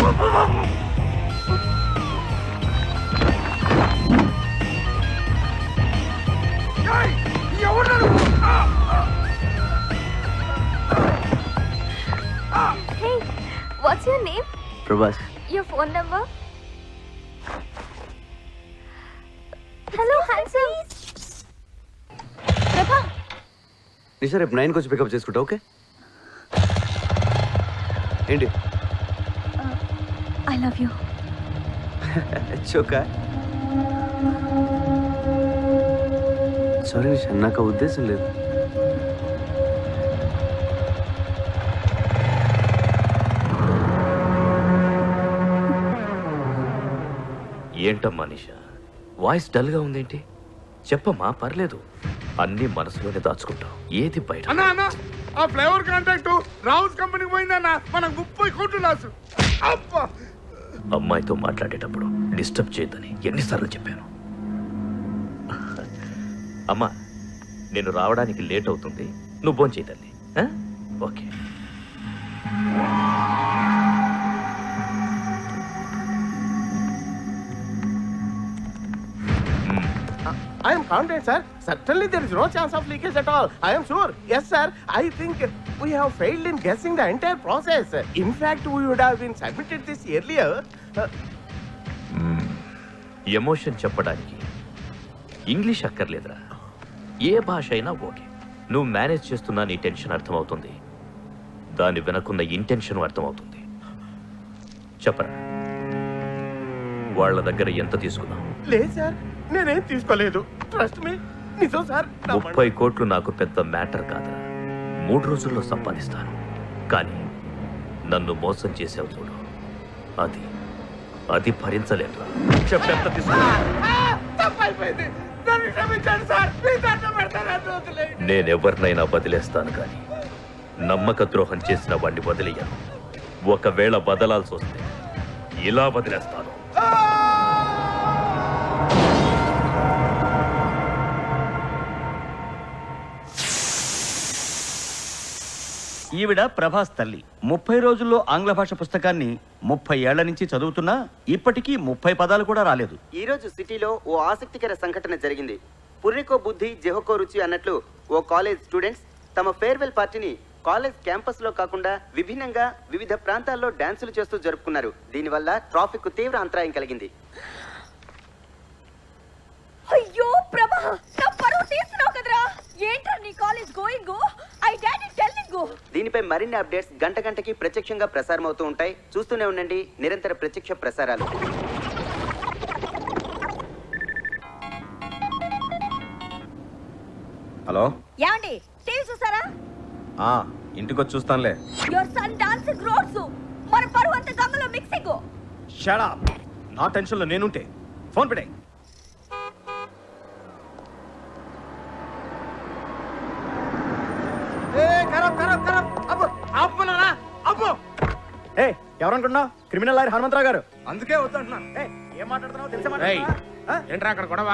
Hey, what's your name? Prabhas Your phone number? Hello, handsome. ప్రభా నిషా రేపు నైన్కి వచ్చి పికప్ చేసుకుంటా ఓకే ఏంటి ఐ లవ్ యూ చోకా సారీ నిషా నాకు ఆ ఉద్దేశం లేదు ఏంటమ్మా నిషా వాయిస్ డల్గా ఉందేంటి చెప్పమ్మా పర్లేదు అన్నీ మనసులోనే దాచుకుంటాం ఏది బయట అన్నా అన్నా ఆ ఫ్లేవర్ కాంట్రాక్ట్ రావుస్ కంపెనీకి పోయిందన్న మనకు ముప్పై కోట్లు లాసు అబ్బా అమ్మాయితో మాట్లాడేటప్పుడు డిస్టర్బ్ చేయొద్దని ఎన్నిసార్లు చెప్పాను అమ్మా నేను రావడానికి లేట్ అవుతుంది నువ్వు ఫోన్ చేయదండి okay I am confident, sir. Certainly, there is no chance of leakage at all. I am sure. Yes, sir. I think we have failed in guessing the entire process. In fact, we would have been submitted this earlier. Uh, emotion చెప్పడానికి English అక్కర్లేదురా ఏ భాష అయినా okay నువ్వు manage చేస్తున్నా నీ tension అర్థమవుతుంది దాని వెనకున్న ఇంటెన్షన్ అర్థమవుతుంది చెప్పరా వాళ్ళ దగ్గర ఎంత తీసుకున్నావు లేదు సార్ నేనేం తీసుకోలేదు ట్రస్ట్ మీ నిజం సార్ ముప్పై కోట్లు నాకు పెద్ద మ్యాటర్ కాదురా మూడు రోజుల్లో సంపాదిస్తాను కానీ నన్ను మోసం చేసావు చూడు అది అది భరించలేదురా చెప్పెంత తీసుకున్నా తప్పైపోయింది నన్ను క్షమించండి సార్ మీ దండం పెడతాను నన్ను వదిలేయండి. నేనెవరినైనా వదిలేస్తాను కానీ నమ్మక ద్రోహం చేసిన వాడిని వదిలేయను ఒకవేళ బదలాల్సి వస్తే ఇలా వదిలేస్తాను ఈవిడ ప్రభాస్ తల్లి ముప్పై రోజుల్లో ఆంగ్ల భాష పుస్తకాన్ని ముప్పై ఏళ్ల నుంచి చదువుతున్నా ఇప్పటికీ ముప్పై పదాలు కూడా రాలేదు ఈ రోజు సిటీలో ఓ ఆసక్తికర సంఘటన జరిగింది పుర్రెకో బుద్ధి జెహోకో రుచి అన్నట్లు ఓ కాలేజ్ స్టూడెంట్స్ తమ ఫేర్వెల్ పార్టీని కాలేజ్ క్యాంపస్ లో కాకుండా విభిన్నంగా వివిధ ప్రాంతాల్లో డాన్సులు చేస్తూ జరుపుకున్నారు దీనివల్ల ట్రాఫిక్ తీవ్ర అంతరాయం కలిగింది అయ్యో ప్రభా నా పరువు తీస్తున్నావు కదరా ఏంట్రా నీ college going I daddy telling దీనిపై మరిన్ని అప్డేట్స్ గంట గంటకి ప్రత్యక్షంగా ప్రసారం అవుతూ ఉంటాయి చూస్తూనే ఉండండి నిరంతర ప్రత్యక్ష ప్రసారాలు హలో యాండి టీవీ చూసారా ఆ ఇంటికి వచ్చి చూస్తానులే యువర్ సన్ డాన్సింగ్ రోడ్స్ మన పరువు అంత గంగలో మిక్సింగ్ షడా నా టెన్షన్లో నేనుంటే ఫోన్ పెట్టాయి ఏ ఎవరనుకున్నావు క్రిమినల్ లాయర్ హనుమంతరావు గారు అందుకే వద్దంటున్నా ఏయ్, ఏం మాట్లాడుతున్నావు తెలిసే ఏయ్, మాట్లాడుతున్నావా? ఆ? ఏంట్రా అక్కడ గొడవ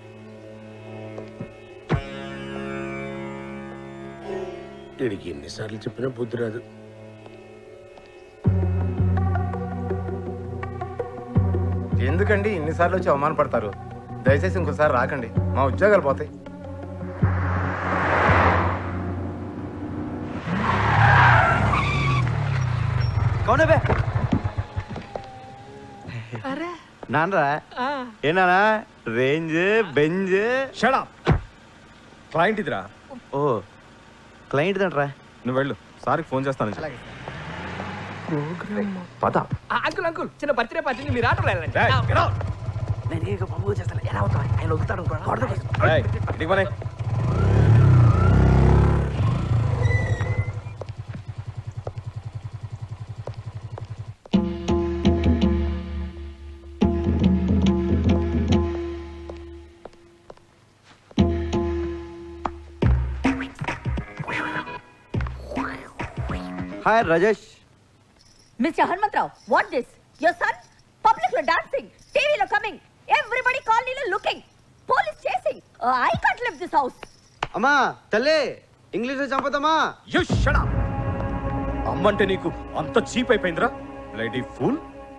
వీడికి ఎన్నిసార్లు చెప్పినా బుద్ధి రాదు ఎందుకండి ఇన్నిసార్లు వచ్చి అవమానపడతారు దయచేసి ఇంకోసారి రాకండి మా ఉద్యోగాలు పోతాయి కౌనే బే నాన్నరా ఏనానా రేంజ్ బెంజ్ షడా క్లయింట్ ఇదిరా ఓ క్లయింట్ దంట్రా నువ్వు వెళ్ళు సార్కి ఫోన్ చేస్తాను పద అంకుల్ అంకుల్ చిన్న బర్త్డే పార్టీని మీరు ఆటో నేను ఏ బాబు చేస్తాను ఎలా అవుతా ఆయన వదులుతాడు ఇంటికి పోనీ. Hi Rajesh mister Hanumantharao what this your son public లో డాన్సింగ్ టీవీలో కమింగ్ ఎవ్రీబడి కాలనీలో looking police chasing I can't live this house అమ్మా తల్లి ఇంగ్లీష్లో చంపుతామా You shut up. అమ్మంటే నీకు అంత చీప్ అయిపోయిందిరా లేడీ ఫూల్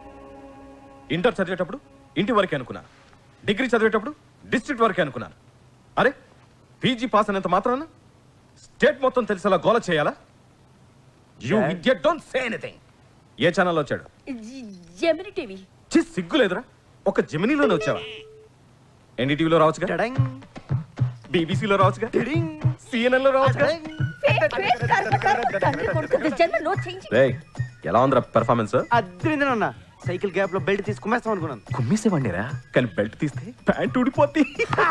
ఇంటర్ చదివేటప్పుడు ఇంటి వరకే అనుకున్నాను డిగ్రీ చదివేటప్పుడు డిస్ట్రిక్ట్ వరకే అనుకున్నాను అరే పీజీ పాస్ అనేంత మాత్రాన స్టేట్ మొత్తం తెలిసేలా గోల చేయాలా you idiot don't say anything ఏ ఛానల్లో వచ్చాడు జెమిని టీవీ చి సిగ్గు లేదురా ఒక జెమినీలోనే వచ్చావా ఎన్డీటీవీలో రావచ్చుగా బీబీసీలో రావచ్చుగా సిఎన్ఎన్ లో రావచ్చుగా ఫేక్ ఫేక్ కర్మ కర్మ తండ్రి కొడుకు దిస్ జన్మ నో చేంజ్ రేయ్ ఎలా ఉందిరా పెర్ఫార్మెన్స్ అద్రిందనన్న సైకిల్ గ్యాప్ లో బెల్ట్ తీసి కుమ్మేస్తాం అనుకున్నాను కుమ్మేసేవాడిరా కానీ బెల్ట్ తీస్తే ప్యాంట్ ఊడిపోద్ది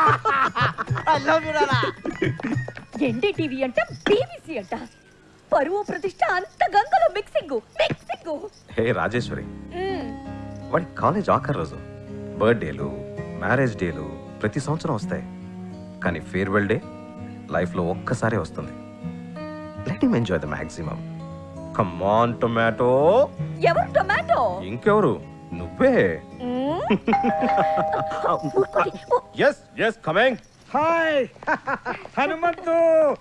ఎన్డీటీవీ అంట బీబీసీ అంట పరువు ప్రతిష్ట అంత గంగలో మిక్సింగ్ మిక్సింగ్ హే రాజేశ్వరి వాడి కాలేజ్ ఆఖరి రోజు బర్త్డేలు మ్యారేజ్ డేలు ప్రతి సంవత్సరం వస్తాయి కానీ ఫేర్వెల్ డే లైఫ్లో ఒక్కసారే వస్తుంది let him enjoy the maximum come on tomato ఎవరు టొమాటో ఇంకెవరు నువ్వే yes yes coming hi Hanumanthu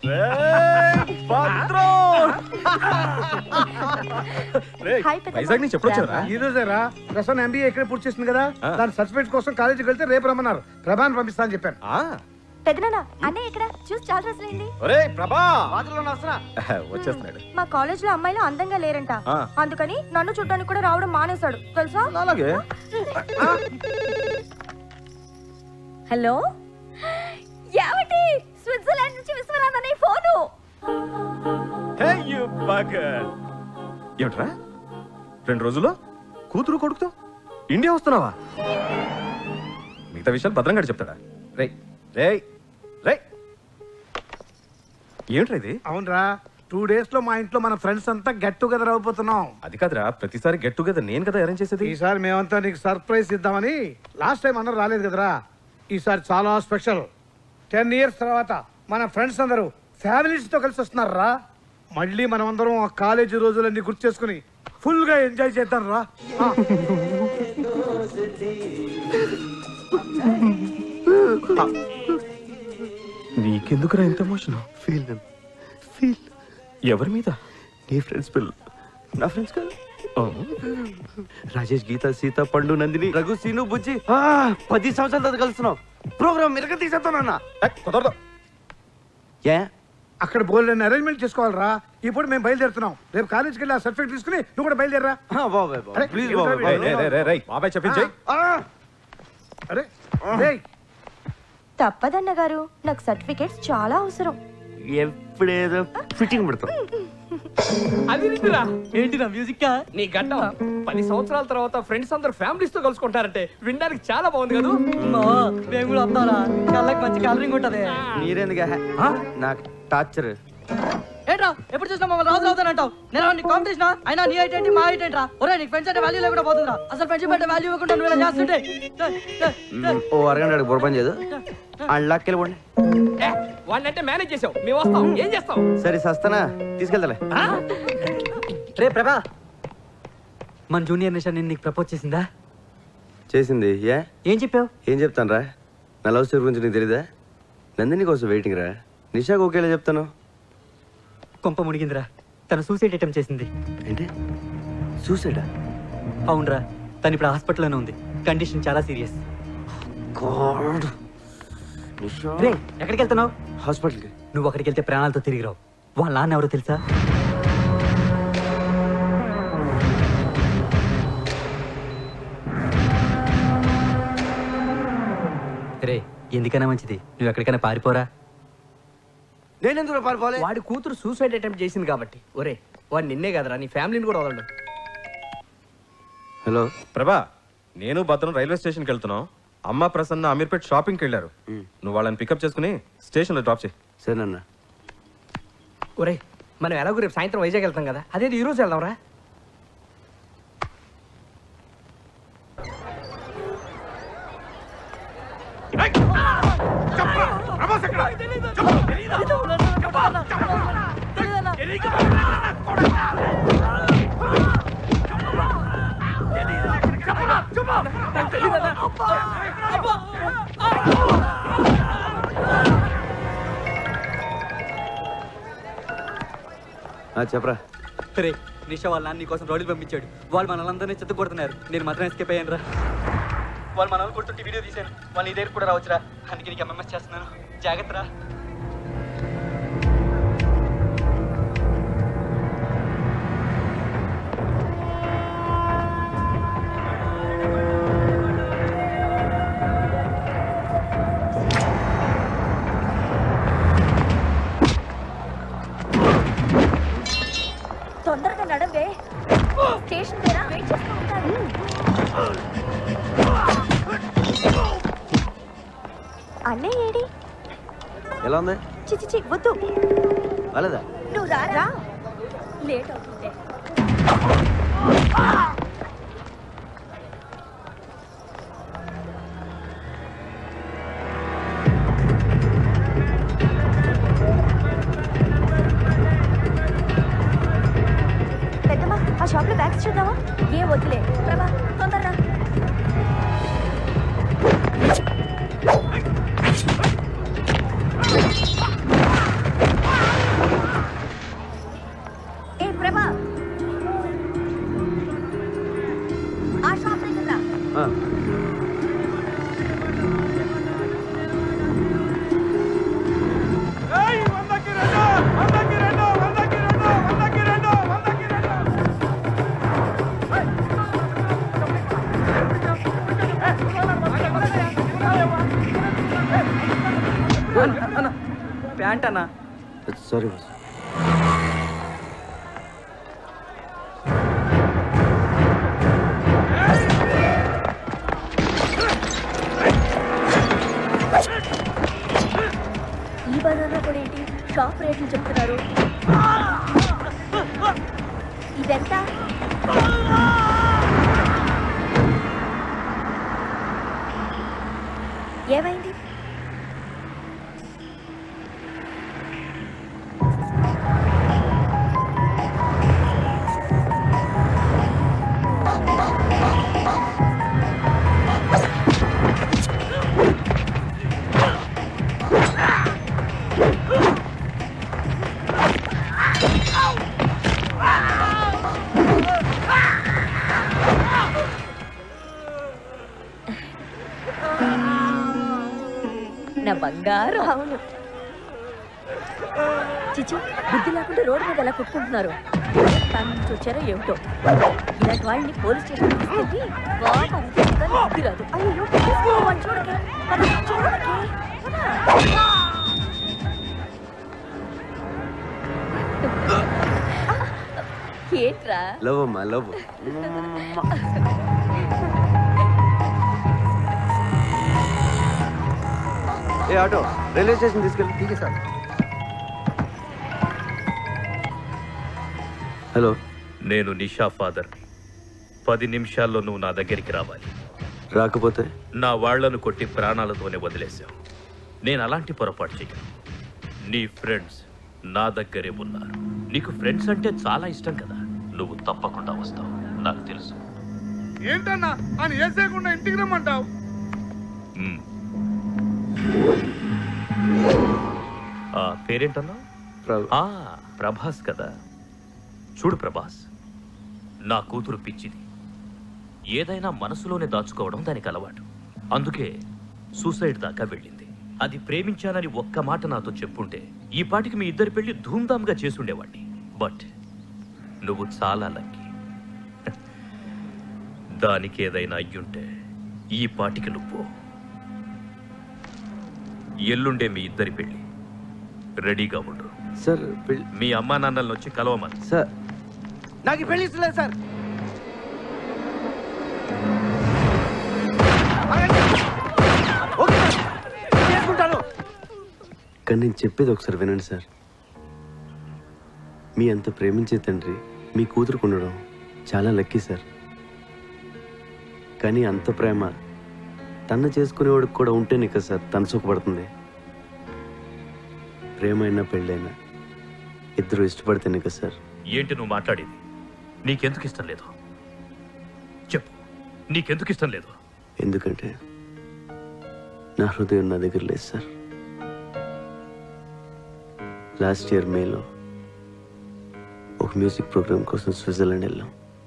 Vizag నుంచి ఎప్పుడు వచ్చారా ఈ రోజేరా ప్రసన్న ఎంబీఏ ఇక్కడ పూర్తి చేసింది కదా ఆ. దాని సర్టిఫికేట్ కోసం కాలేజీకి వెళ్తే రేపు రమ్మన్నారు ప్రభాని పంపిస్తా అని చెప్పాను పెదనాన్న అన్నయ్య ఇక్కడ చూసి చాలా రోజులైంది ఒరే ప్రభా వాటిలో వస్తున్నా వచ్చేస్తున్నాడు మా కాలేజ్ లో అమ్మాయిలు అందంగా లేరంట ఆ. అందుకని నన్ను చూడడానికి కూడా రావడం మానేశాడు తెలుసా అలాగే హలో ఏమిటి స్విట్జర్లాండ్ నుంచి విశ్వనాథ్ అనే ఫోను Hey, you bugger. ఏమిట్రా రెండు రోజుల్లో కూతురు కొడుకుతో ఇండియా వస్తున్నావా మిగతా విషయాలు భద్రంగా చెప్తాడా రే రే రే ఏమిట్రా ఇది అవునరా టూ డేస్ లో మా ఇంట్లో మన ఫ్రెండ్స్ అంతా గెట్ టుగెదర్ అయిపోతున్నాం అది కాదురా ప్రతిసారి గెట్ టుగెదర్ నేను కదా అరేంజ్ చేసేది ఈసారి మేమంతా నీకు సర్ప్రైజ్ ఇద్దామని లాస్ట్ టైం అందరూ రాలేదు కదరా ఈసారి చాలా స్పెషల్ టెన్ ఇయర్స్ తర్వాత మన ఫ్రెండ్స్ అందరూ families తో కలిసి వస్తున్నారా మళ్ళీ మనం అందరం ఆ కాలేజీ రోజులన్నీ గుర్తు చేసుకుని ఫుల్ గా ఎంజాయ్ చేద్దాం రా ఆ. నీకెందుకురా ఇంత ఎమోషన్ ఫీల్ ఫీల్ ఎవరి మీద నీ ఫ్రెండ్స్ పిల్లలు నా ఫ్రెండ్స్ కదా రాజేష్ గీత సీత పండు నందిని రఘు సీను బుజ్జి ఆ, పది సంవత్సరాల తర్వాత కలుస్తున్నాం ప్రోగ్రామ్ మిరగ తీసేస్తానన్నా కుదరదు ఏ అక్కడ బోల్డ్ అరేంజ్మెంట్ చేసుకోవాలరా ఇప్పుడు మేము బయలుదేరుతున్నాం రేపు కాలేజ్కి వెళ్ళి ఆ సర్టిఫికేట్ తీసుకుని నువ్వు కూడా బయలుదేరరా ఆ, బాబాయ్ బాబాయ్ అరే, ప్లీజ్ ఏంట్రా బాబాయ్ వీడు? రే రే రే బాబాయ్ చెప్పించే ఆ, అరే రేయ్, తప్పదన్న గారు నాకు సర్టిఫికేట్స్ చాలా అవసరం ఎప్పుడేదో ఫిట్టింగ్ పెడతాం అది నిండురా ఏంటిరా మ్యూజిక్ నీ గడ్డం పది సంవత్సరాల తర్వాత ఫ్రెండ్స్ అందరు ఫ్యామిలీస్ తో కలుసుకుంటారంటే వినడానికి చాలా బాగుంది కదా మేము కూడా వస్తారా కళ్ళకి మంచి కలరింగ్ ఉంటది మీరెందుకు నాకు టార్చర్ ఏంట్రా ఎప్పుడు చూసినా మమ్మల్ని రాజు అవుతానంటావు నేను నీ కాంపిటీషన్ అయినా నీ హైట్ ఏంటి మా హైట్ ఏంట్రా ఒరే నీకు ఫ్రెండ్స్ అంటే వాల్యూ లేకుండా పోతుందా అసలు ఫ్రెండ్షిప్ అంటే వాల్యూ ఇవ్వకుండా నువ్వు ఇలా చేస్తుంటే ఛే, ఛే, ఛే. ఓ అరగంట బుర్రపని చేయదు అళ్ళకి వెళ్ళి వాడిని అంటే మేనేజ్ చేసావు మేము వస్తాం ఏం చేస్తాం సరే సస్తానా తీసుకెళ్తాలే రే ప్రభా మన జూనియర్ నిషా నేను నీకు ప్రపోజ్ చేసిందా చేసింది ఏ ఏం చెప్పావు ఏం చెప్తాను రా నా లవ్ స్టోరీ గురించి నీకు తెలీదా నందిని కోసం వెయిటింగ్ రా నిషాకు ఒకేలా చెప్తాను కొంప మునిగిందిరా తను సూసైడ్ అటెంప్ట్ చేసింది ఏంటి సూసైడా అవునరా తను ఇప్పుడు హాస్పిటల్లోనే ఉంది కండిషన్ చాలా సీరియస్ గాడ్ నిషా రే ఎక్కడికి వెళ్తున్నావు హాస్పిటల్కి నువ్వు అక్కడికి వెళ్తే ప్రాణాలతో తిరిగి రావు వాళ్ళ నాన్న ఎవరో తెలుసా రే ఎందుకైనా మంచిది నువ్వు ఎక్కడికైనా పారిపోరా నేను ఎందుకు పారిపోలే వాడి కూతురు సూసైడ్ అటెంప్ట్ చేసింది కాబట్టి ఒరే వాడు నిన్నే కదరా నీ ఫ్యామిలీని కూడా వదలడు హలో ప్రభా నేను భద్రం రైల్వే స్టేషన్కి వెళ్తున్నాం అమ్మ ప్రసన్న అమీర్పేట్ షాపింగ్కి వెళ్ళారు నువ్వు వాళ్ళని పికప్ చేసుకుని స్టేషన్లో డ్రాప్ చేయి సరేనన్న ఒరే మనం ఎలాగో రేపు సాయంత్రం వైజాగ్ వెళ్తాం కదా అదే ఈ రోజు వెళ్దాం రా ఆ, చెప్పరా రే నిషా వాళ్ళ నాన్న కోసం రోడ్లు పంపించాడు వాళ్ళు మనల్ని చెత్త కొడుతున్నారు నేను మాత్రం ఎస్కేప్ అయ్యాను రా వాళ్ళు మనల్ని కొడుతుంటే వీడియో తీశాను వాళ్ళు నీ దగ్గర కూడా రావచ్చురా అందుకే నీకు ఎంఎంఎస్ చేస్తున్నాను జాగ్రత్త రా తొందరగా నడవే స్టేషన్ దగ్గర వెయిట్ చేస్తూ ఉంటారు అన్నయ్య ఏడి ఎలా ఉంది చిచి చి వద్దు వాళ్ళదా నువ్వు రా లేట్ అవుతుంటే పెద్దమ్మా ఆ షాప్ లో బ్యాగ్స్ చూద్దామా ఏ వదిలే ప్రభా తొందరగా ఏ ప్రభా ఆ షాప్ దగ్గర రా. ఆ. ప్యాంట్ అన్నా సారీ ఈ బజార్లో కూడా ఏంటి షాప్ రేట్లు చెప్తున్నారు ఇదెంత ఏమైంది నా బంగారం అవును చిచి బుద్ధి లేకుండా రోడ్డు మీద ఎలా కుట్టుకుంటున్నారు దాని నుంచి వచ్చారో ఏమిటో ఇలాంటి వాళ్ళని పోలీస్ స్టేషన్ తీసుకెళ్ళి బాగా అరిచేస్తాను, బుద్ధి రాదు అయ్యో వాళ్ళు చూడకే పద, చూడకే ఏంట్రా లవ్ అమ్మా లవ్ ఏ ఆటో రైల్వే స్టేషన్ తీసుకెళ్ళి ఠీకే సార్ హలో నేను నిషా ఫాదర్ని పది నిమిషాల్లో నువ్వు నా దగ్గరికి రావాలి రాకపోతే నా వాళ్లను కొట్టి ప్రాణాలతోనే వదిలేశావు నేను అలాంటి పొరపాటు చెయ్యను నీ ఫ్రెండ్స్ నా దగ్గరే ఉన్నారు నీకు ఫ్రెండ్స్ అంటే చాలా ఇష్టం కదా నువ్వు తప్పకుండా వస్తావు నాకు తెలుసు ఏంటన్నా అని వేసేయకుండా ఇంటికి రమ్మంటావు మ్మ్. ఆ పేరేంటన్నా ప్ర- ఆ, ప్రభాస్ కదా చూడు ప్రభాస్ నా కూతురు పిచ్చిది ఏదైనా మనసులోనే దాచుకోవడం దానికి అలవాటు అందుకే సూసైడ్ దాకా వెళ్ళింది అది ప్రేమించానని ఒక్క మాట నాతో చెప్పుంటే ఈ పాటికి మీ ఇద్దరి పెళ్లి ధూమ్ధామ్గా చేసుండేవాడిని బట్ నువ్వు చాలా లక్కీ దానికి ఏదైనా అయ్యుంటే ఈ పాటికి నువ్వు ఎల్లుండే మీ ఇద్దరి పెళ్లి రెడీగా ఉండు సార్ పెళ్ళి మీ అమ్మా నాన్నలను వచ్చి కలవమని సార్ నాకు ఈ పెళ్లి ఇష్టం లేదు సార్ ఓకే సార్. చేసుకుంటాను కానీ నేను చెప్పేది ఒకసారి వినండి సార్ మీ అంత ప్రేమించే తండ్రి మీ కూతురుకు ఉండడం చాలా లక్కీ సార్ కానీ అంత ప్రేమ తను చేసుకునేవాడికి కూడా ఉంటేనే కదా సార్ తను సుఖపడుతుంది ప్రేమైనా పెళ్ళైనా ఇద్దరు ఇష్టపడితేనే కదా సార్ ఏంటి నువ్వు మాట్లాడేది నీకెందుకు ఇష్టం లేదు చెప్పు నీకెందుకు ఇష్టం లేదు ఎందుకంటే నా హృదయం నా దగ్గర లేదు సార్ లాస్ట్ ఇయర్ మేలో ఒక ఒక మ్యూజిక్ ప్రోగ్రామ్ కోసం స్విట్జర్లాండ్ వెళ్ళాం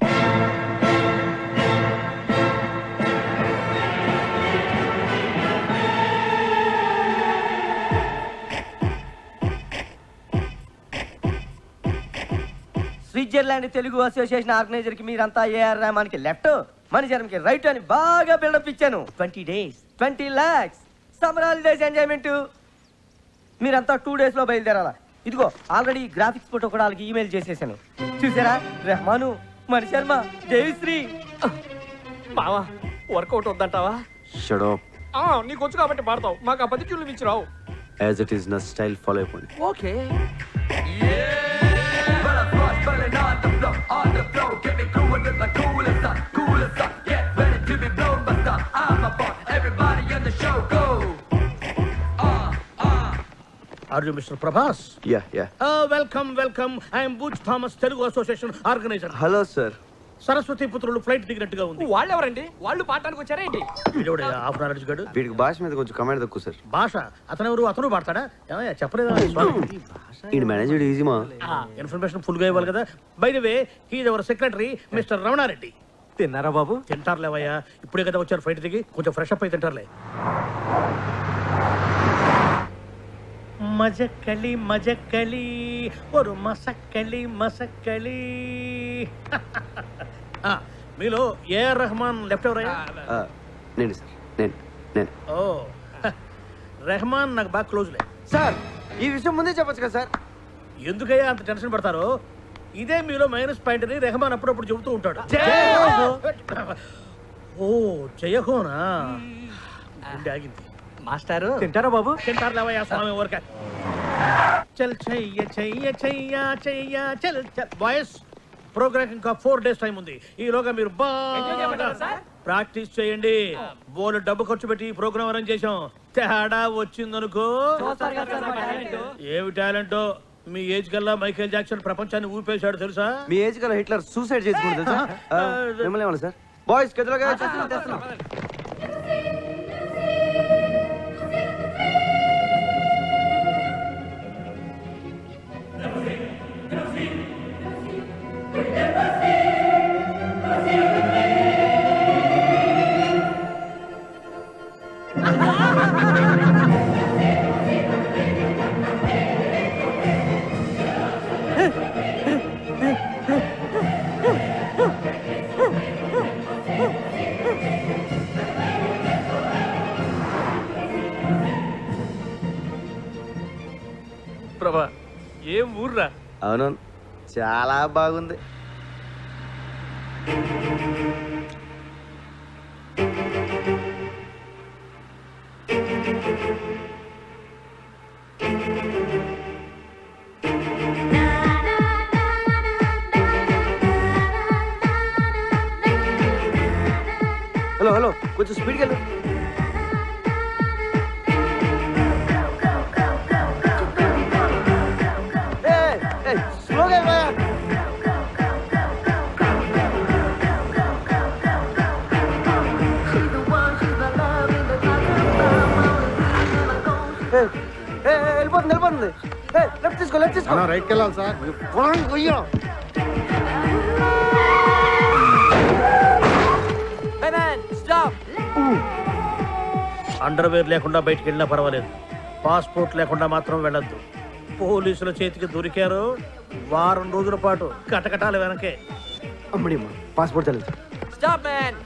స్విట్జర్లాండ్ తెలుగు అసోసియేషన్ ఆర్గనైజర్ కి మీరంతా ఏఆర్ రెహమాన్కి లెఫ్ట్ మణిశరంకి రైట్ అని బాగా బిల్డప్ ఇచ్చాను twenty days twenty lakhs summer holidays enjoyment మీరంతా టూ డేస్ లో బయలుదేరాలా ఇదిగో ఆల్రెడీ గ్రాఫిక్స్ ఫోటో కూడా వాళ్ళకి ఈమెయిల్ చేసేసాను చూసారా రెహమాను మణిశర్మ జయశ్రీ బావా వర్కౌట్ వద్దంటావా షడో ఆ, నీకు వచ్చు కాబట్టి పాడతావు మాకు ఆ పది చూలు మించి రావు యాజ్ ఇట్ ఈస్ నా స్టైల్ ఫాలో అయిపోండి okay are you mister Prabhas yeah yeah welcome welcome I'm Booch Thomas Telugu association organizer hello sir Saraswati పుత్రులు ఫ్లైట్ దిగినట్టుగా ఉంది వాళ్ళెవరండి వాళ్ళు పాడటానికి వచ్చారేంటి వీడోడే హాఫ్ నాలెడ్జ్ గడు వీడికి భాష మీద కొంచెం కమాండ్ తక్కువ సార్ భాష అతను ఎవరు అతను పాడతాడా ఏమయ్య, చెప్పలేదా స్వామి? ఈ మేనేజర్ ఈజీ మా ఇన్ఫర్మేషన్ ఫుల్ గా ఇవ్వాలి కదా by the way he's our secretary mister Ramanareddy తిన్నారా బాబు తింటారులేవయ్యా ఇప్పుడే కదా వచ్చారు ఫ్లైట్ దిగి కొంచెం ఫ్రెష్ అప్ అయి తింటారులే మజక్కలి మజక్కలి ఒరు మసక్కలి మసక్కలి ఆ, మీలో ఏఆర్ రెహమాన్ లెఫ్ట్ ఎవరయ్యా నేను సార్ నేను నేను ఓ రెహమాన్ నాకు బాగా క్లోజ్లే సార్ ఈ విషయం ముందే చెప్పొచ్చు కదా సార్ ఎందుకయ్యా అంత టెన్షన్ పడతారు ఇదే మీలో మైనస్ పాయింట్ అని రెహమాన్ అప్పుడప్పుడు చెబుతూ ఉంటాడు ఓ జయహోనా గుండె ఆగింది మాస్టారు తింటారా బాబు తింటారు లేవయ్యా స్వామి ఊరక చల్ చెయ్య చెయ్య చెయ్య చెయ్య చల్ చల్ బాయ్స్ ప్రోగ్రామ్ ఇంకా ఫోర్ డేస్ టైం ఉంది ఈలోగా మీరు బాగా ప్రాక్టీస్ చేయండి బోలు డబ్బు ఖర్చు పెట్టి ఈ ప్రోగ్రామ్ అరేంజ్ చేసాం తేడా వచ్చిందనుకో ఏమి టాలెంట్ మీ ఏజ్ కల్లా మైకేల్ జాక్సన్ ప్రపంచాన్ని ఊపేశాడు తెలుసా మీ ఏజ్ కల్లా హిట్లర్ సూసైడ్ చేసుకుంటుంది తెలుసా ఆ, మిమ్మల్ని ఏమన్నా సార్ బాయ్స్ గదిలోగా చేస్తున్నాం చేస్తున్నాం ప్రభా ఏం ఊర్రా అవును చాలా బాగుంది హలో హలో కొంచెం స్పీడ్కి వెళ్ళు ఏయ్, ఏయ్, స్లోగా ఇవ్వయా. ఏయ్, ఏయ్, ఏయ్, వెళ్ళిపోతుంది వెళ్ళిపోతుంది ఏయ్, లెఫ్ట్ తీసుకో లెఫ్ట్ తీసుకో రైట్కి వెళ్ళాలి సార్ పొలానికి కొయ్యం. అండర్వేర్ లేకుండా బయటికి వెళ్ళినా పర్వాలేదు పాస్పోర్ట్ లేకుండా మాత్రం వెళ్ళొద్దు పోలీసుల చేతికి దొరికారు వారం రోజుల పాటు కటకటాల వెనకే అమ్మడి అమ్మ పాస్పోర్ట్ తెలియదు స్టాప్ మ్యాన్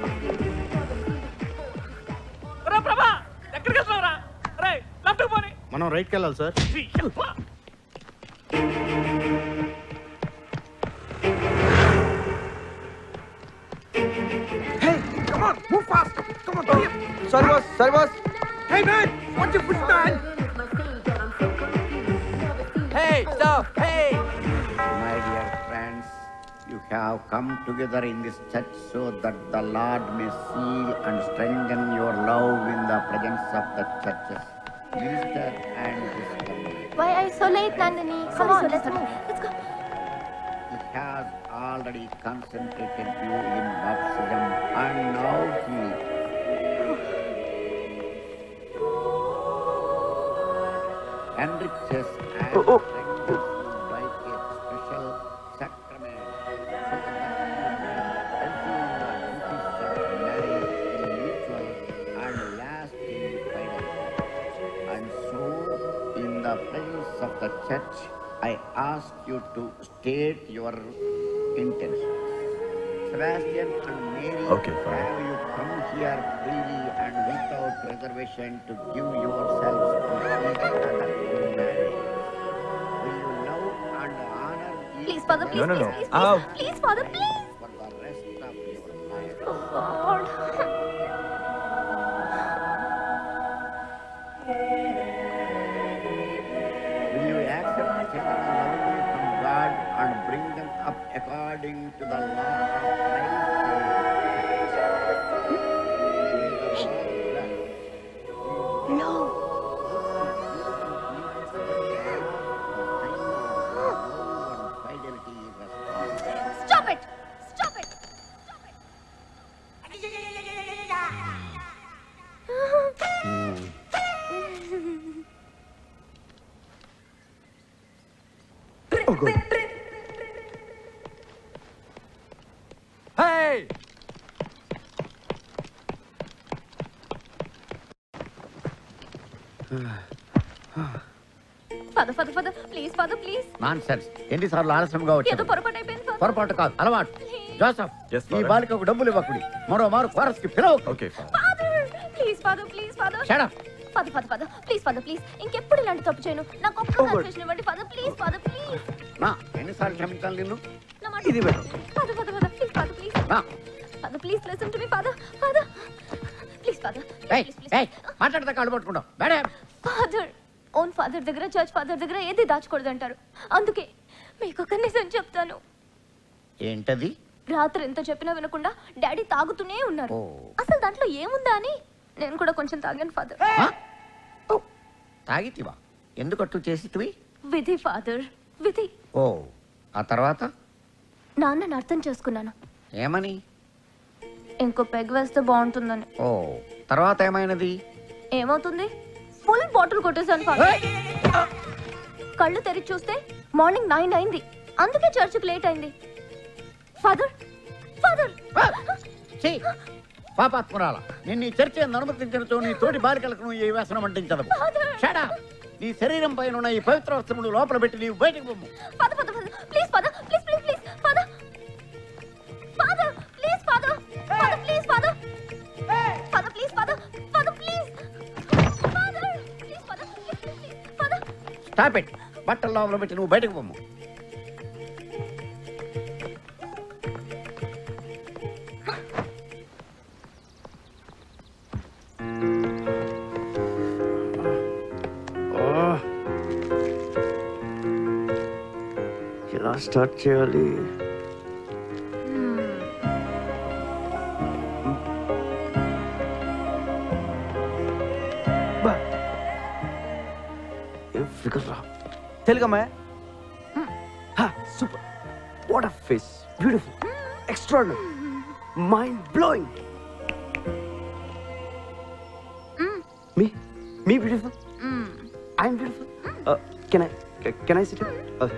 ప్రభా ఎక్కడికి వెళ్తున్నావురా రే లెఫ్ట్ పోనీ మనం రైట్కి వెళ్ళాలి sir sorry boss sorry boss hey stop hey My dear friends, you have come together in this church so that the Lord may seal and strengthen your love in the presence of the churches. Minister and his family. Why are you so late, Nandini? Come on, let's move. Let's go. He has already concentrated you in baptism and now he enriches and strengthens you by a special of the church, I ask you to state your intention. Sebastian and Mary, Okay, fine. have you come here freely and without reservation to give yourselves to each other in marriage? Will you love and honor each Please, Father, please, No, no, please, no. please, please, Ah. please, Father, please. for the rest of your life? Oh, God. Will you accept children lovingly from God and bring them up according to the law of Christ? Stop it! Stop it! Oh, God. Hey! Father, Father, Father, please, Father, please. Nonsense ఎన్నిసార్లు ఆలస్యంగా ఏదో వచ్చాను పొరపాటు అయిపోయింది Father. పొరపాటు కాదు అలవాటు Joseph Yes, ఈ father. బాలికకు డబ్బులు ఇవ్వకుడి మరో మారు కోరస్ కి పిలవకు okay fine Father, please, Father, please, Father. Shut up. Father, Father, Father, please, Father, please. ఇంకెప్పుడు ఇలాంటి తప్పు చేయను నాకు ఒక్క Oh, God. కన్ఫెషన్ ఇవ్వండి ఫాదర్ ప్లీజ్ ఫాదర్ ప్లీజ్ నా ఎన్నిసార్లు క్షమించాలి నిన్ను నా మాట ఇది better. Father father father please father please నా ఫాదర్ ప్లీజ్ లిసన్ టు మీ ఫాదర్ ఫాదర్ ప్లీజ్ ఫాదర్ ఏయ్ ప్లీజ్ ఏయ్ మాట్లాడితే కాళ్ళు పట్టుకుంటావు బేడే ఫాదర్ ఓన్ ఫాదర్ దగ్గర చర్చ్ ఫాదర్ దగ్గర ఏది దాచకూడదు అంటారు అందుకే మీకు ఒక నిజం చెప్తాను ఏంటది రాత్రి ఎంత చెప్పినా వినకుండా డాడీ తాగుతూనే ఉన్నారు ఓ. అసలు దాంట్లో ఏముందా అని నేను కూడా కొంచెం తాగాను ఫాదర్ ఆ? ఓ, తాగితివా ఎందుకట్టు చేసితివి విధి ఫాదర్ విధి ఓ ఆ తర్వాత నాన్నని అర్థం చేసుకున్నాను ఏమని ఇంకో పెగ్ వేస్తే బాగుంటుందని ఓ తర్వాత ఏమైనది ఏమవుతుంది ఫుల్ బాటిల్ కొట్టేశాను ఫాదర్ కళ్ళు తెరిచి చూస్తే మార్నింగ్ నైన్ అయింది అందుకే చర్చికి లేట్ అయింది ఫాదర్ ఫాదర్ ఛీ! పాపాత్మురాల నిన్ను ఈ చర్చ అనుమతించడంతో నీ తోటి బాలికలకు నువ్వు ఈ వ్యసనం అంటించదు షడా నీ శరీరం పైన ఉన్న ఈ పవిత్ర వస్త్రములు లోపల పెట్టి నీవు బయటకు పొమ్ము father father father please father please please please father father please father father please father father please father father please father please father please please father stop it బట్టల లోపల పెట్టి నువ్వు బయటకు పొమ్ము ఎలా స్టార్ట్ చేయాలి బా. ఏం ఫిగర్ రా తెలుగమ్మా super what a face beautiful extraordinary mind blowing మీ మీ beautiful I'm beautiful can I can I sit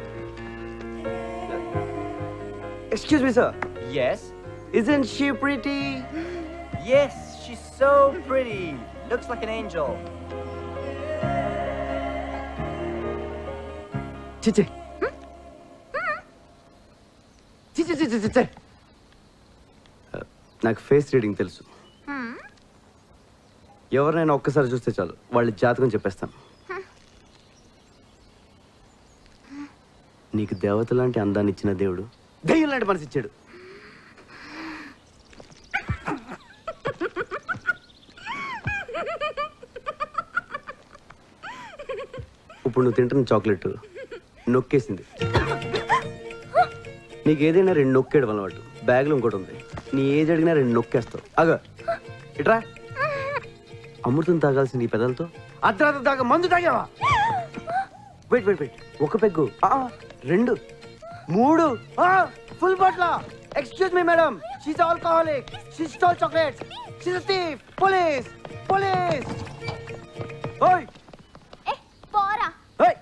Excuse me, sir. Yes? Isn't she pretty? Yes, she's so pretty. Looks like an angel. చిచ్చి చిచ్చి చిచ్చి చిచ్చి నాకు face reading తెలుసు ఎవరినైనా ఒక్కసారి చూస్తే చాలు వాళ్ళ జాతకం చెప్పేస్తాను నీకు దేవత లాంటి అందాన్ని ఇచ్చిన దేవుడు దెయ్యం లాంటి మనసు ఇచ్చాడు ఇప్పుడు నువ్వు తింటున్న చాక్లెట్ నొక్కేసింది నీకు ఏదైనా రెండు నొక్కేయడం అలవాటు బ్యాగ్లో ఇంకోటి ఉంది నీ ఏజ్ అడిగినా రెండు నొక్కేస్తావు అగ ఇట్రా అమృతం తాగాల్సింది ఈ పెదలతో అర్ధరాత్రి తాగా మందు తాగావా వెయిట్ వెయిట్ వెయిట్ ఒక పెగ్గు ఆ, రెండు మూడు ఫుల్ బాట్ల excuse me madam she's alcoholic she stole chocolates she's thief police police ఓయ్ ఏ పోరా ఓయ్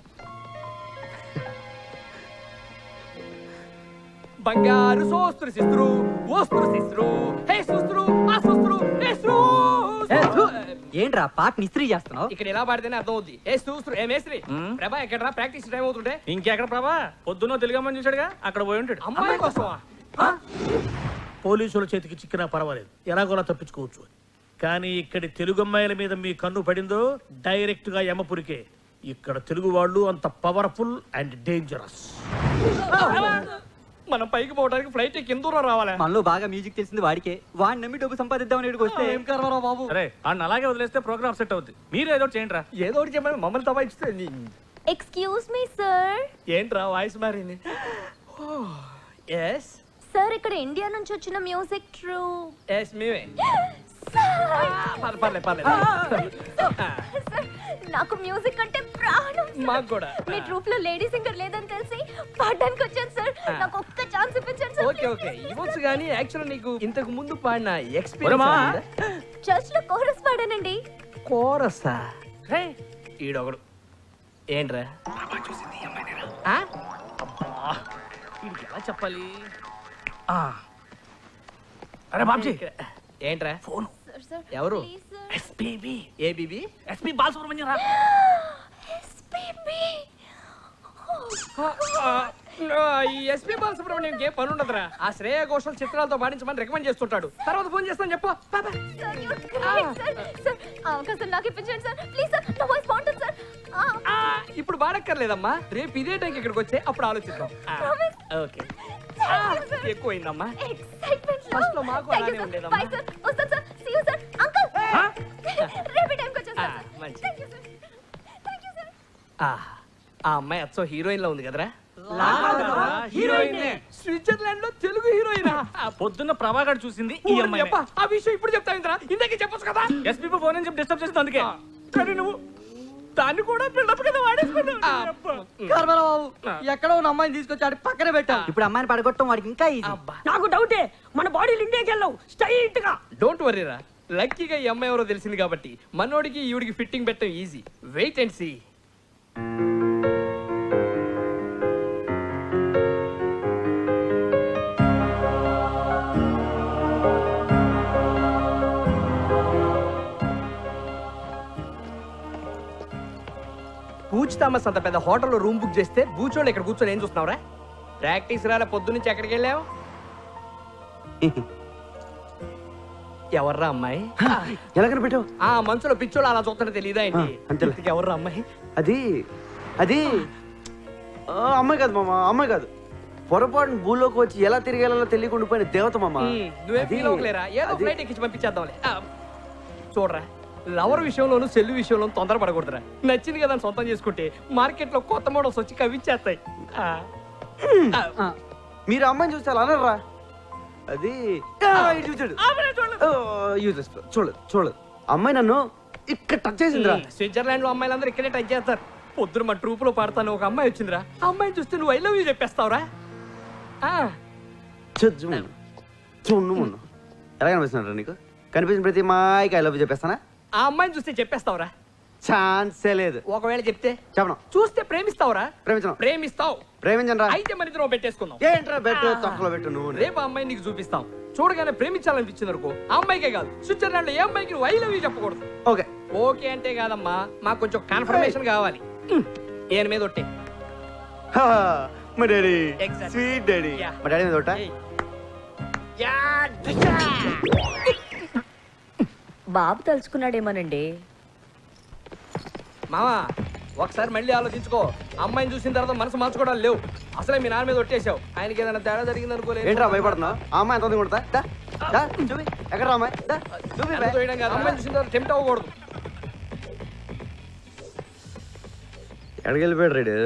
బంగారు సోస్త్రు సిస్త్రు ఓస్త్రు సిస్త్రు హే సుస్త్రు ఆ సుస్త్రు హే ఏంట్రా పాట ఇస్త్రీ చేస్తున్నావు ఇక్కడ ఎలా పాడితేనే అర్థం అవుద్ది ఏ చూస్తు ఏ మేస్త్రి ప్రభా ఎక్కడ ప్రాక్టీస్ టైం అవుతుంటే ఇంకెక్కడ ప్రభా పొద్దున్న తెలుగమ్మని చూశాడుగా అక్కడ పోయి ఉంటాడు అమ్మాయి కోసమా పోలీసుల చేతికి చిక్కినా పర్వాలేదు ఎలాగోలా తప్పించుకోవచ్చు కానీ ఇక్కడి తెలుగు అమ్మాయిల మీద మీ కన్ను పడిందో డైరెక్ట్ గా యమపురికే ఇక్కడ తెలుగు వాళ్ళు అంత పవర్ఫుల్ అండ్ డేంజరస్ మనం పైకి పోవడానికి ఫ్లైట్ కింద దూరం రావాలి మనలో బాగా మ్యూజిక్ తెలిసింది వాడికే వాడిని నమ్మి డబ్బు సంపాదిద్దామని ఇక్కడికి వస్తే ఏం కర్మరా బాబు అరే అన్న అలాగే వదిలేస్తే ప్రోగ్రామ్ సెట్ అవుద్ది మీరు ఏదో ఒకటి చేయండి రా ఏదో ఒకటి చెప్పండి మమ్మల్ని తపాయిస్తే ఎక్స్క్యూజ్ మీ సార్ ఏంట్రా వాయిస్ మారింది ఎస్ సార్ ఇక్కడ ఇండియా నుంచి వచ్చిన మ్యూజిక్ ట్రూ ఎస్ మేమే పర్లే పర్లే నాకు మ్యూజిక్ అంటే ప్రాణం sir. మాకు కూడా. మీ ట్రూప్ లో లేడీ సింగర్ లేదని తెలిసి పాడడానికి వచ్చాను సార్ నాకు ఒక్క ఛాన్స్ ఇప్పించండి సార్ ఓకే ఓకే ఇవ్వచ్చు కానీ యాక్చువల్ నీకు ఇంతకు ముందు పాడిన ఒరేమా. ఎక్స్పీరియన్స్ చర్చ్ లో కోరస్ పాడానండి కోరసా ఈడొకడు ఏంట్రా ఆ? అబ్బా, వీడికి ఎలా చెప్పాలి ఆ. అరే బాబ్జీ ఏంట్రా ఫోన్ సార్ సార్ ఎవరు ప్లీజ్ సార్ ఎస్పీబీ ఏ బీబీ ఎస్పీ బాలసుబ్రహ్మణ్యం రా ఎస్పీబీ ఈ ఎస్పీ బాలసుబ్రహ్మణ్యం ఏ పని ఉండదురా ఆ శ్రేయ ఘోషల్ చిత్రాలతో పాడించమని రికమెండ్ చేస్తుంటాడు తర్వాత ఫోన్ చేస్తాను చెప్పు బా, బా. Sir you're great, sir sir అవకాశం నాకు ఇప్పించండి సార్ ప్లీజ్ సార్ నా వాయిస్ బాగుంటుంది సార్ ఆ, ఆ, ఇప్పుడు బాడక్కర్లేదమ్మా రేపు ఇదే టైంకి ఇక్కడికి వచ్చే అప్పుడు ఆలోచిద్దాం ఆ, Promise. Okay Thank you, sir. ఎక్కువైందమ్మా excitement లో. First లో మాకు Thank you, అలానే sir. ఉండేదమ్మా. Bye, sir. వస్తాను, sir. See you, sir. Uncle. రేపు ఈ టైంకి వచ్చేస్తాను, ఆ, sir. మంచిది. Thank you, sir. Thank you, sir. ఆ ఆ అమ్మాయి అచ్చో హీరోయిన్ లో ఉంది కదరా హీరోయినే. స్విట్జర్లాండ్ లో తెలుగు హీరోయిన్ పొద్దున్న ప్రభాకర్ చూసింది ఈ అమ్మాయి ఆ విషయం ఇప్పుడు చెప్తా ఇంద్రా ఇందాకే చెప్పొచ్చు కదా ఎస్పీ ఫోన్ అని చెప్పి డిస్టర్బ్ చేస్తుంది అందుకే కానీ నువ్వు దాన్ని కూడా బిల్డప్ కింద వాడేసుకున్నావు బాబు ఎక్కడో ఉన్న అమ్మాయిని తీసుకొచ్చి ఆడి పక్కన పెట్టాం ఇప్పుడు అమ్మాయిని పడగొట్టడం వాడికి ఇంకా ఈజీ నాకు డౌటే మన బాడీలు ఇండియాకి వెళ్ళవు స్ట్రైట్ గా డోంట్ వరీరా లక్కీగా ఈ అమ్మాయి ఎవరో తెలిసింది కాబట్టి మనోడికి ఈవిడికి ఫిట్టింగ్ పెట్టడం easy wait and see Pooch Thomas అంత పెద్ద హోటల్లో రూమ్ బుక్ చేస్తే బూచోళ్ళు ఇక్కడ కూర్చొని ఏం చూస్తున్నావురా ప్రాక్టీస్ రాలే పొద్దు నుంచి ఎక్కడికి వెళ్ళావు ఎవర్రా అమ్మాయి ఎలా కనిపెట్టావు ఆ మనసులో పిచ్చోళ్ళు అలా చూస్తుంటే తెలియదా ఏంటి ఆ, అంతేలే. ఇంతకీ ఎవర్రా అమ్మాయి అది అది ఆ, అమ్మాయి కాదు మామ అమ్మాయి కాదు పొరపాటున భూలోకి వచ్చి ఎలా తిరిగేలా తెలియకుండా ఉండిపోయిన దేవత మామ ఉమ్, నువ్వేం అది- ఫీల్ అవ్వలేరా ఏదో అది- ఫ్లైట్ ఎక్కించి పంపించేద్దాంలే ఆ, చూడరా లవర్ విషయంలోను సెల్ విషయంలోను తొందరపడకూడదురా నచ్చింది కదా అని సొంతం చేసుకుంటే మార్కెట్ లో కొత్త మోడల్స్ వచ్చి కవిచ్చేస్తాయి ఆ. ఆ. మీరు ఆ అమ్మాయిని చూస్తే అలా అనర్రా అది ఆ, ఇటు చూచాడు యూజ్లెస్ చూడలేదు చూడలేదు అమ్మాయి నన్ను ఇక్కడ టచ్ చేసిందిరా ఉమ్, స్విట్జర్లాండ్ లో అమ్మాయిలందరూ ఇక్కడే టచ్ చేస్తారు పొద్దున మా ట్రూప్ లో పాడతాను ఒక అమ్మాయి వచ్చిందిరా ఆ అమ్మాయిని చూస్తే నువ్వు ఐ లవ్ యూ చెప్పేస్తావురా ఆ. చూడు మొన్న చూడు మొన్న ఎలా కనిపిస్తున్నారా నీకు కనిపించిన ప్రతి మాయకి ఐ లవ్ చెప్పేస్తానా ఆ అమ్మాయిని చూస్తే చెప్పేస్తావురా ఛాన్సే లేదు ఒకవేళ చెప్తే చెప్పను చూస్తే ప్రేమిస్తావురా ప్రేమించను ప్రేమిస్తావు ప్రేమించను అయితే మన ఇద్దరం పెట్టేసుకుందాం ఏంట్రా పెట్టు తొక్కలో పెట్టు నువ్వు రేపు ఆ అమ్మాయిని నీకు చూపిస్తాం చూడగానే ప్రేమించాలనిపించింది అనుకో ఆ అమ్మాయికే కాదు స్విట్జర్లాండ్ లో ఏ అమ్మాయికి నువ్వు ఐ లవ్ యూ చెప్పకూడదు ఓకే ఓకే అంటే కాదమ్మా మాకు కొంచెం కన్ఫర్మేషన్ కావాలి ఏను మీద ఒట్టే మా daddy Exactly. Sweet daddy Yeah. మా డాడీ మీద ఒకటా బాబు తలుచుకున్నాడేమోనండి మామా ఒకసారి మళ్ళీ ఆలోచించుకో అమ్మాయిని చూసిన తర్వాత మనసు మార్చుకోవడం లేవు అసలే మీ నాన్న మీద ఒట్టేశావు ఆయనకి ఏదైనా తేడా జరిగింది అనుకోలేదు ఏంట్రా భయపడుతున్నావు ఆ అమ్మాయి ఎంత ఉంది కొడతా దా, దా, చూపి ఎక్కడ రా అమ్మాయి దా, చూపి బే. అమ్మాయిని చూసిన తర్వాత టెంప్ట్ అవ్వకూడదు ఎక్కడికి వెళ్ళిపోయాడు రేడు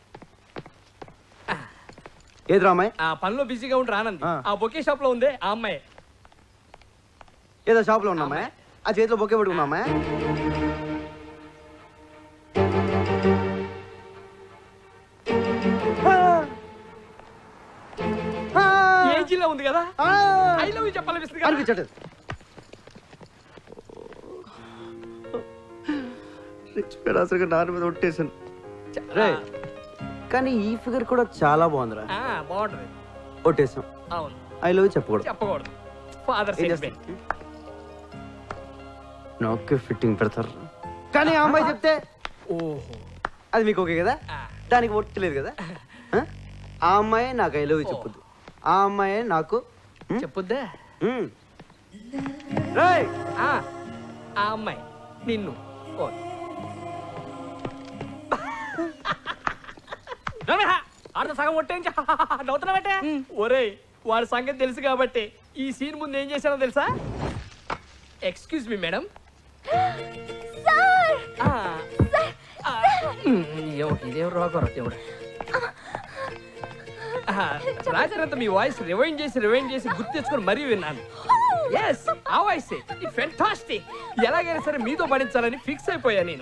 ఏది రా అమ్మాయి ఆ పనిలో బిజీగా ఉండి రానంది ఆ. ఆ బొకే షాప్ లో ఉంది ఆ అమ్మాయి ఏదో షాప్ లో ఉన్నామా ఆ చేతిలో బొకే పెట్టుకున్నామా ఏజీలో ఉంది కదా ఐ లవ్ యూ చెప్పాలనిపిస్తుంది కదా అనిపించట్లేదు రిచ్గాడు అసలు నాన్న మీద ఒట్టేసాను రే కానీ ఈ ఫిగర్ కూడా చాలా బాగుందిరా ఆ, బాగుంటది ఒట్టేసాం అవును ఐ లవ్ చెప్పకూడదు చెప్పకూడదు ఫాదర్ ఏం సెంటిమెంట్ నాకే ఫిట్టింగ్ పెడతారు కానీ ఆ అమ్మాయి చెప్తే ఓహో అది మీకు ఓకే కదా దానికి ఒట్టలేదు కదా ఆ? ఆ అమ్మాయి నాకు ఐ లవ్ చెప్పొద్దు ఆ అమ్మాయి నాకు చెప్పొద్దా మ్. రేయ్! ఆ ఆ అమ్మాయి నిన్ను ఓ రమేహ, ఆడత సగం కొట్టేంచి నవ్వుతున్నావంటే ఒరేయ్ వాడి సంగతి తెలుసు కాబట్టి ఈ సీన్ ముందు ఏం చేశానో తెలుసా ఎక్స్క్యూజ్ మీ మేడం ఇదేం రోగం దేవుడు రాజరంత మీ వాయిస్ రివైండ్ చేసి రివైండ్ చేసి గుర్తు తెచ్చుకొని మరీ విన్నాను ఎస్ ఆ వాయిస్ ఫెంటాస్టిక్ ఎలాగైనా సరే మీతో పడించాలని ఫిక్స్ అయిపోయా నేను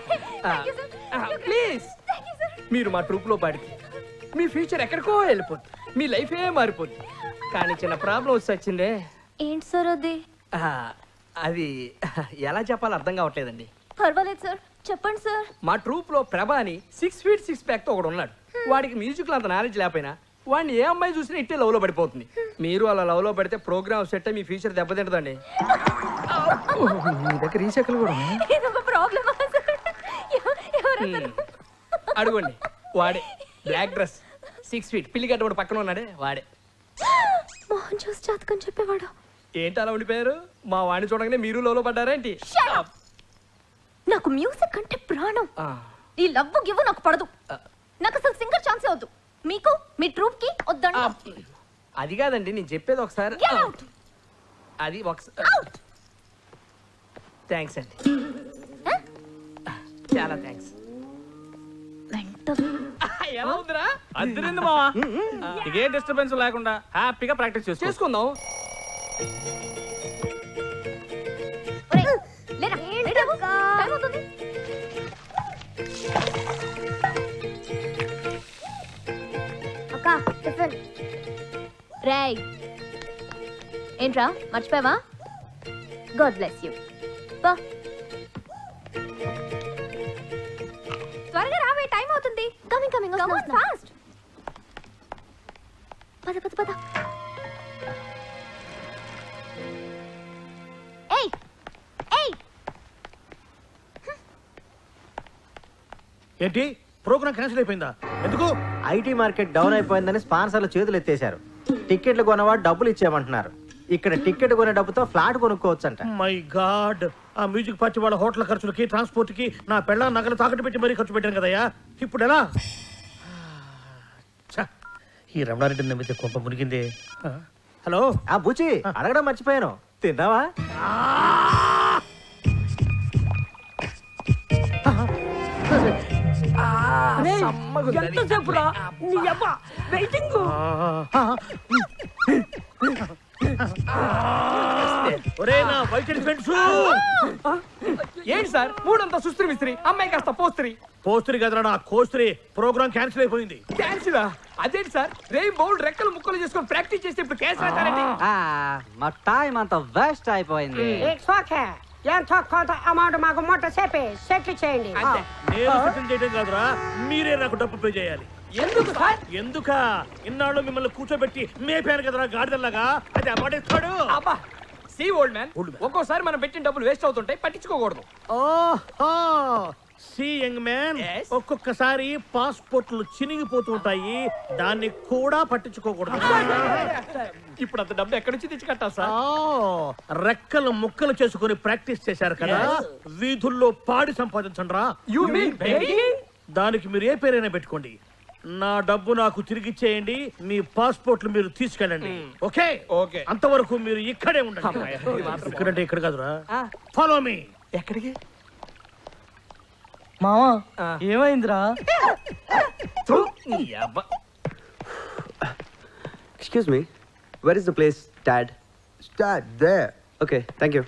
ప్లీజ్ మీరు మా ట్రూప్ లో పాడితే మీ ఫ్యూచర్ ఎక్కడికో వెళ్ళిపోద్ది మీ లైఫే మారిపోద్ది కానీ చిన్న ప్రాబ్లం వచ్చి వచ్చిందే ఏంటి సార్ అది ఆ, అది ఎలా చెప్పాలో అర్థం కావట్లేదండి పర్వాలేదు సార్ చెప్పండి సార్ మా ట్రూప్ లో ప్రభా అని సిక్స్ ఫీట్ సిక్స్ ప్యాక్ తో ఒకడు ఉన్నాడు వాడికి మ్యూజిక్ లో అంత నాలెడ్జ్ లేకపోయినా వాడిని ఏ అమ్మాయి చూసినా ఇట్టే లవ్ లో పడిపోతుంది మీరు అలా లవ్ లో పడితే ప్రోగ్రామ్ సెట్ అయ్యి మీ ఫ్యూచర్ దెబ్బతింటదండి మీ దగ్గర ఈ చెక్కలు కూడా ఉన్నాయా? ఇదొక ప్రాబ్లమా సార్ ఎవరు హ్మ్. అడుగుండి వాడే బ్లాక్ డ్రెస్ సిక్స్ ఫీట్ పిల్లిగడ్డ కూడా పక్కన ఉన్నాడే వాడే మోహన్ చూసి జాతకం చెప్పేవాడు ఏంటి అలా ఉండిపోయారు మా వాడిని చూడగానే మీరు లోలో పడ్డారేంటి Shut up! నాకు మ్యూజిక్ అంటే ప్రాణం ఆ, ఈ లవ్ గివ్ నాకు పడదు నాకు అసలు సింగర్ ఛాన్సే వద్దు మీకు మీ ట్రూప్ కి వద్దండి అది కాదండి నేను చెప్పేది ఒకసారి Get out! అది ఒకసారి థ్యాంక్స్ అండి చాలా థ్యాంక్స్ ఎలా ఉందిరా అద్దరింది మావా ఏ డిస్టర్బెన్స్ లేకుండా హ్యాపీగా ప్రాక్టీస్ చేసుకో చేసుకుందాం ఒరేయ్, లేరా, లేరా, టైం అవుతుంది. అక్క టిఫిన్ రేయ్ ఏంట్రా మర్చిపోయావా గాడ్ బ్లెస్ యూ బా త్వరగా రావే టైం అవుతుంది coming coming come on fast పద పద పద ఏయ్ ఏయ్ ఏంటి ప్రోగ్రామ్ క్యాన్సిల్ అయిపోయిందా ఎందుకు ఐటీ మార్కెట్ డౌన్ అయిపోయిందని స్పాన్సర్లు చేతులు ఎత్తేశారు టికెట్లు కొనవాడు డబ్బులు ఇచ్చేయమంటున్నారు ఇక్కడ టికెట్ కొనే డబ్బుతో ఫ్లాట్ కొనుక్కోవచ్చంట మై గాడ్ ఆ మ్యూజిక్ పార్టీ వాళ్ళ హోటల్ ఖర్చులకి ట్రాన్స్పోర్ట్ కి నా పెళ్ళ నగలు తాకట్టు పెట్టి మరీ ఖర్చు పెట్టాను కదయ్యా ఇప్పుడు ఎలా ఛ, ఈ రమణారెడ్డి నమ్మితే కొంప మునిగింది ఆ, హలో ఆ బుచి అడగడం మర్చిపోయాను తిన్నావా ఎంతసేపు రా నీ అబ్బ వెయిటింగ్ ఒరే నా వైట్ ఫ్రెండ్స్ ఏంటి సార్ మూడంతా సుస్త్రి మిస్త్రి అమ్మాయి కాస్త పోస్త్రి పోస్త్రి కదరా నా కోస్త్రి ప్రోగ్రామ్ క్యాన్సిల్ అయిపోయింది క్యాన్సిల్ అదేంటి సార్ రేయ్ బౌల్ రెక్కలు ముక్కలు చేసుకొని ప్రాక్టీస్ చేస్తే ఇప్పుడు క్యాన్సిల్ అంటారండి మా టైం అంతా వేస్ట్ అయిపోయింది ఇట్స్ ఓకే ఎంతో కొంత అమౌంట్ మాకు మొట్ట చెప్పి సెటిల్ చేయండి నేను సెటిల్ చేయడం కాదురా మీరే నాకు డబ్బు పే చేయాలి ఎందుకు సార్ ఎందుక ఇన్నాళ్ళు మిమ్మల్ని కూర్చోబెట్టి మేపాను కదరా గాడిదల్లాగా అది అమౌంట్ ఇస్తాడు అబ్బా సి ఓల్డ్ మ్యాన్ ఒక్కోసారి మనం పెట్టిన డబ్బులు వేస్ట్ అవుతుంటాయి పట్టించుకోకూడదు ఓహో సి యంగ్ మ్యాన్ ఒక్కొక్కసారి పాస్పోర్ట్లు చినిగిపోతూ ఉంటాయి దాన్ని కూడా పట్టించుకోకూడదు ఇప్పుడు అంత డబ్బు ఎక్కడి నుంచి తెచ్చి కట్టాలి సార్ ఓ, రెక్కలు ముక్కలు చేసుకుని ప్రాక్టీస్ చేశారు కదా వీధుల్లో పాడి సంపాదించండి రా You mean begging? దానికి మీరు ఏ పేరైనా పెట్టుకోండి నా డబ్బు నాకు తిరిగిచ్చేయండి మీ పాస్పోర్ట్లు మీరు తీసుకెళ్ళండి ఓకే ఓకే అంతవరకు మీరు ఇక్కడే ఉండండి అమ్మయ్య, ఇది మాత్రం ఇక్కడంటే ఇక్కడ కాదురా ఫాలో మీ ఎక్కడికి మావా ఏమైందిరా excuse me where is the place dad dad they okay thank you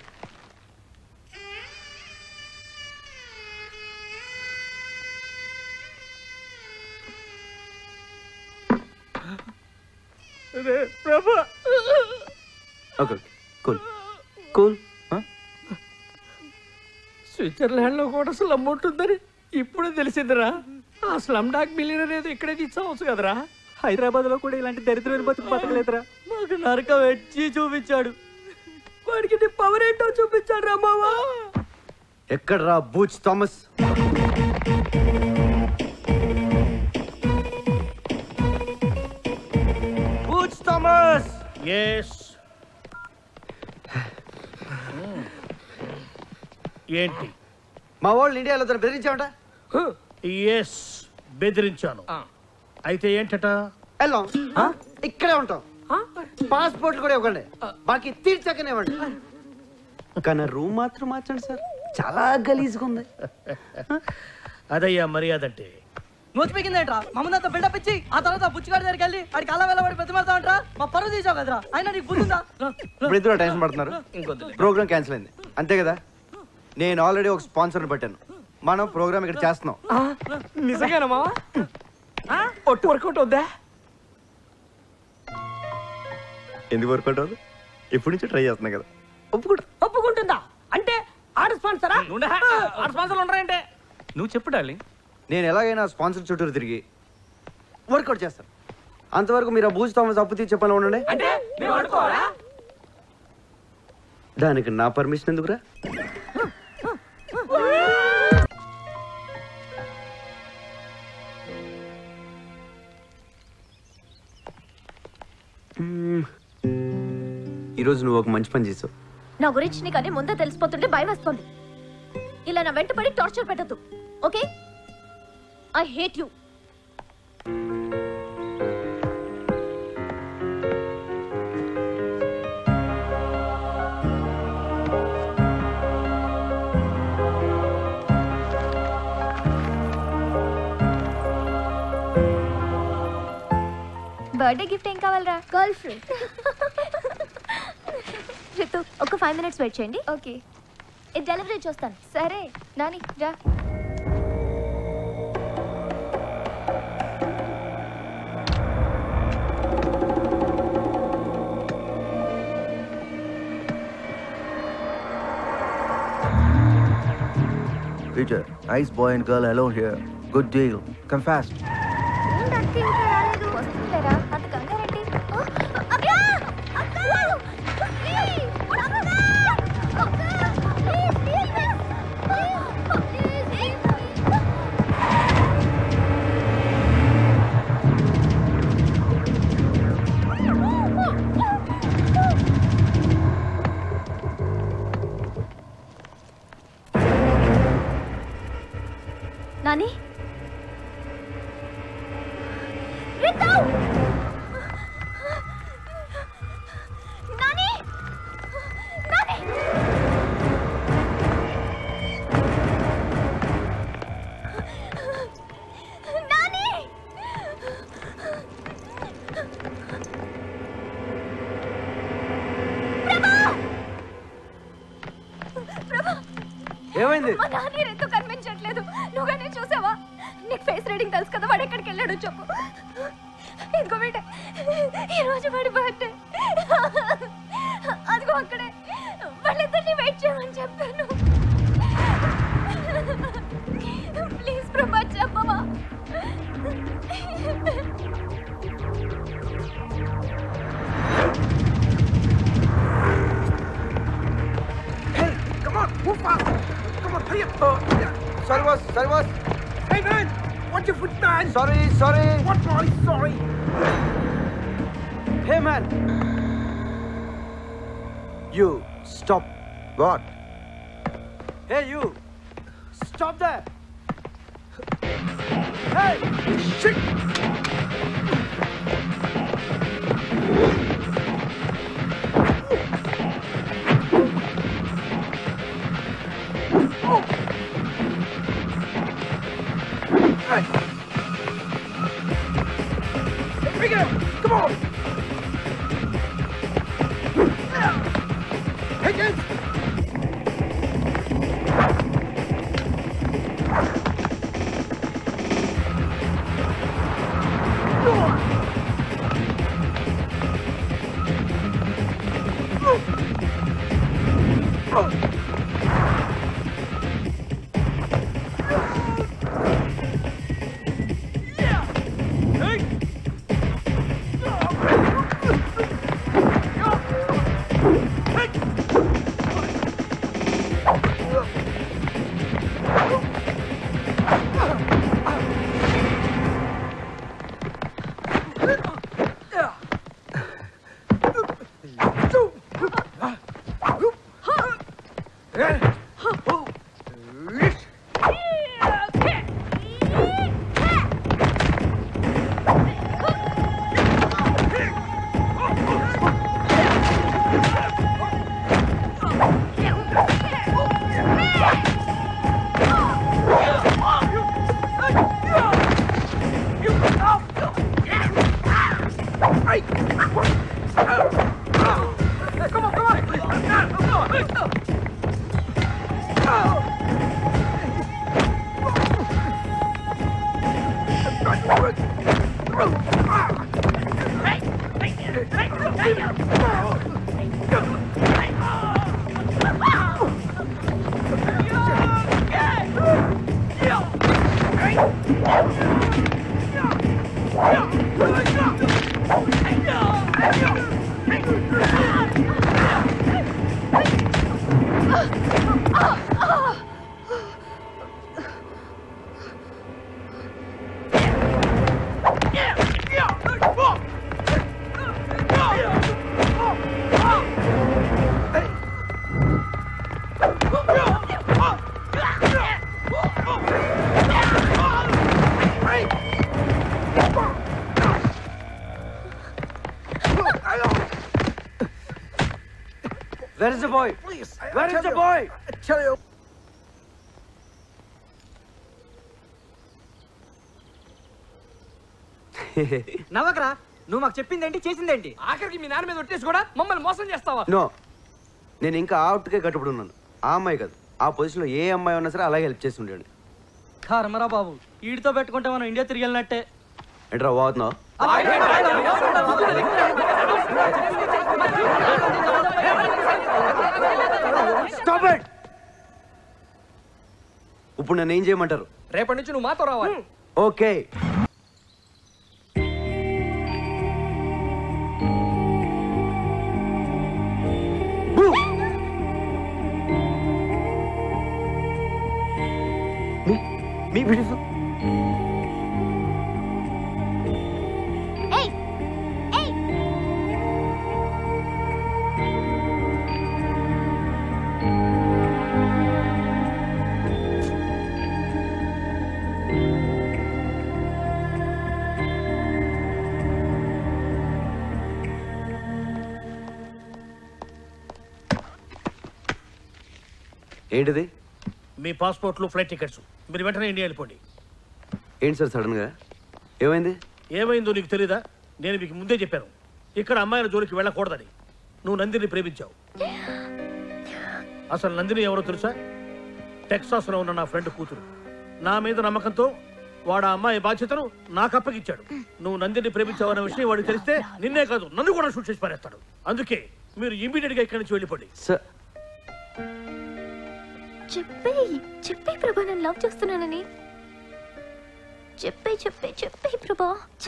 Prabha okay cool cool Switzerland లో కూడా స్లమ్ ఉంటుందని ఇప్పుడే తెలిసిందిరా ఆ స్లమ్ డాక్ మిలియనర్ ఏదో ఇక్కడే తీసుకోవచ్చు కదరా హైదరాబాద్ లో కూడా ఇలాంటి దరిద్రమైన బతుకు బతకలేదురా మాకు నరకం వచ్చి చూపించాడు వాడికి నీ పవర్ ఏంటో చూపించాడు రా మావా ఎక్కడ్రా Butch Thomas Butch Thomas yes ఏంటి మా వాళ్ళు ఇండియాలో తను బెదిరించామట ఎస్ బెదిరించాను అయితే ఏంటట వెళ్ళాం ఇక్కడే ఉంటాం పాస్పోర్ట్లు కూడా ఇవ్వండి బాకీ తీర్చకనే ఇవ్వండి కానీ రూమ్ మాత్రం మార్చండి సార్ చాలా గలీజ్గా ఉంది అదయ్యా మర్యాద అంటే నోచిపోయిందేంట్రా మమ్మల్ని బిల్డప్ ఇచ్చి ఆ తర్వాత బుచ్చిగాడి దగ్గరికి వెళ్ళి వాడికి అలా వెళ్ళబడి ప్రతిమాడతావంట్రా మా పరువు తీసావు కదరా అయినా నీకు బుద్ధుందా ఇప్పుడు ఇద్దరు టెన్షన్ పడుతున్నారు ప్రోగ్రామ్ క్యాన్సిల్ అయింది అంతే కదా నేను ఆల్రెడీ ఒక స్పాన్సర్ని పెట్టాను మనం ప్రోగ్రామ్ ఇక్కడ చేస్తున్నాం నిజంగానా మావా ఒట్టు వర్కౌట్ అవుద్దా ఎందుకు వర్కౌట్ అవ్వదు ఇప్పటి నుంచి ట్రై చేస్తున్నా కదా ఒప్పుకుంటుందా అంటే ఆడ స్పాన్సరా ఆడ స్పాన్సర్లు ఉండరంటే నువ్వు చెప్పు డార్లింగ్ నేను ఎలాగైనా స్పాన్సర్ చుట్టూరు తిరిగి వర్కౌట్ చేస్తాను అంతవరకు మీరు ఆ బూజ్ థామస్ అప్పు తీర్చి చెప్పాలని ఉండండి అంటే మేము అడుకోవాలా దానికి నా పర్మిషన్ ఎందుకురా మ్మ్. ఈరోజు నువ్వు ఒక మంచి పని చేసావు నా గురించి నీకు అన్ని ముందే తెలిసిపోతుంటే భయం వస్తుంది ఇలా నా వెంట పడి టార్చర్ పెట్టద్దు okay I hate you birthday gift ఏం కావాలరా గర్ల్ ఫ్రెండ్ రితు ఒక ఫైవ్ మినిట్స్ వెయిట్ చేయండి ఓకే ఇది డెలివరీ చూస్తాను సరే నాని రా Peter, nice boy and girl alone here. Good deal. Come fast. ఏంటంటే ఇంకా రాలేదు వస్తుందిలేరా అంత కంగారేంటి ఆ, అక్క! అక్క! ప్లీజ్! అక్క! అక్క! Please, please, please! Please, please. Nani Ritu Nani Nani Nani Prabha Prabha ఏమైంది మా నాని రితు కనిపించట్లేదు నువ్వుగానే చూసావా నీకు ఫేస్ రీడింగ్ తెలుసు కదా వాడు ఎక్కడికి వెళ్ళాడో చెప్పు ఇదిగో బిడ్డ ఈ రోజు వాడి బర్త్డే అదిగో అక్కడే వాళ్ళిద్దరిని వెయిట్ చేయమని చెప్పాను ప్లీజ్ ప్రభా చెప్పవా Come on, move fast. Come on, hurry up. Uh, yeah. Sorry, boss. Sorry, boss. Hey, man. Watch your foot, man. Sorry, sorry. What, boy? Sorry. Hey, man. You stop. What? Hey, you. Stop there. Hey, shit. Hey. Pick it up. Come on. Hey, James. Where is the boy? Please. Where is the boy? Tell you. నవ్వకరా నువ్వు మాకు చెప్పిందేంటి చేసిందేంటి ఆఖరికి మీ నాన్న మీద ఒట్టేసి కూడా మమ్మల్ని మోసం చేస్తావా నో నేను ఇంకా ఆ అవుట్కే కట్టుబడి ఉన్నాను ఆ అమ్మాయి కాదు ఆ పొజిషన్లో ఏ అమ్మాయి ఉన్నా సరే అలాగే హెల్ప్ చేసి ఉండేది కర్మరా బాబు వీడితో పెట్టుకుంటే మనం ఇండియా తిరిగి వెళ్ళినట్టే ఏంట్రా పోతున్నావు స్టాప్ ఇట్ ఇప్పుడు నన్ను ఏం చేయమంటారు రేపటి నుంచి నువ్వు మాతో రావాలి ఓకే మీ బ్యూటిఫుల్ ఏయ్ ఏయ్ ఏంటిది మీ పాస్పోర్ట్లు ఫ్లైట్ టికెట్స్ మీరు వెంటనే ఇండియా వెళ్ళిపోండి ఏంటి సార్ సడన్గా ఏమైంది ఏమైందో నీకు తెలీదా నేను మీకు ముందే చెప్పాను ఇక్కడ అమ్మాయిల జోలికి వెళ్ళకూడదని నువ్వు నందిని ప్రేమించావు అసలు నందిని ఎవరో తెలుసా టెక్సాస్లో ఉన్న నా ఫ్రెండ్ కూతురు నా మీద నమ్మకంతో వాడు ఆ అమ్మాయి బాధ్యతను నాకు అప్పగించాడు నువ్వు నందిని ప్రేమించావు అనే విషయం వాడికి తెలిస్తే నిన్నే కాదు నన్ను కూడా షూట్ చేసి పారేస్తాడు అందుకే మీరు ఇమీడియట్ గా ఇక్కడి నుంచి వెళ్ళిపోండి సార్ చెప్పే చెప్పే ప్రభా నేను లవ్ చేస్తున్నానని చెప్పే చెప్పే చెప్పే ప్రభా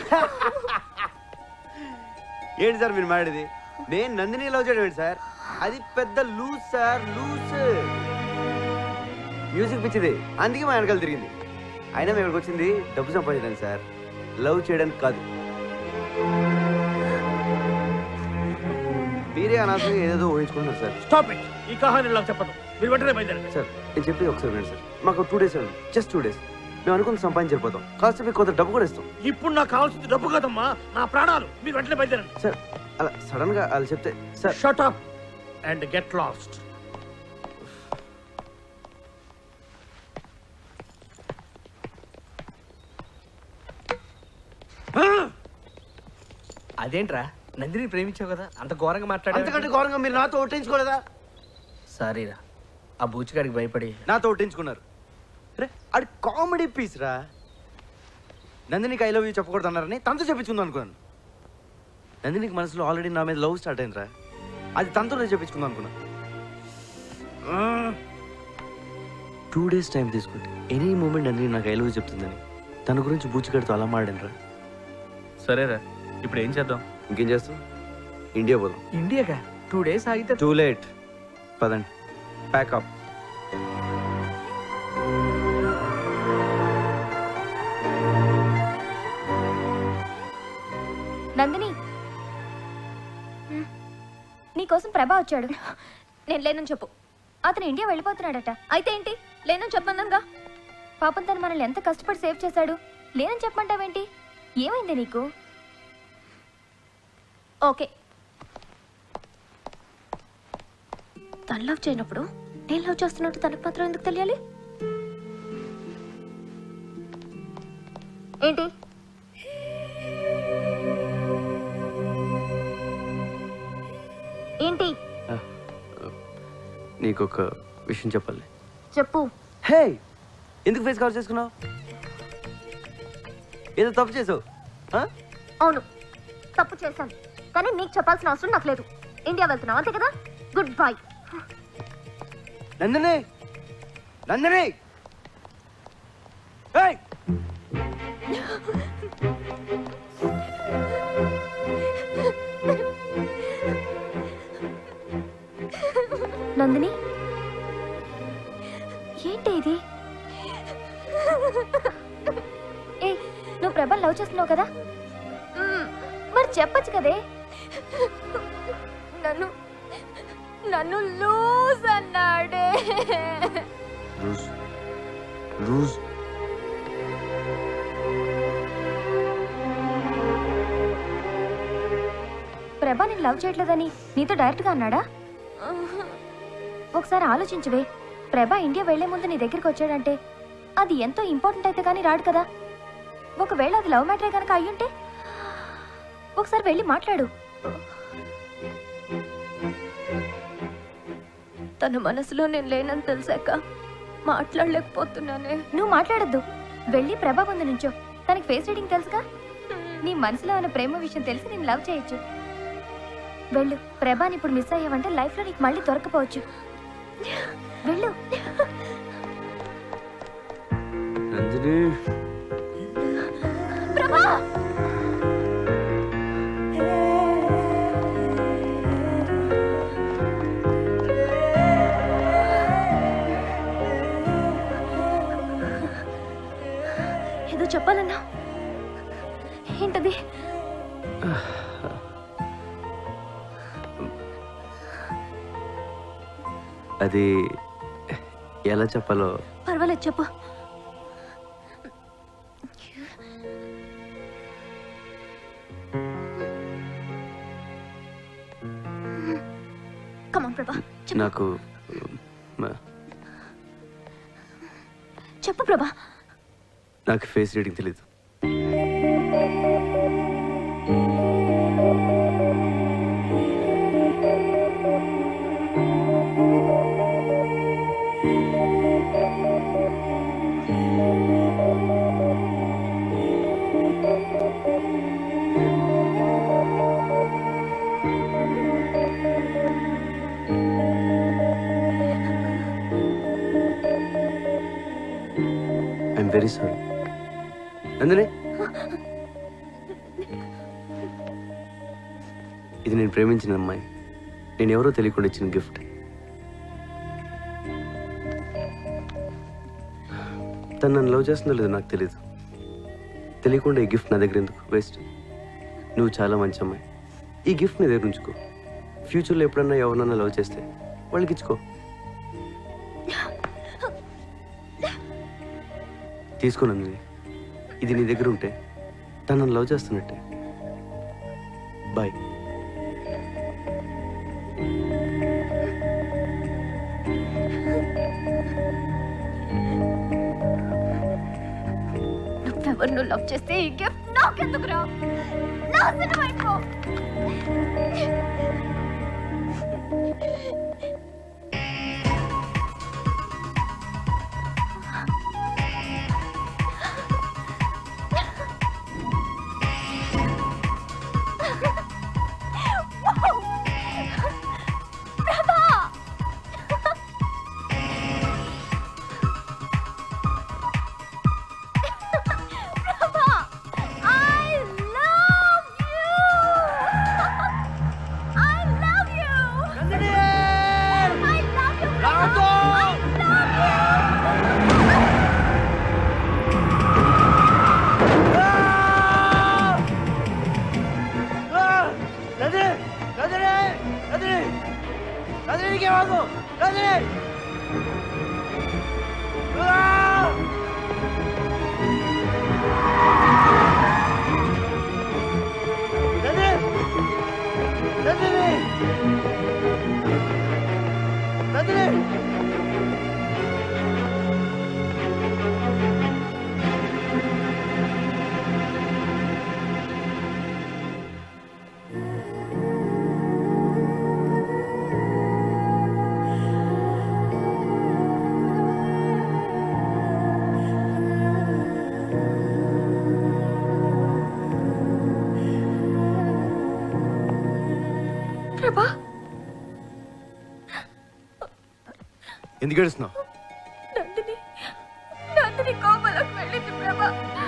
ఏంటి సార్ మీరు మాడేది నేను నందిని లవ్ చేయడం ఏంటి సార్ అది పెద్ద లూజ్ సార్ లూజ్ మ్యూజిక్ పిచ్చిది అందుకే మా వెనకాల తిరిగింది అయినా మేము ఇక్కడికి వచ్చింది డబ్బు సంపాదించడానికి సార్ లవ్ చేయడానికి కాదు మీరే అనవసరంగా ఏదేదో ఊహించుకుంటున్నారు సార్ స్టాప్ ఇట్ ఈ కహాని ఇలా చెప్పదు మీరు వెంటనే బయలుదేరండి సార్ నేను చెప్పేది ఒకసారి వినండి సార్ మాకు టూ డేస్ అండి జస్ట్ టూ డేస్ మేము అనుకున్న సంపాదించకపోతాం కాస్త మీకు కొంత డబ్బు కూడా ఇస్తాం ఇప్పుడు నాకు కావాల్సింది డబ్బు కదమ్మా నా ప్రాణాలు మీరు వెంటనే బయలుదేరండి సార్ అలా సడన్ గా అలా చెప్తే sir shut up and get lost అదేంట్రా నందిని ప్రేమించావు కదా అంత ఘోరంగా మాట్లాడా అంతకంటే ఘోరంగా మీరు నాతో ఒట్టించుకోలేదా సారీరా ఆ బూచిగాడికి భయపడి నాతో ఒట్టించుకున్నారు రే అది కామెడీ పీస్ రా నందినికి ఐ లవ్ యూ చెప్పకూడదు అన్నారని తనతో చెప్పించుకుందాం అనుకున్నాను నందినికి మనసులో ఆల్రెడీ నా మీద లవ్ స్టార్ట్ అయిందిరా అది తనతో చెప్పించుకుందాం అనుకున్నా టూ డేస్ టైం తీసుకుంటే ఎనీ మూమెంట్ నందిని నాకు ఐ లవ్ యూ చెప్తుందని తన గురించి బూచిగడితో అలా మాడాను రా సరేరా ఇప్పుడు ఏం చేద్దాం ఇంకేం చేస్తాం ఇండియా పోదాం ఇండియాగా టూ డేస్ ఆగితే టూ లేట్ పదండి ప్యాకప్ నందిని నీకోసం ప్రభా వచ్చాడు నేను లేనని చెప్పు అతను ఇండియా వెళ్ళిపోతున్నాడట అయితే ఏంటి లేనని చెప్పందంగా పాపం తను మనల్ని ఎంత కష్టపడి సేవ్ చేశాడు లేనని చెప్పమంటావేంటి ఏమైంది నీకు ఓకే తను లవ్ చేయనప్పుడు నేను లవ్ చేస్తున్నట్టు తనకు మాత్రం ఎందుకు తెలియాలి ఏంటి ఏంటి నీకు ఒక విషయం చెప్పాలి చెప్పు హే ఎందుకు ఫేస్ కవర్ చేసుకున్నావు ఏదో తప్పు చేసావు ఆ? అవును తప్పు చేశాను కానీ నీకు చెప్పాల్సిన అవసరం నాకు లేదు ఇండియా వెళ్తున్నావు అంతే కదా గుడ్ బై నందిని నందిని ఏయ్! నందిని ఏంటి ఇది ఏ నువ్వు ప్రభల్ లవ్ చేస్తున్నావు కదా మ్మ్, మరి చెప్పొచ్చు కదే నన్ను నన్ను లూజ్ అన్నాడే రూజ్ రూజ్ ప్రభా నేను లవ్ చేయట్లేదని నీతో డైరెక్ట్గా అన్నాడా ఒకసారి ఆలోచించవే ప్రభా ఇండియా వెళ్లే ముందు నీ దగ్గరికి వచ్చాడంటే అది ఎంతో ఇంపార్టెంట్ అయితే కానీ రాడు కదా ఒకవేళ అది లవ్ మ్యాటరే కనుక అయ్యుంటే ఒకసారి వెళ్ళి మాట్లాడు తన మనసులో నేను లేనని తెలిసాక మాట్లాడలేకపోతున్నానే నువ్వు మాట్లాడద్దు వెళ్ళి ప్రభా ముందు నుంచో తనకి ఫేస్ రీడింగ్ తెలుసుగా నీ మనసులో ఉన్న ప్రేమ విషయం తెలిసి నేను లవ్ చేయొచ్చు వెళ్ళు ప్రభాని ఇప్పుడు మిస్ అయ్యావంటే లైఫ్ లో నీకు మళ్ళీ దొరకపోవచ్చు వెళ్ళు నందిని ప్రభా ఏదో చెప్పాలన్నా ఏంటది అది ఎలా చెప్పాలో పర్వాలేదు చెప్పు కమాన్ ప్రభా నాకు మ- చెప్పు ప్రభా నాకు ఫేస్ రీడింగ్ తెలీదు ఐఎమ్ వెరీ సారీ నందిని ఇది నేను ప్రేమించిన అమ్మాయి నేను ఎవరో తెలియకుండా ఇచ్చిన గిఫ్ట్ తను నన్ను లవ్ చేస్తుందో లేదో నాకు తెలియదు తెలియకుండా ఈ గిఫ్ట్ నా దగ్గర ఎందుకు వేస్ట్ నువ్వు చాలా మంచి అమ్మాయి ఈ గిఫ్ట్ నీ దగ్గర ఉంచుకో ఫ్యూచర్లో ఎప్పుడన్నా ఎవరినన్నా లవ్ చేస్తే వాళ్ళకి ఇచ్చుకో తీసుకో నందిని ఇది నీ దగ్గర ఉంటే తను నన్ను లవ్ చేస్తున్నట్టే బాయ్ నువ్వెవరిను లవ్ చేస్తే ఈ గిఫ్ట్ నాకెందుకురా నాశనం అయిపో నందినికి ఏమవును నందిని నందిని నందిని నందిని ప్రభా ఎందుకు ఏడుస్తున్నావు నందిని నందిని కోమలోకి వెళ్ళింది ప్రభా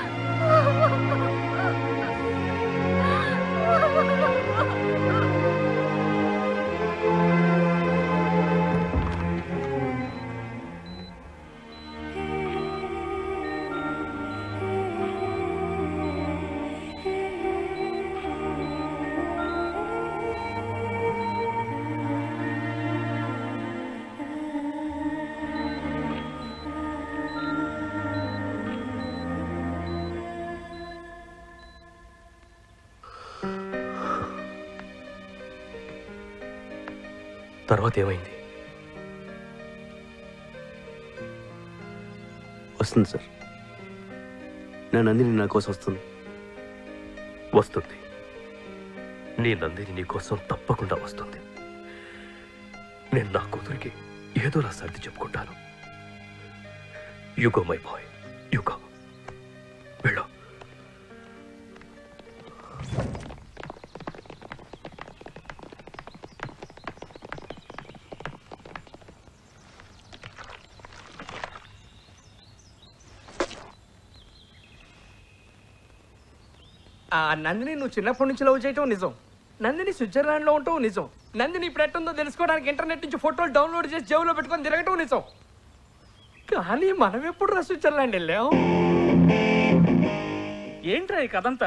తర్వాత ఏమైంది వస్తుంది సార్ నా నందిని నా కోసం వస్తుంది వస్తుంది నీ నందిని నీ కోసం తప్పకుండా వస్తుంది నేను నా కూతురికి ఏదో నా సర్ది చెప్పుకుంటాను యుగో మై బాయ్ యుగో వెళ్ళు ఆ నందిని నువ్వు చిన్నప్పటి నుంచి లవ్ చేయటం నిజం నందిని స్విట్జర్లాండ్ లో ఉంటావు నిజం నందిని ఇప్పుడు ఎట్టుందో తెలుసుకోవడానికి ఇంటర్నెట్ నుంచి ఫోటోలు డౌన్లోడ్ చేసి జేబులో పెట్టుకొని తిరగటం నిజం కానీ మనం ఎప్పుడు రా స్విట్జర్లాండ్ వెళ్ళాం ఏంట్రా ఈ కథంతా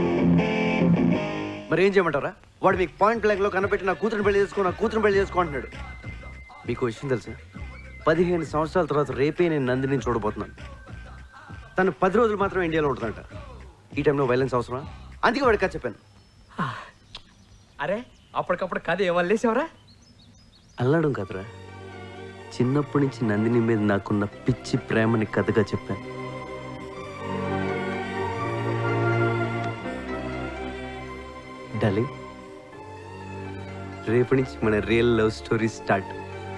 మరి ఏం చేయమంటారా వాడు మీకు పాయింట్ బ్లాక్ లో కనపెట్టి నా కూతురు పెళ్లి చేసుకో నా కూతురు పెళ్లి చేసుకో అంటున్నాడు మీకు ఓ విషయం తెలుసా పదిహేను సంవత్సరాల తర్వాత రేపే నేను నందిని చూడబోతున్నాను తను పది రోజులు మాత్రం ఇండియాలో ఉంటుందంట ఈ టైంలో వైలెన్స్ అవసరం అందుకే వాడికి కథ చెప్పాను అరే అప్పటికప్పుడు కథ ఏమల్లేసావరా అల్లడం కదరా చిన్నప్పటి నుంచి నందిని మీద నాకున్న పిచ్చి ప్రేమని కథగా చెప్పాను డార్లింగ్ రేపటి నుంచి మన రియల్ లవ్ స్టోరీ స్టార్ట్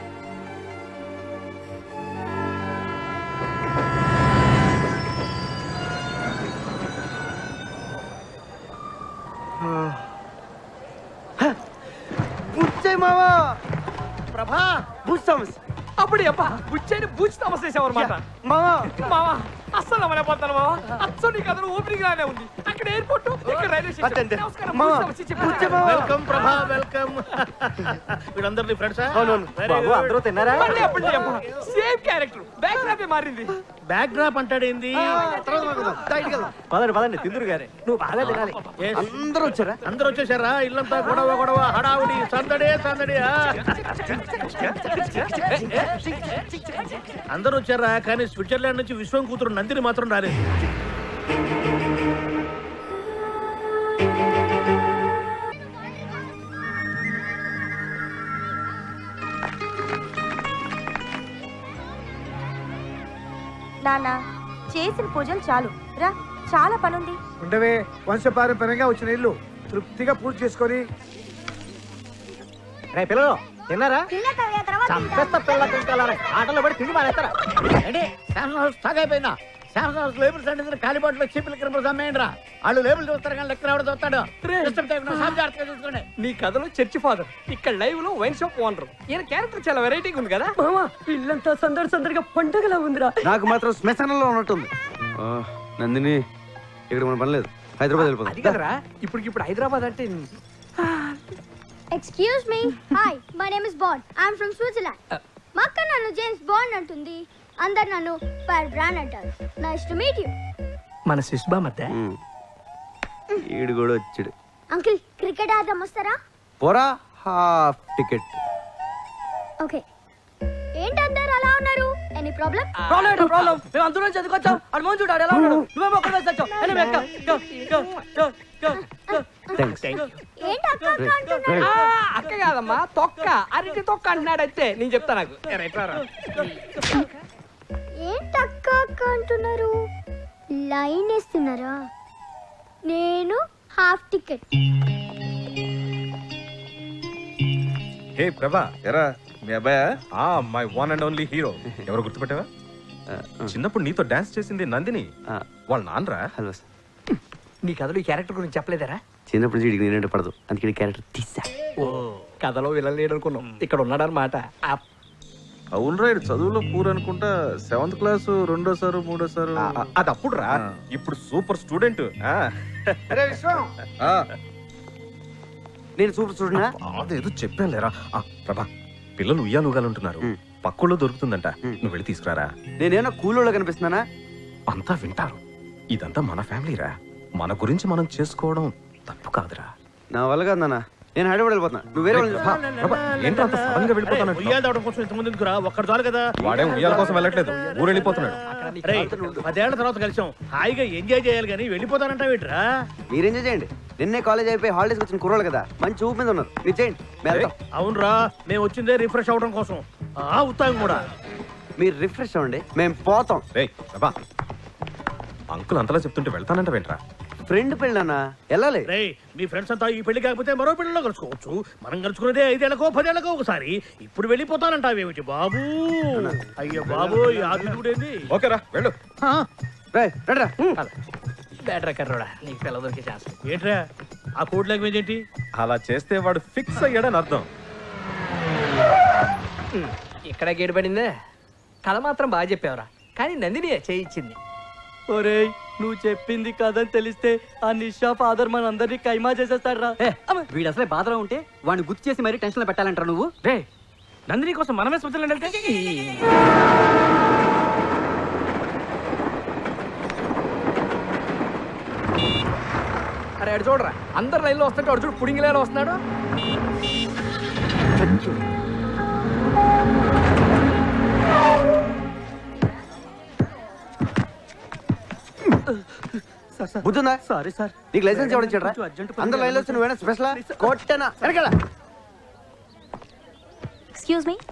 బుచ్చయ్ మావా ప్రభా బుచ్ థామస్ అప్పుడు అబ్బా బుచ్చైని బూచి తమసేసావు అనమాట మావా మావా అస్సలు అమలైపోతాను మావా అచ్చో నీ కథలు ఓపెనింగ్ లానే ఉంది అక్కడ ఎయిర్పోర్ట్ ఇక్కడ రైల్వే అట్టంతే. స్టేషన్ నమస్కారం మావా, బూచి తమసి చెప్పు. బుచ్చ మావా. వెల్కమ్ ప్రభా వెల్కమ్ వీళ్ళందరినీ ఫ్రెండ్సా అవునవును బాబు అందరూ తిన్నారా మళ్ళీ అప్పుడు అబ్బా సేమ్ క్యారెక్టర్ బ్యాక్ డ్రాప్ మారింది బ్యాక్ డ్రాప్ అంటాడేంది పదండి పదండి తిందురు గారే నువ్వు బాగా తినాలి అందరూ వచ్చారా అందరూ వచ్చేసారా ఇల్లంతా గొడవ గొడవ హడావుడి సందడే సందడి ఆ? అందరూ వచ్చారా కానీ స్విట్జర్లాండ్ నుంచి విశ్వం కూతురు నందిని మాత్రం రాలేదు నాన్న చేసిన పూజలు చాలు రా చాలా పనుంది ఉండవే వంశపారంపర్యంగా వచ్చిన ఇల్లు తృప్తిగా పూజ చేసుకొని రే పిల్లలు తిన్నారా చంపేస్తా పిల్ల తింటారా ఆటలో పడి తిండి మానేస్తారా ఏంటి శాంసంగ్ హౌస్ స్టాక్ అయిపోయిందా శాంసంగ్ హౌస్ లేబుల్స్ అంటే ఖాళీ బాటిల్ చీపులు కింద అమ్మేయండి రా వాళ్ళు లేబుల్ చూస్తారు కానీ లెక్కన ఎవడు చూస్తాడు System type నా షాప్ జాగ్రత్తగా చూసుకోండి నీ కథలో చర్చి ఫాదర్ ఇక్కడ లైవ్ లో వైన్ షాప్ ఓనర్ ఈయన క్యారెక్టర్ చాలా వెరైటీగా ఉంది కదా మామా ఇల్లంతా సందడి సందడిగా పండగలా ఉందిరా నాకు మాత్రం శ్మశానంలో ఉన్నట్టుంది ఆ, నందిని ఇక్కడ మన పని లేదు హైదరాబాద్ అది వెళ్ళిపోతుంది కదరా ఇప్పుడు ఇప్పుడు హైదరాబాద్ అంటే excuse me hi my name is Bond I'm from Switzerland మా అక్క నన్ను జేమ్స్ బాండ్ అంటుంది అందరు నన్ను పర్ బ్రాండ్ అంటారు నైస్ టు మీట్ యూ మన సుష్బా మధ్య ఉమ్. ఈడు కూడా వచ్చాడు అంకిల్ క్రికెట్ ఆడదాం వస్తారా పోరా హాఫ్ టికెట్ ఓకే ఏంటి అందరు అలా ఉన్నారు ఎనీ ప్రాబ్లం ప్రాబ్లం ఏంటో ప్రాబ్లం మేము అందరం చదువుకొచ్చాం ఆడు మోహన్ చూడాడు ఎలా ఉన్నాడు నువ్వేమో ఒక్కడ వేసి వచ్చావు వెళ్ళి వెనక. Go, go, go, go, go. Thanks ఏంటి అక్క అక్క అంటున్నాడు ఆ, అక్క కాదమ్మా తొక్క అరటి తొక్క అంటున్నాడు అంతే నేను చెప్తా నాకు ఏ, రైట్ రారా. ఏంటి అక్క అక్క అంటున్నారు లైన్ వేస్తున్నారా నేను హాఫ్ టికెట్ హే ప్రభా ఎరా మీ అబ్బాయా ఆ my one and only hero ఎవరు గుర్తుపెట్టావా చిన్నప్పుడు నీతో డాన్స్ చేసింది నందిని వాళ్ళ నాన్నరా హలో నీ కథలో ఈ క్యారెక్టర్ గురించి చెప్పలేదరా చిన్నప్పటి నుంచి వీడికి నేనంటే పడదు అందుకే క్యారెక్టర్ తీసా ఓ కథలో వినలేడు అనుకున్నాం ఇక్కడ ఉన్నాడనమాట ఆ అవును రైడ్ చదువులో పూర్ అనుకుంటా సెవెంత్ క్లాస్ రెండోసారు మూడోసారు అది అప్పుడు రా ఇప్పుడు సూపర్ స్టూడెంట్ అరే విశ్వం నేను సూపర్ స్టూడెంట్ అదేదో చెప్పాను లేరా ఆ, ప్రభా పిల్లలు ఉయ్యాలు ఊగాలంటున్నారు పక్కలో దొరుకుతుందంట నువ్వు వెళ్ళి తీసుకురారా నేనేమన్నా కూలోళ్ళ కనిపిస్తున్నానా అంతా వింటారు ఇదంతా మన ఫ్యామిలీరా మన గురించి మనం చేసుకోవడం తప్పు కాదురా నా వల్ల కాదు నాన్న నేను హైదరాబాద్ వెళ్ళిపోతున్నా నువ్వు వేరే వాళ్ళని హా, ప్రభా, ఏంటో అంత సడన్ గా వెళ్ళిపోతానంటున్నావు? ఉయ్యాలు తేవడం కోసం ఇంతమంది ఎందుకురా ఒక్కడు చాలు కదా వాడేం ఉయ్యాల కోసం వెళ్ళట్లేదు ఊరు వెళ్ళిపోతున్నాడు రేయ్, పదేళ్ల తర్వాత కలిసాం హాయిగా ఎంజాయ్ చేయాలి కానీ వెళ్ళిపోతానంటావేట్రా మీరు ఎంజాయ్ చేయండి నిన్నే కాలేజ్ అయిపోయి హాలిడేస్ వచ్చిన కుర్రోళ్ళు కదా మంచి ఊపి మీద ఉన్నారు మీరు చేయండి మేము వెళ్తాం. అవునరా మేము వచ్చిందే రిఫ్రెష్ అవడం కోసం ఆ ఉత్తాయం కూడా మీరు రిఫ్రెష్ అవ్వండి మేము పోతాం రేయ్ ప్రభా అంకుల్ అంతలా చెప్తుంటే వెళ్తానంట వెంట్రా ఫ్రెండ్ పెళ్ళనా వెళ్ళాలి రేయ్ మీ ఫ్రెండ్స్ అంతా ఈ పెళ్లి కాకపోతే మరో పెళ్లిలో కలుసుకోవచ్చు మనం కలుసుకునేదే ఐదేళ్లకో పదేళ్లకో ఒకసారి ఇప్పుడు వెళ్ళిపోతానంటావేమిటి బాబు అయ్యో బాబు ఈ ఆదిత్యుడేంది ఓకేరా వెళ్ళు బేటరా కర్రోడా నీకు పిల్ల దొరికే ఛాన్స్ ఏంట్రా ఆ కోడ్ లాంగ్వేజ్ ఏంటి అలా చేస్తే వాడు ఫిక్స్ అయ్యాడని అర్థం ఇక్కడ గేటు పడిందే కథ మాత్రం బాగా చెప్పావురా కానీ నందిని చేయించింది ఒరేయ్ నువ్వు చెప్పింది కదని తెలిస్తే ఆ నిషా ఫాదర్ మన అందరినీ కైమా చేసేస్తాడు రా వీడు అసలే బాధలో ఉంటే వాడిని గుర్తు చేసి మరీ టెన్షన్ పెట్టాలంటారా నువ్వు రే నందిని కోసం మనమే స్విట్జర్లాండ్ వెళ్తే అరే అడు చూడరా అందరు లైన్లో వస్తుంటే అడు చూడు పుడింగి లైన్లో వస్తున్నాడు బుద్ధుందా సారీ సార్ నీకు లైసెన్స్ ఎవరు ఇచ్చాడ్రా అందరు లైన్లో వచ్చి నువ్వేనా స్పెషల్ కొట్టనా ఎరగడా ఎక్స్క్యూజ్ మీ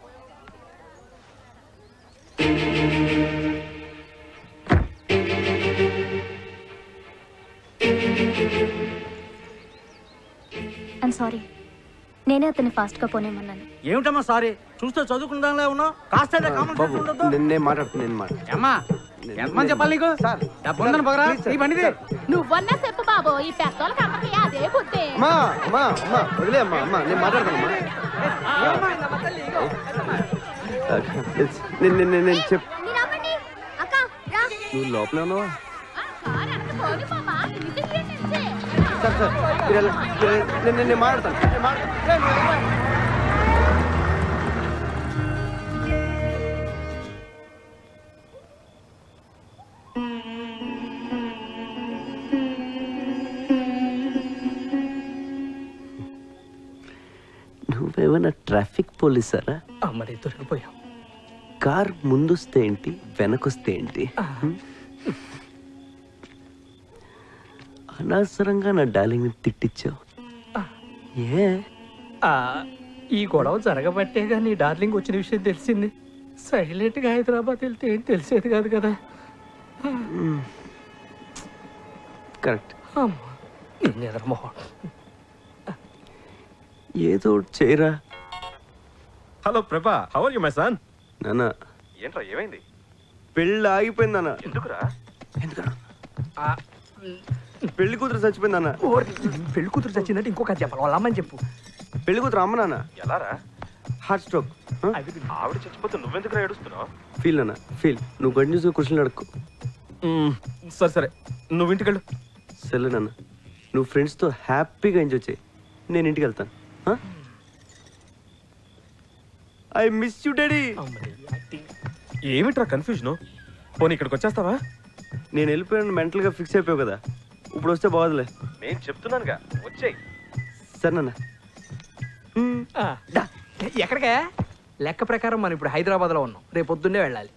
ఐమ్ సారీ నేనే అతన్ని ఫాస్ట్గా పోనేమన్నాను ఏమిటమ్మా సారీ చూస్తే చదువుకుందాంలే ఉన్నావు కాస్త కామన్ సెన్స్ ఉండదు నిన్నే మాట్లాడుతున్నా నేను మాట అమ్మా ఎంతమంది చెప్పాలి నీకు డబ్బు ఉందని పొగరా ఈ బండిది నువ్వన్నా చెప్పు బాబు ఈ పెద్దోళ్ళకి అమ్మకి అదే బుద్ధి అమ్మా అమ్మా అమ్మా వదిలే అమ్మా అమ్మా నేను మాట్లాడతానమ్మా నేను నేను నేను- నేను చెప్ మీరమ్మండి అక్క రా నువ్వు లోపలే ఉన్నావా కారు వెనక్కి పోని మామ ఇది ఏంటంటే సార్ సార్ మీరు వెళ్ళ- మీరు వెళ్ళ- నేను నేను- నేను మాట్లాడతాను నేను మాట్లాడతాను. ఏ, నువ్వు వెళ్ళమ్మా. నువ్వేమైనా ట్రాఫిక్ పోలీసారా అమ్మని దొరికిపోయాం కార్ ముందొస్తే ఏంటి వెనకొస్తే ఏంటి హ్మ్? అనవసరంగా నా డార్లింగ్ తిట్టించావు ఏ ఆ, ఈ గొడవ జరగబట్టేగా నీ డార్లింగ్ వచ్చిన విషయం తెలిసింది సైలెంట్ గా హైదరాబాద్ వెళ్తే ఏం తెలిసేది కాదు కదా కరెక్ట్ అమ్మా, నిన్ను ఎదరమోహం ఏదో ఒకటి చేయరా hello Prabha how are you my son నాన్న ఏంట్రా ఏమైంది పెళ్ళి ఆగిపోయిందన్న ఎందుకురా ఎందుకురా పెళ్లి కూతురు చచ్చిపోయిందన్న పెళ్లి కూతురు చచ్చిందంటే ఇంకో కథ చెప్పాలి వాళ్ళ అమ్మని చెప్పు పెళ్లి కూతురు అమ్మ నాన్న ఎలారా హార్ట్ స్ట్రోక్ ఆవిడ చచ్చిపోతే నువ్వెందుకు ఏడుస్తున్నావు ఫీల్ అన్న ఫీల్ నువ్వు కంటిన్యూస్ క్వశ్చన్ అడుక్కో సరే సరే నువ్వు ఇంటికి వెళ్ళు సరే నాన్న నువ్వు ఫ్రెండ్స్తో హ్యాపీగా ఎంజాయ్ చేయి నేను ఇంటికి వెళ్తాను ఐ మిస్ యూ డాడీ ఏమిట్రా కన్ఫ్యూజన్ పోనీ ఇక్కడికి వచ్చేస్తావా నేను వెళ్ళిపోయాను మెంటల్గా ఫిక్స్ అయిపోయావు కదా ఇప్పుడు వస్తే బాగోదులే నేను చెప్తున్నానుగా వచ్చేయ్ సరే నాన్న ఎక్కడికే లెక్క ప్రకారం మనం ఇప్పుడు హైదరాబాద్ లో ఉన్నాం రేపు పొద్దున్నే వెళ్ళాలి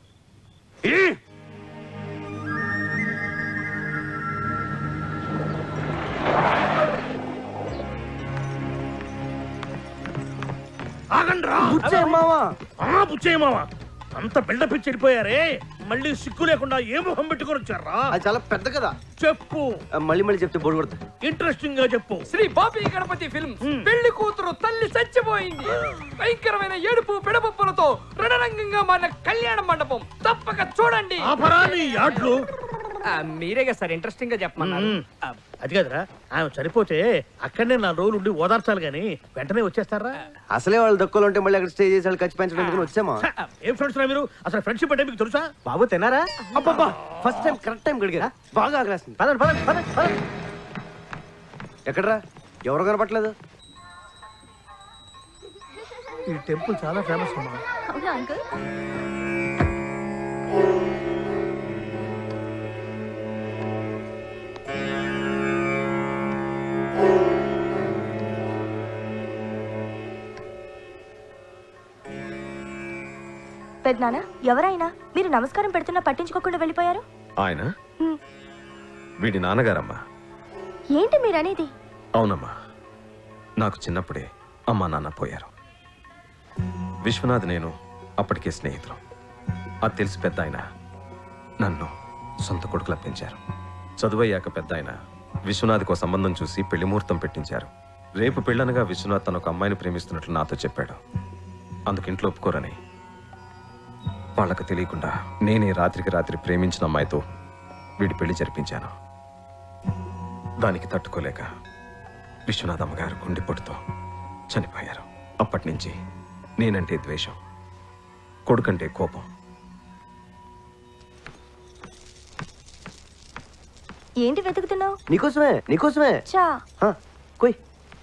ఆగండ్రా బుచ్చయ్య మావా. ఆ బుచ్చయ్య మావా అంత బిల్డప్ ఇచ్చి వెళ్ళిపోయారే మళ్ళీ సిగ్గు లేకుండా ఏ మొహం పెట్టుకొని వచ్చారా అది చాలా పెద్ద కదా చెప్పు మళ్ళీ మళ్ళీ చెప్తే బోర్డు కొడతా ఇంట్రెస్టింగ్ గా చెప్పు శ్రీ బాపి గణపతి ఫిల్మ్ పెళ్లి కూతురు తల్లి చచ్చిపోయింది భయంకరమైన ఏడుపు పిడపప్పులతో రణరంగంగా మన కళ్యాణ మండపం తప్పక చూడండి ఆపరా నీ యాడ్లు ఆ, మీరే కదా సార్ ఇంట్రెస్టింగ్ గా చెప్పమన్నారు మ్మ్. అది కదరా ఆమె చనిపోతే అక్కడనే నా రోజులు ఉండి ఓదార్చాలి గాని వెంటనే వచ్చేస్తారా అసలే వాళ్ళు దక్కులు ఉంటే మళ్ళీ అక్కడ స్టే చేసి వాళ్ళు ఖర్చు పెంచడం ఎందుకు వచ్చామా ఏం ఫ్రెండ్స్ రా మీరు అసలు ఫ్రెండ్షిప్ అంటే మీకు తెలుసా బాబు తిన్నారా అబ్బబ్బా ఫస్ట్ టైం కరెక్ట్ టైం గడిగారా బాగా ఆకలేస్తుంది పదండి పదండి పదండి పదండి ఎక్కడరా ఎవరు కనపట్లేదు ఈ టెంపుల్ చాలా ఫేమస్ అమ్మా అవునా అంకుల్ పెద్దనాన్న ఎవరైనా మీరు నమస్కారం పెడుతున్నా పట్టించుకోకుండా వెళ్ళిపోయారు ఆయన హ్మ్. వీడి నాన్నగారమ్మా ఏంటి మీరనేది అవునమ్మా నాకు చిన్నప్పుడే అమ్మా నాన్న పోయారు విశ్వనాథ్ నేను అప్పటికే స్నేహితులు అది తెలిసి పెద్ద ఆయన నన్ను సొంత కొడుకులా పెంచారు చదువయ్యాక పెద్ద ఆయన విశ్వనాథ్కో సంబంధం చూసి పెళ్లి ముహూర్తం పెట్టించారు రేపు పెళ్ళనగా విశ్వనాథ్ తన ఒక అమ్మాయిని ప్రేమిస్తున్నట్లు నాతో చెప్పాడు అందుకు ఇంట్లో ఒప్పుకోరని వాళ్ళకు తెలియకుండా నేనే రాత్రికి రాత్రి ప్రేమించిన అమ్మాయితో వీడి పెళ్లి జరిపించాను దానికి తట్టుకోలేక విశ్వనాథ్ అమ్మగారు గుండెపోటుతో చనిపోయారు అప్పటి నుంచి నేనంటే ద్వేషం కొడుకంటే కోపం ఏంటి వెతుకుతున్నావు నీకోసమే నీకోసమే చా కొయ్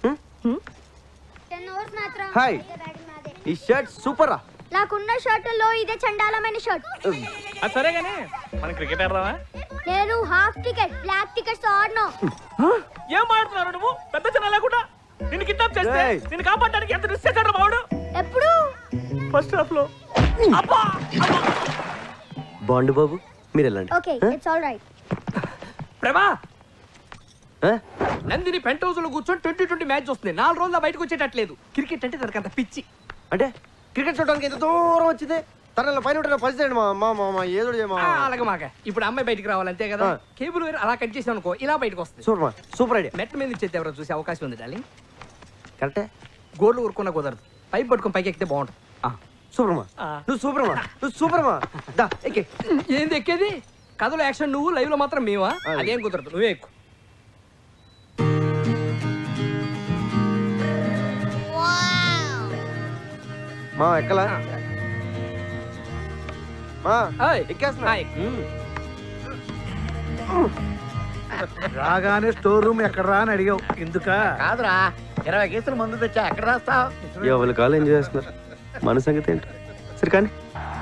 హాయ్ ఈ షర్ట్ సూపర్ రా నాకున్న షర్టుల్లో ఇదే చండాలమైన షర్ట్ సరేగానే మనం క్రికెట్ ఆడదామా నేను హాఫ్ టికెట్ బ్లాక్ టికెట్స్ ఆడను ఏం మాడుతున్నావు నువ్వు పెద్ద చిన్న లేకుండా నిన్ను కిడ్నాప్ చేస్తే ఏయ్. నిన్ను కాపాడడానికి ఎంత రిస్క్ చేశాడు మావాడు ఎప్పుడు ఫస్ట్ హాఫ్ లో అబ్బా బాండు బాబు మీరు వెళ్ళండి ఓకే ఇట్స్ ఆల్ రైట్ ప్రభా ఆ? నందిని పెంట్ హౌస్ లో కూర్చొని ట్వంటీ ట్వంటీ మ్యాచ్ వస్తుంది నాలుగు రోజులు బయటకు వచ్చేటట్లేదు క్రికెట్ అంటే తనకంత పిచ్చి అంటే క్రికెట్ చూడడానికి ఎంత దూరం వచ్చింది తన పైన ఉంటే పరిస్థితి మా మా మా మా ఏదో చేయమా ఆ, అలాగే మాక ఇప్పుడు అమ్మాయి బయటికి రావాలి అంతే కదా ఆ. కేబుల్ వేరు అలా కట్ చేసాం అనుకో ఇలా బయటకు వస్తుంది సూపర్ మా సూపర్ ఐడియా మెట్ మీద ఇచ్చేది ఎవరో చూసే అవకాశం ఉంది డార్లింగ్ కరెక్టే గోర్లు ఊరుకున్నా కుదరదు పైప్ పట్టుకొని పైకి ఎక్కితే బాగుంటుంది సూపర్ మా నువ్వు సూపర్ మా నువ్వు సూపర్ మా దా ఎక్కే ఏంది ఎక్కేది కథలో యాక్షన్ నువ్వు లైవ్ లో మాత్రం మేమా అది. అదేం కుదరదు నువ్వే ఎక్కు మా ఎక్కలా మా ఆయ్. ఎక్కేస్తున్నా ఆయ్. రాగానే స్టోర్ రూమ్ ఎక్కడ రా అని అడిగావు ఎందుక కాదురా ఇరవై కేసులు మందు తెచ్చా ఎక్కడ రాస్తావు ఎవరి కాలు ఎంజాయ్ చేస్తున్నారు మన సంగతి ఏంటి సరే కానీ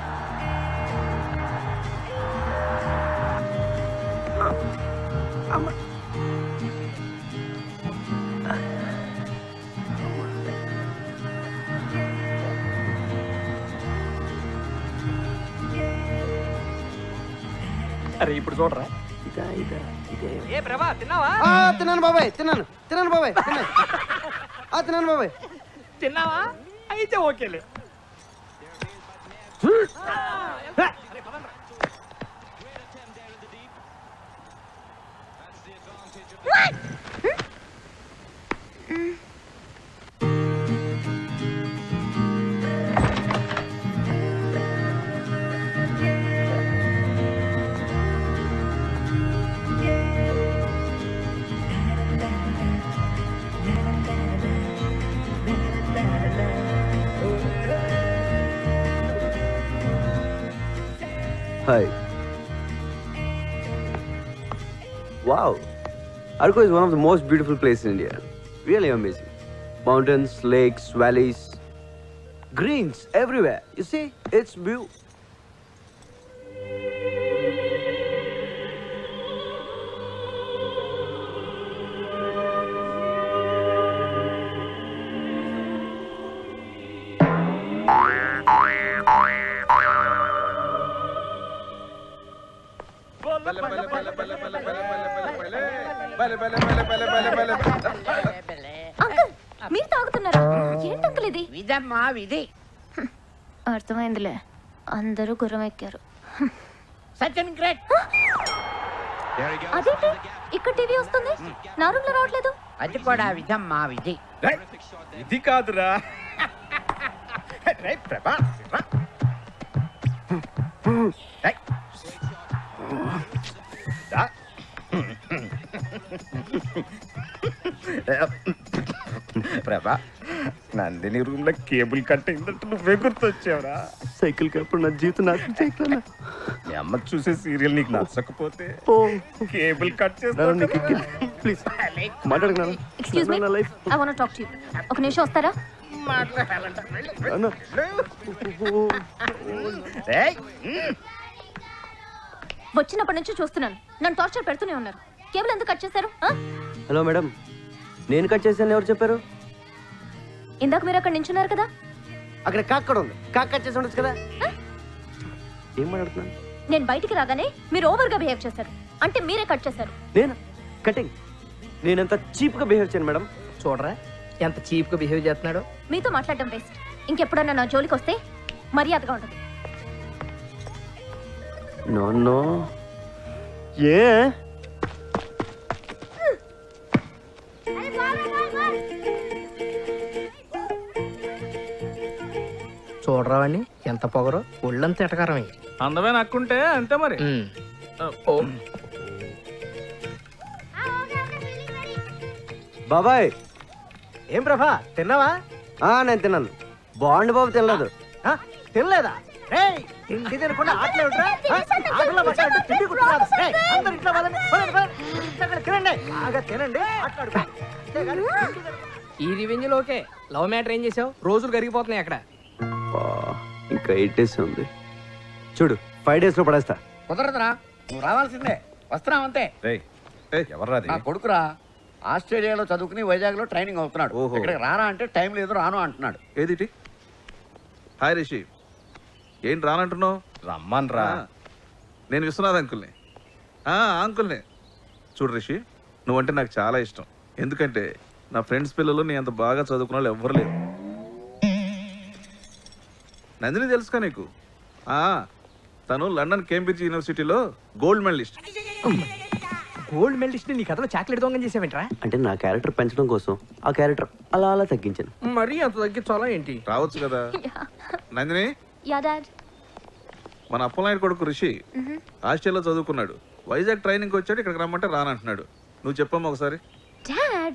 అరే ఇప్పుడు చూడరా ఇదా ఇదా ఇదే ఏ ప్రభా తిన్నావా ఆ, తిన్నాను బాబాయ్ తిన్నాను తిన్నాను బాబాయ్ తిన్నాను ఆ, తిన్నాను బాబాయ్ తిన్నావా అయితే ఓకేలే Hi. Wow. Arco is one of the most beautiful places in India. Really amazing. Mountains, lakes, valleys, greens everywhere. You see, it's beautiful. Uncle మీరు తాగుతున్నారా ఏంటి అంకుల్ ఇది విధమ్మా విధి అర్థమైందిలే అందరూ గుర్రం ఎక్కారు సచిన్ గ్రేట్ అదేంటి ఇక్కడ టీవీ వస్తుంది నా రూమ్ లో రావట్లేదు అది కూడా విధమ్మా విధి ఇది కాదురా రేయ్, ప్రభా రా. రేయ్. రా. ప్రభా నందిని రూమ్ లో కేబుల్ కట్ అయిందంటే నువ్వే గుర్తొచ్చావురా సైకిల్ కప్పుడు నా జీవితం నాకు సైకిల్ మీ అమ్మ చూసే సీరియల్ నీకు నచ్చకపోతే కేబుల్ కట్ ప్లీజ్ మాట్లాడుకున్నాను excuse me life I want talk to you ఒక నిమిషం వస్తారా వచ్చినప్పటి నుంచి చూస్తున్నాను నన్ను టార్చర్ పెడుతూనే ఉన్నారు కేబుల్ ఎందుకు కట్ చేశారు ఆ? హలో మేడం నేను కట్ చేశాను ఎవరు చెప్పారు ఇందాక మీరు అక్కడ నించున్నారు కదా అక్కడ కాక్ కూడా ఉంది కాక్ కట్ చేసి ఉండొచ్చు కదా ఏం మాట్లాడుతున్నాను నేను బయటికి రాగానే మీరు ఓవర్ గా బిహేవ్ చేశారు అంటే మీరే కట్ చేశారు నేను కటింగ్ నేనంత చీప్ గా బిహేవ్ చేయను మేడం చూడరా ఎంత చీప్ గా బిహేవ్ చేస్తున్నాడు మీతో మాట్లాడడం వేస్ట్ ఇంకెప్పుడన్నా నా జోలికి వస్తే మర్యాదగా ఉండదు నో నో ఏ చూడరా వాడిని ఎంత పొగరో ఒళ్ళంత ఎటకారమే అందమే నక్కుంటే అంతే మరి ఓ బాబాయ్ ఏం ప్రభా తిన్నావా ఆ నేను తిన్నాను బాండ్ బాబు తినలేదు ఆ, తినలేదా రేయ్ తిండి తినకుండా ఆటలు ఏమిట్రా? ఆ, ఆటలో పట్టాలంటే తిండి కుట్టుకోవాలి. రేయ్, అందరూ ఇంట్లో పదండి, పదండి, పదండి. అక్కడ తినండి బాగా తినండి ఆటలాడుకో. అంతేగాని తిండి తిన- ఈ రివెంజ్ లోకే లవ్ మ్యాటర్ ఏం చేసావు రోజులు కరిగిపోతున్నాయి అక్కడ బా, ఇంకా ఎయిట్ డేస్ ఉంది చూడు ఫైవ్ డేస్ లో పడేస్తా కుదరదురా నువ్వు రావాల్సిందే వస్తున్నావు అంతే ఎవర్రాది నా కొడుకురా ఆస్ట్రేలియాలో చదువుకుని వైజాగ్ లో ట్రైనింగ్ అవుతున్నాడు ఓహో. ఇక్కడికి రారా అంటే టైం లేదు రాను అంటున్నాడు ఏదిటి హాయ్ రిషి ఏంటి రానంటున్నావు రమ్మన్రా నేను విశ్వనాథ్ అంకుల్ని ఆ, అంకుల్ని చూడు రిషి నువ్వంటే నాకు చాలా ఇష్టం ఎందుకంటే నా ఫ్రెండ్స్ పిల్లలు నీ అంత బాగా చదువుకున్న వాళ్ళు ఎవ్వరు లేరు నందిని తెలుసుకా నీకు ఆ, తను లండన్ కేంబ్రిడ్జ్ యూనివర్సిటీలో గోల్డ్ మెడలిస్ట్ గోల్డ్ మెడలిస్ట్ నీ కథలో చాక్లెట్ దొంగ చేసావేంట్రా అంటే నా క్యారెక్టర్ పెంచడం కోసం ఆ క్యారెక్టర్ అలా అలా తగ్గించాను మరీ అంత తగ్గించాలా ఏంటి రావచ్చు కదా నందిని యా డాడ్ మన అప్పలనాయుడు కొడుకు రిషి ఆస్ట్రేలియాలో చదువుకున్నాడు వైజాగ్ ట్రైనింగ్ వచ్చాడు ఇక్కడికి రమ్మంటే రానంటున్నాడు నువ్వు చెప్పమ్మా ఒకసారి dad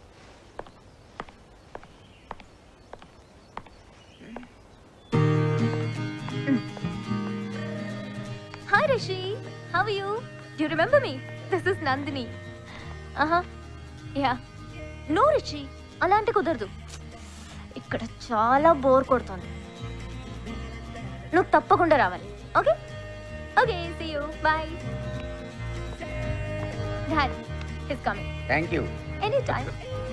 hi Rishi how you do remember me this is Nandini ఆహా యా నో రిషి అలాంటి కుదరదు ఇక్కడ చాలా బోర్ కొడుతుంది నువ్వు తప్పకుండా రావాలి okay okay see you bye dad his coming thank you any time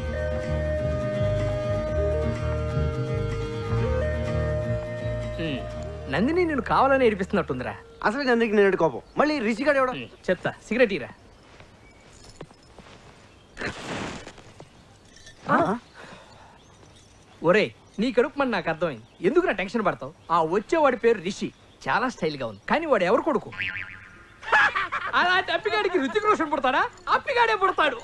um, Nandini నేను కావాలని ఏడిపిస్తున్నట్టుందిరా అసలు నందికి నేను కోపం మళ్ళీ రిషిగాడు ఎవడ చెప్తా సిగరెట్ ఇరా ఒరే నీ కడుపు మన నాకు అర్థమైంది ఎందుకు నా టెన్షన్ పడతావు ఆ వచ్చేవాడి పేరు రిషి చాలా స్టైల్ గా ఉంది కానీ వాడు ఎవరు కొడుకు అలాంటి అప్పిగాడికి రుచిక రోషన్ పుడతాడా అప్పిగాడే పుడతాడు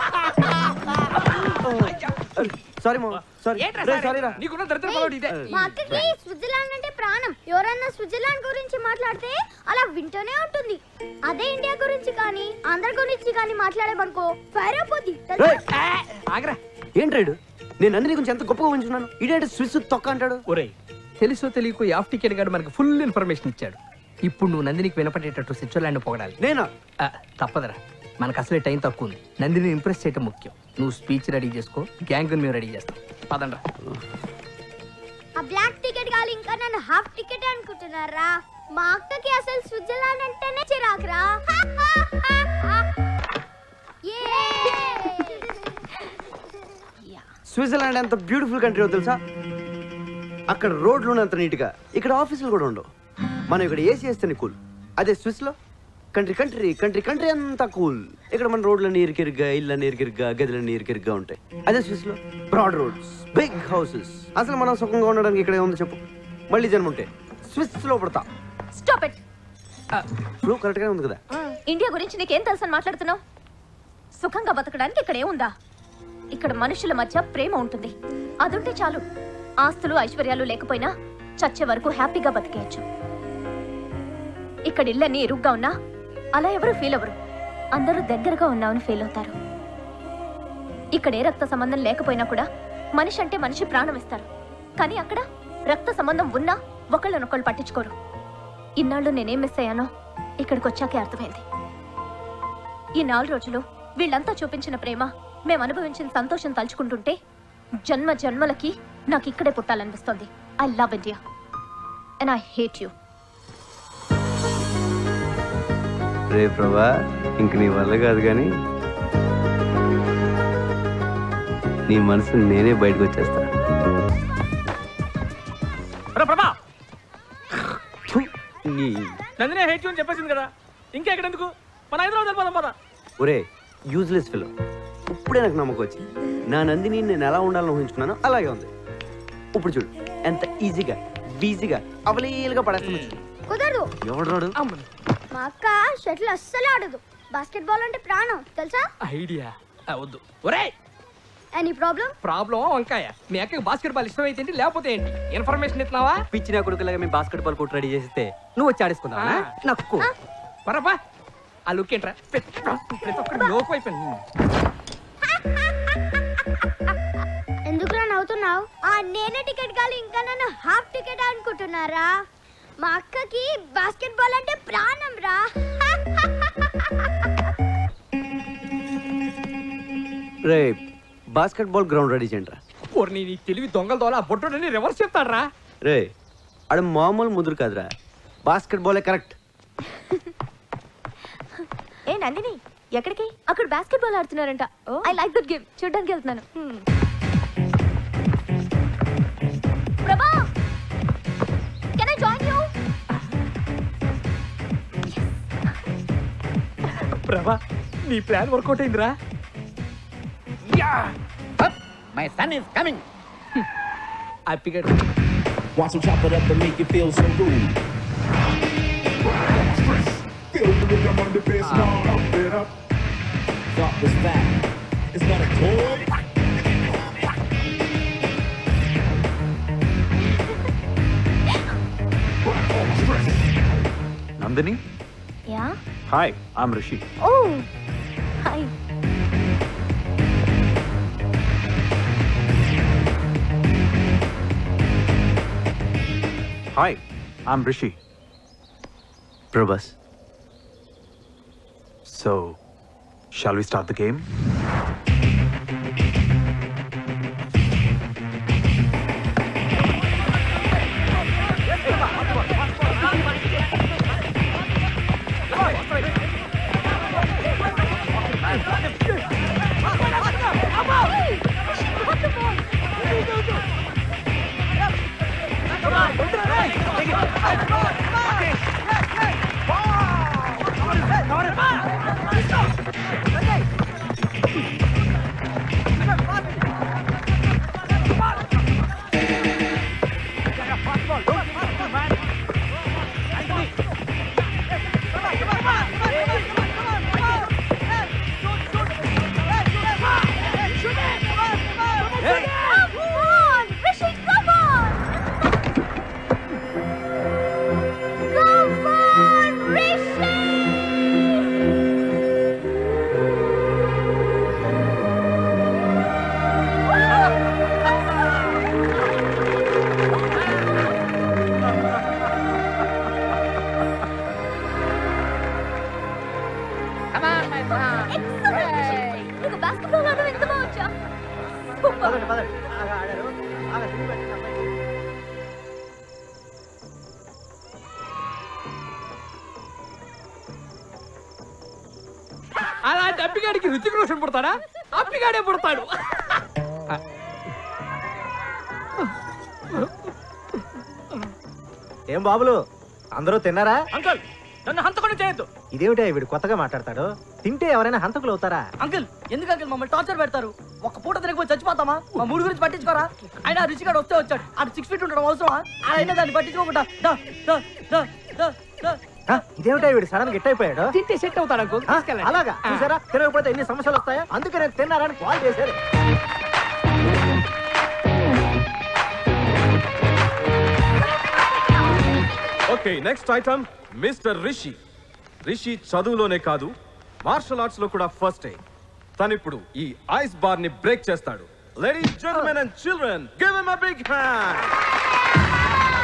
సారీ సారీ ఏంట్రా రే, sorry? sorry రా. నీకున్న దరిద్ర పదవుడు ఇదే మా అక్కకి స్విట్జర్లాండ్ అంటే ప్రాణం ఎవరన్నా స్విట్జర్లాండ్ గురించి మాట్లాడితే అలా వింటూనే ఉంటుంది అదే ఇండియా గురించి కానీ ఆంధ్ర గురించి కానీ మాట్లాడేమనుకో ఫైర్ అయిపోద్ది తెలుసా? ఆగరా ఏంట్రాడు నేను నందిని గురించి ఎంత గొప్పగా ఉంచున్నాను ఇదేంటి స్విస్ తొక్క అంటాడు ఒరే తెలుసో తెలియకో ఈ ఆఫ్ టికెట్ గాడు మనకి ఫుల్ ఇన్ఫర్మేషన్ ఇచ్చాడు ఇప్పుడు నువ్వు నందినికి వినపడేటట్టు స్విట్జర్లాండ్ పొగడాలి నేనా ఆ, తప్పదురా మనకు అసలే టైం తక్కువ ఉంది నందిని ఇంప్రెస్ చేయటం ముఖ్యం నువ్వు స్పీచ్ రెడీ చేసుకో గ్యాంగ్ మేము రెడీ చేస్తాం పదండ్రా ఆ బ్లాక్ టికెట్ కాదు ఇంకా నన్ను హాఫ్ టికెట్ అనుకుంటున్నారా మా అక్కకి అసలు స్విట్జర్లాండ్ అంటేనే చిరాకురా స్విట్జర్లాండ్ ఎంత బ్యూటిఫుల్ కంట్రీ తెలుసా అక్కడ రోడ్లు అంత నీట్గా ఇక్కడ ఆఫీసులు కూడా ఉండవు మనం ఇక్కడ ఏసీ వేస్తేనే కూల్ అదే స్విస్ లో కంట్రీ కంట్రీ కంట్రీ కంట్రీ అంతా కూల్ ఇక్కడ మన రోడ్లన్నీ ఇరికిరిగ్గా ఇళ్ళన్నీ ఇరికిరిగ్గా గదులన్నీ ఇరికిరిగ్గా ఉంటాయి అదే స్విస్ లో బ్రాడ్ రోడ్స్ బిగ్ హౌసెస్ అసలు మనం సుఖంగా ఉండడానికి ఇక్కడ ఏముందో చెప్పు మళ్ళీ జన్మ ఉంటే స్విస్ లో పడతా స్టాప్ ఇట్ ఇప్పుడు కరెక్ట్ గా ఉంది కదా ఇండియా గురించి నీకేం తెలుసని మాట్లాడుతున్నావు సుఖంగా బతకడానికి ఇక్కడ ఏముందా ఇక్కడ మనుషుల మధ్య ప్రేమ ఉంటుంది అదుంటే చాలు ఆస్తులు ఐశ్వర్యాలు లేకపోయినా చచ్చే వరకు హ్యాపీగా బతికేయచ్చు ఇక్కడ ఇళ్ళన్నీ ఇరుగ్గా ఉన్నా అలా ఎవరు ఫీల్ అవ్వరు అందరూ దగ్గరగా ఉన్నామని ఫీల్ అవుతారు ఇక్కడ ఏ రక్త సంబంధం లేకపోయినా కూడా మనిషి అంటే మనిషి ప్రాణం ఇస్తారు కానీ అక్కడ రక్త సంబంధం ఉన్నా ఒకళ్ళనొకళ్ళు పట్టించుకోరు ఇన్నాళ్ళు నేనేం మిస్ అయ్యానో ఇక్కడికి వచ్చాకే అర్థమైంది ఈ నాలుగు రోజులు వీళ్ళంతా చూపించిన ప్రేమ మేము అనుభవించిన సంతోషం తలుచుకుంటుంటే జన్మ జన్మలకి నాకు ఇక్కడే పుట్టాలనిపిస్తోంది I love India and I hate you రే ప్రభా ఇంక నీ వల్ల కాదు కానీ నీ మనసు నేనే బయటకు వచ్చేస్తా ప్రభా థు, నీ నందిని హేట్ అని చెప్పేసింది కదా ఇంకా ఎక్కడెందుకు మన హైదరాబాద్ వెళ్ళిపోదాం పద ఒరే యూజ్లెస్ ఫిలో ఇప్పుడే నాకు నమ్మకం వచ్చింది నా నందిని నేను ఎలా ఉండాలని ఊహించుకున్నానో అలాగే ఉంది ఇప్పుడు చూడు ఎంత ఈజీగా బీజీగా అవలీలుగా పడేస్తుంది కుదరదు ఎవడు రాడు మా అక్క షటిల్ అస్సలు ఆడదు బాస్కెట్ బాల్ అంటే ప్రాణం తెలుసా ఐడియా వద్దు ఒరే ఎనీ ప్రాబ్లం ప్రాబ్లం వంకాయ మీ అక్కకి బాస్కెట్ బాల్ ఇష్టం అయితే ఏంటి లేకపోతే ఏంటి ఇన్ఫర్మేషన్ ఇస్తున్నావా పిచ్చిన కొడుకులాగా మేము బాస్కెట్ బాల్ కోర్టు రెడీ చేస్తే నువ్వు వచ్చి ఆడేసుకుందావా నక్కు పరపా ఆ లుక్ ఏంట్రా ప్రతి ప్రతి ఒక్కరు లోకు అయిపోయింది ఎందుకురా నవ్వుతున్నావు ఆ నేనే టికెట్ కాదు ఇంకా నన్ను హాఫ్ టికెట్ అనుకుంటున్నారా మా అక్కకి బాస్కెట్ బాల్ అంటే ప్రాణం రా రే బాస్కెట్ బాల్ గ్రౌండ్ రెడీ చేయండి రా ఓర్ని నీ తెలివి దొంగల దోల బొట్టుడని రివర్స్ చెప్తాడ్రా రే ఆడ మామూలు ముదురు కాదురా బాస్కెట్ బాలే కరెక్ట్ ఏ నందిని ఎక్కడికి అక్కడ బాస్కెట్ బాల్ ఆడుతున్నారంట ఐ లైక్ దట్ గేమ్ చూడడానికి వెళ్తున్నాను Prabha can I join you Prabha నీ ప్లాన్ వర్కౌట్ అయిందిరా మై సన్ ఇస్ కమింగ్ హ్యాపీగా Watch him chop it up and make you feel so rude. Feel the rhythm on the bass now, up it up. Drop this back. It's not a toy. Nandini yeah hi I'm Rishi oh hi hi I'm Rishi Prabhas so shall we start the game Come on, Rishi, come on! Come on, Rishi! Come on, my son. Excellent, Rishi! నీకు basketball ఆడడం ఎంత బాగా వచ్చా పదండి పదండి బాగా ఆడారు బాగా తిరిగి పెట్టండి అమ్మాయి. అలాంటి అప్పిగాడికి రుచికి రోషన్ పుడతాడా అప్పిగాడే పుడతాడు ఏం బాబులు అందరూ తిన్నారా అంకల్ నన్ను హంతకుండా చేయొద్దు ఇదేమిటా వీడు కొత్తగా మాట్లాడతాడు తింటే ఎవరైనా హంతకులు అవుతారా అంకుల్ ఎందుకు అంకుల్ మమ్మల్ని టార్చర్ పెడతారు ఒక పూట తినకపోయి చచ్చిపోతామా మా మూడు గురించి పట్టించుకోరా ఆయన ఆ రుచిగాడు వస్తే వచ్చాడు అటు సిక్స్ ఫీట్ ఉండడం అవసరమా ఆయన దాన్ని పట్టించుకోకుండా దా, దా, దా, దా, దా. ఆ, ఇదేమిటా వీడు సడన్ గిట్ అయిపోయాడు తింటే సెట్ అవుతాడు అంకుల్ ఆ, తీసుకెళ్ళండి. అలాగా చూసారా తినకపోతే ఎన్ని సమస్యలు వస్తాయా అందుకే నేను తిన్నారని కాల్ చేశారు okay next item mister Rishi Rishi చదువులోనే కాదు మార్షల్ ఆర్ట్స్ లో కూడా ఫస్ట్ తను ఇప్పుడు ఈ ఐస్ బార్ ని బ్రేక్ చేస్తాడు ladies gentlemen and children give him a big hand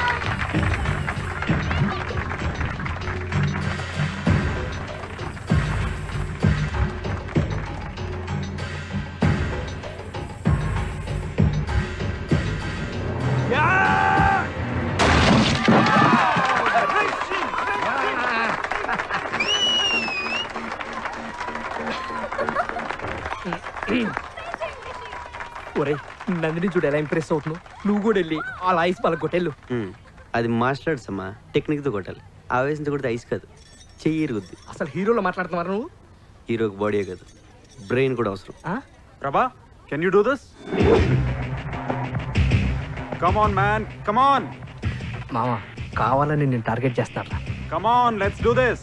ఒరే నందిని చూడు ఎలా ఇంప్రెస్ అవుతున్నావు నువ్వు కూడా వెళ్ళి అలా ఐస్ పళ్ళ కొట్టెళ్ళు ఉమ్, అది మార్షల్ ఆర్ట్స్ అమ్మా టెక్నిక్తో కొట్టాలి ఆవేశంతో కొడితే ఐస్ కాదు చెయ్యి ఇరుగుద్ది అసలు హీరోలో మాట్లాడుతున్నారు నువ్వు హీరోకి బాడీ కాదు బ్రెయిన్ కూడా అవసరం Prabha can you do this come on man come on మామ కావాలని నేను టార్గెట్ చేస్తాను come on let's do this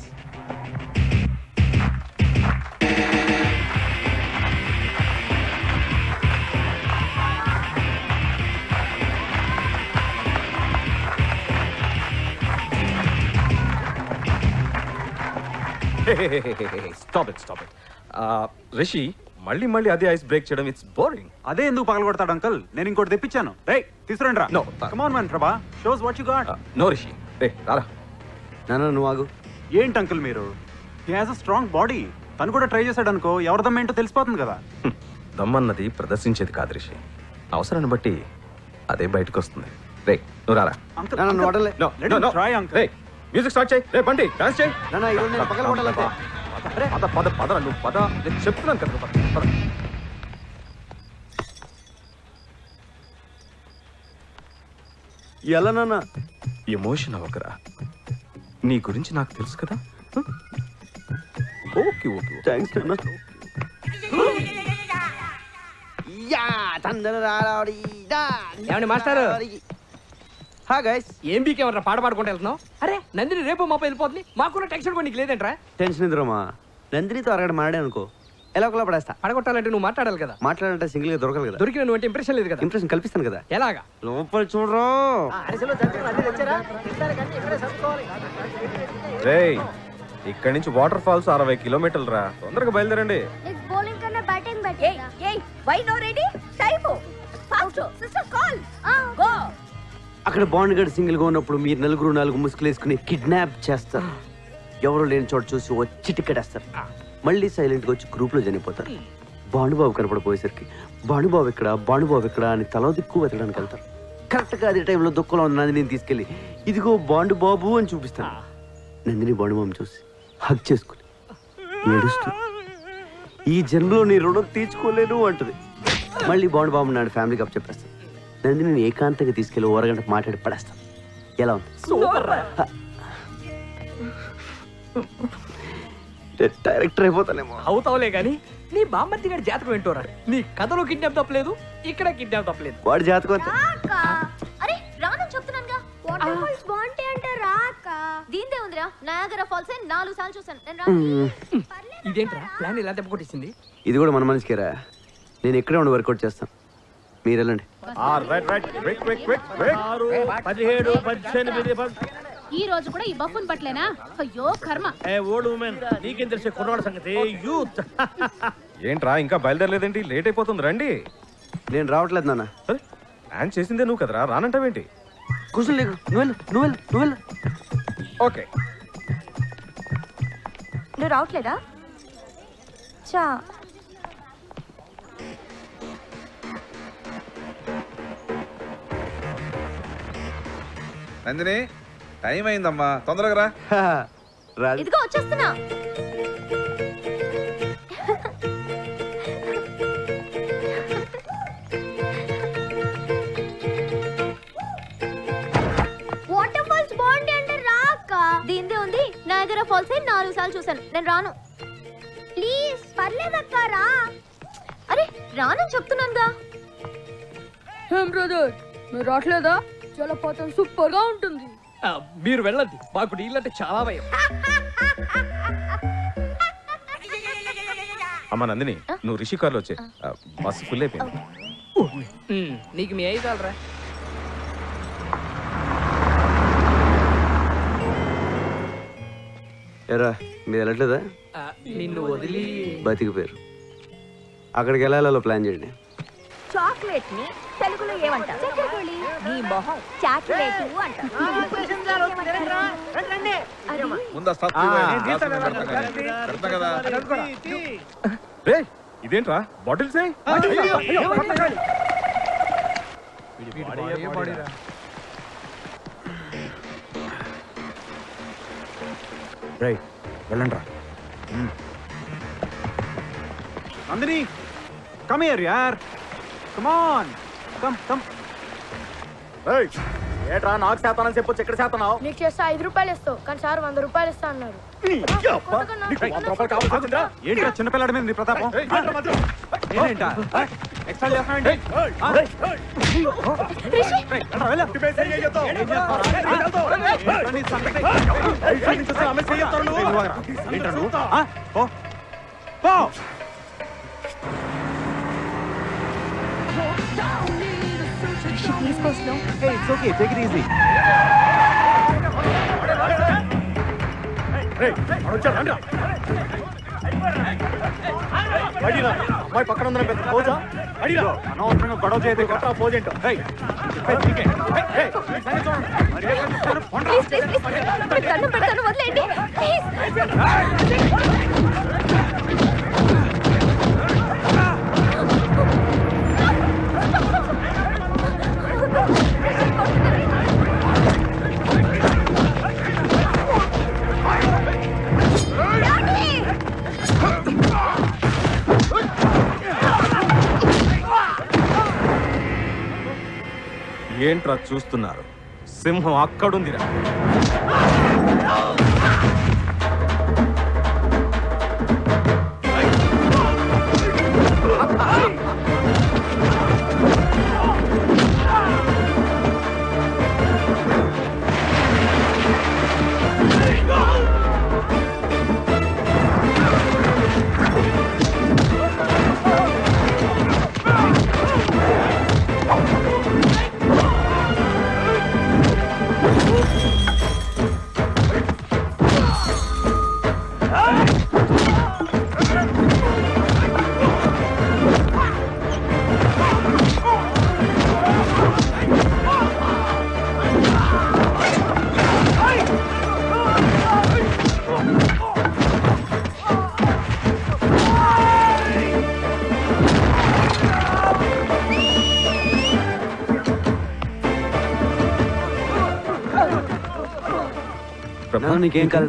stop it stop it Rishi మళ్ళీ మళ్ళీ అదే ఐస్ బ్రేక్ చేయడం ఇట్స్ బోరింగ్ అదే ఎందుకు పగలగొడతాడు అంకల్ నేను ఇంకోటి తెప్పించాను రే తీసుకురండి రా No. Come on man Prabha shows what you got no Rishi రే రారా నాన్న నువ్వు ఆగు ఏంటి అంకుల్ మీరు he has a strong body తను కూడా ట్రై చేశాడు అనుకో ఎవరిదమ్మ ఏంటో తెలిసిపోతుంది కదా దమ్మన్నది ప్రదర్శించేది కాదు రిషి అవసరాన్ని బట్టి అదే బయటకు వస్తుంది రే నువ్వు రారా అంకుల్ నాన్న, నువ్వు వదలలే. No, Let no, him no. try, uncle. రే మ్యూజిక్ స్టార్ట్ చేయి రే బండి డాన్స్ చేయి నాన్న ఈరోజు నేను పక్కన కొట్టాలంటే పద పద పద నువ్వు పద నేను చెప్తున్నాను కదా పద, పద ఎలా నాన్న ఎమోషన్ అవ్వకరా నీ గురించి నాకు తెలుసు కదా ఓకే ఓకే థ్యాంక్స్ నాన్న యా తందన రారాడి డా ఏమండి మాస్టారు? హా గైస్ ఏం బీకే ఎవరన్నా పాట పాడుకుంటూ వెళ్తున్నావు అరే నందిని రేపు మాప వెళ్ళిపోతుంది మాకున్న టెన్షన్ కూడా నీకు లేదంట్రా టెన్షన్ ఎందురమ్మా నందినితో అరగడ మాడే అనుకో ఎలా ఒకలా పడేస్తా పడగొట్టాలంటే నువ్వు మాట్లాడాలి కదా మాట్లాడంటే సింగిల్ గా దొరకదు కదా దొరికిన నువ్వు అంటే ఇంప్రెషన్ లేదు కదా ఇంప్రెషన్ కల్పిస్తాను కదా ఎలాగా లోపల చూడరు అరిసెలు జంతువులు అన్ని తెచ్చారా తినడానికి అన్ని ఇక్కడే సర్దుకోవాలి రే ఇక్కడి నుంచి వాటర్ ఫాల్స్ అరవై కిలోమీటర్లు రా తొందరగా బయలుదేరండి నెక్స్ట్ బౌలింగ్ కన్నా బ్యాటింగ్ బెటర్ ఏయ్ why no ready time fast sister call go అక్కడ బాండ్ గడ్ సింగిల్ గా ఉన్నప్పుడు మీరు నలుగురు నాలుగు ముసుగులు వేసుకుని కిడ్నాప్ చేస్తారు ఎవరు లేని చోట చూసి వచ్చి టికెట్ వేస్తారు మళ్ళీ సైలెంట్ గా వచ్చి గ్రూప్ లో చనిపోతారు భానుబాబు కనపడిపోయేసరికి భానుబాబు ఇక్కడ భానుబాబు ఇక్కడ అని తల దిక్కు వెతకడానికి వెళ్తారు కరెక్ట్ గా అదే టైంలో దుఃఖంలో ఉన్న నందిని తీసుకెళ్లి ఇదిగో బాండు బాబు అని చూపిస్తాను నందిని బాండుబాబు చూసి హక్ చేసుకుని ఏడుస్తూ ఈ జన్మలో నీ రుణం తీర్చుకోలేను అంటది మళ్ళీ బాండ్ బాబు నాడు ఫ్యామిలీకి అప్ చెప్పేస్తాను నందిని ఏకాంతంగా తీసుకెళ్లి ఓరగంట మాట్లాడి పడేస్తాను ఎలా ఉంది సూపర్ డైరెక్టర్ అయిపోతానేమో అవుతావులే కానీ నీ బామ్మర్ది గారి జాతకం ఏంటోరా నీ కథలో కిడ్నాప్ తప్పలేదు ఇక్కడ కిడ్నాప్ తప్పలేదు వాడి జాతకం అంతే. అక్క అరే రానని చెప్తున్నానుగా వాటర్ ఫాల్స్ బాగుంటాయి అంటే రా అక్క దీందే ఉందిరా నయాగరా ఫాల్స్ నాలుగు సార్లు చూసాను నేను రా మ్మ్. ఇదేంట్రా ప్లాన్ ఇలా దెబ్బ కొట్టేసింది ఇది కూడా మన మనిషికేరా నేను ఇక్కడే ఉండి వర్కౌట్ చేస్తాను మీరు వెళ్ళండి right right quick quick quick quick ఆరు పదిహేడు పద్దెనిమిది పద్- ఈ రోజు కూడా ఈ బఫున్ పట్లేనా అయ్యో కర్మ ఏ ఓల్డ్ ఉమెన్ నీకేం తెలిసే కుర్రవాడ సంగతి యూత్ ఏంట్రా ఇంకా బయలుదేరలేదేంటి లేట్ అయిపోతుంది రండి నేను రావట్లేదు నాన్న ప్లాన్ చేసిందే నువ్వు కదరా రానంటావేంటి కూర్చొని లేకు నువ్వు వెళ్ళు నువ్వు వెళ్ళు నువ్వు వెళ్ళు ఓకే నువ్వు రావట్లేదా చా నందిని టైం అయిందమ్మా తొందరగా రా రాజు ఇదిగో వచ్చేస్తున్నా వాటర్ ఫాల్స్ బాగుంటాయి అంటే రా అక్క దీందే ఉంది నయాగరా నియాగరా ఫాల్స్ నాలుగు సార్లు చూసాను నేను రాను ప్లీజ్ పర్లేదక్క రా అరే రానని చెప్తున్నానుగా ఏం బ్రదర్ మీరు రావట్లేదా జలపాతం సూపర్ గా ఉంటుంది ఆ, మీరు వెళ్ళండి మాకు నీళ్ళంటే చాలా భయం అమ్మ నందిని నువ్వు రిషి కార్లో వచ్చే బస్సు ఫుల్ అయిపోయింది ఉమ్, నీకు మీ అయ్యి చాలరా ఎరా మీరు వెళ్ళట్లేదా ఆ, నిన్ను వదిలి బతికిపోయారు అక్కడికి వెళ్ళాలో ప్లాన్ చేయండి చాక్లెట్ ని తెలుగులో ఏమంటారు నీ మొహం చాక్లెట్ అంటారు ముందు ఆ stuff ఆ, ఇవ్వండి. నేను గ్లాసులు తీస్తాను, పెడతా కానీ. పెడతా పెడతా కదా రే ఇదేంట్రా బాటిల్స్ రైట్ వెళ్ళండి రా నందిని కమ్ హియర్ యార్ కమ్ ఆన్ కమ్ కమ్ ఏట్రా నాకు శాతానని చెప్పొచ్చు ఎక్కడ శాతనావు నీకు చేస్తే ఐదు రూపాయలు ఇస్తావు కానీ సార్ వంద రూపాయలు ఇస్తా అన్నారు ఏంట్రా చిన్నపిల్లాడి మీద నీ ప్రతాపం ఏంటా ఎక్స్ట్రా చేస్తున్నావేంటి ఆ? రేయ్, వెళ్ళరా, వెళ్ళు. ఏం చేస్తున్నావురా? ఏంట్రా నీ సంగతి? ఏంట్రా నువ్వు? ఆ? పో. పో. ప్లీజ్ కోస్లో Hey, it's okay. Take it easy. అమ్మాయి పక్కన ఉందని పెద్ద పోజా ఇదిగో, అనవసరంగా గొడవ చేయదు కొట్టా పోజ్ ఏంటో రేయ్, చెప్పేది నీకే. రేయ్, రేయ్, ఈ సంగతి చూడండి. మరి ఎక్కడ చూస్తారు? పోండ్రా. ప్లీజ్ ప్లీజ్ ప్లీజ్ మీకు దండం పెడతాను వదిలేండి ప్లీజ్ ఏంట్రా చూస్తున్నారు సింహం అక్కడుందిరా నాన్న, నీకేం కాదు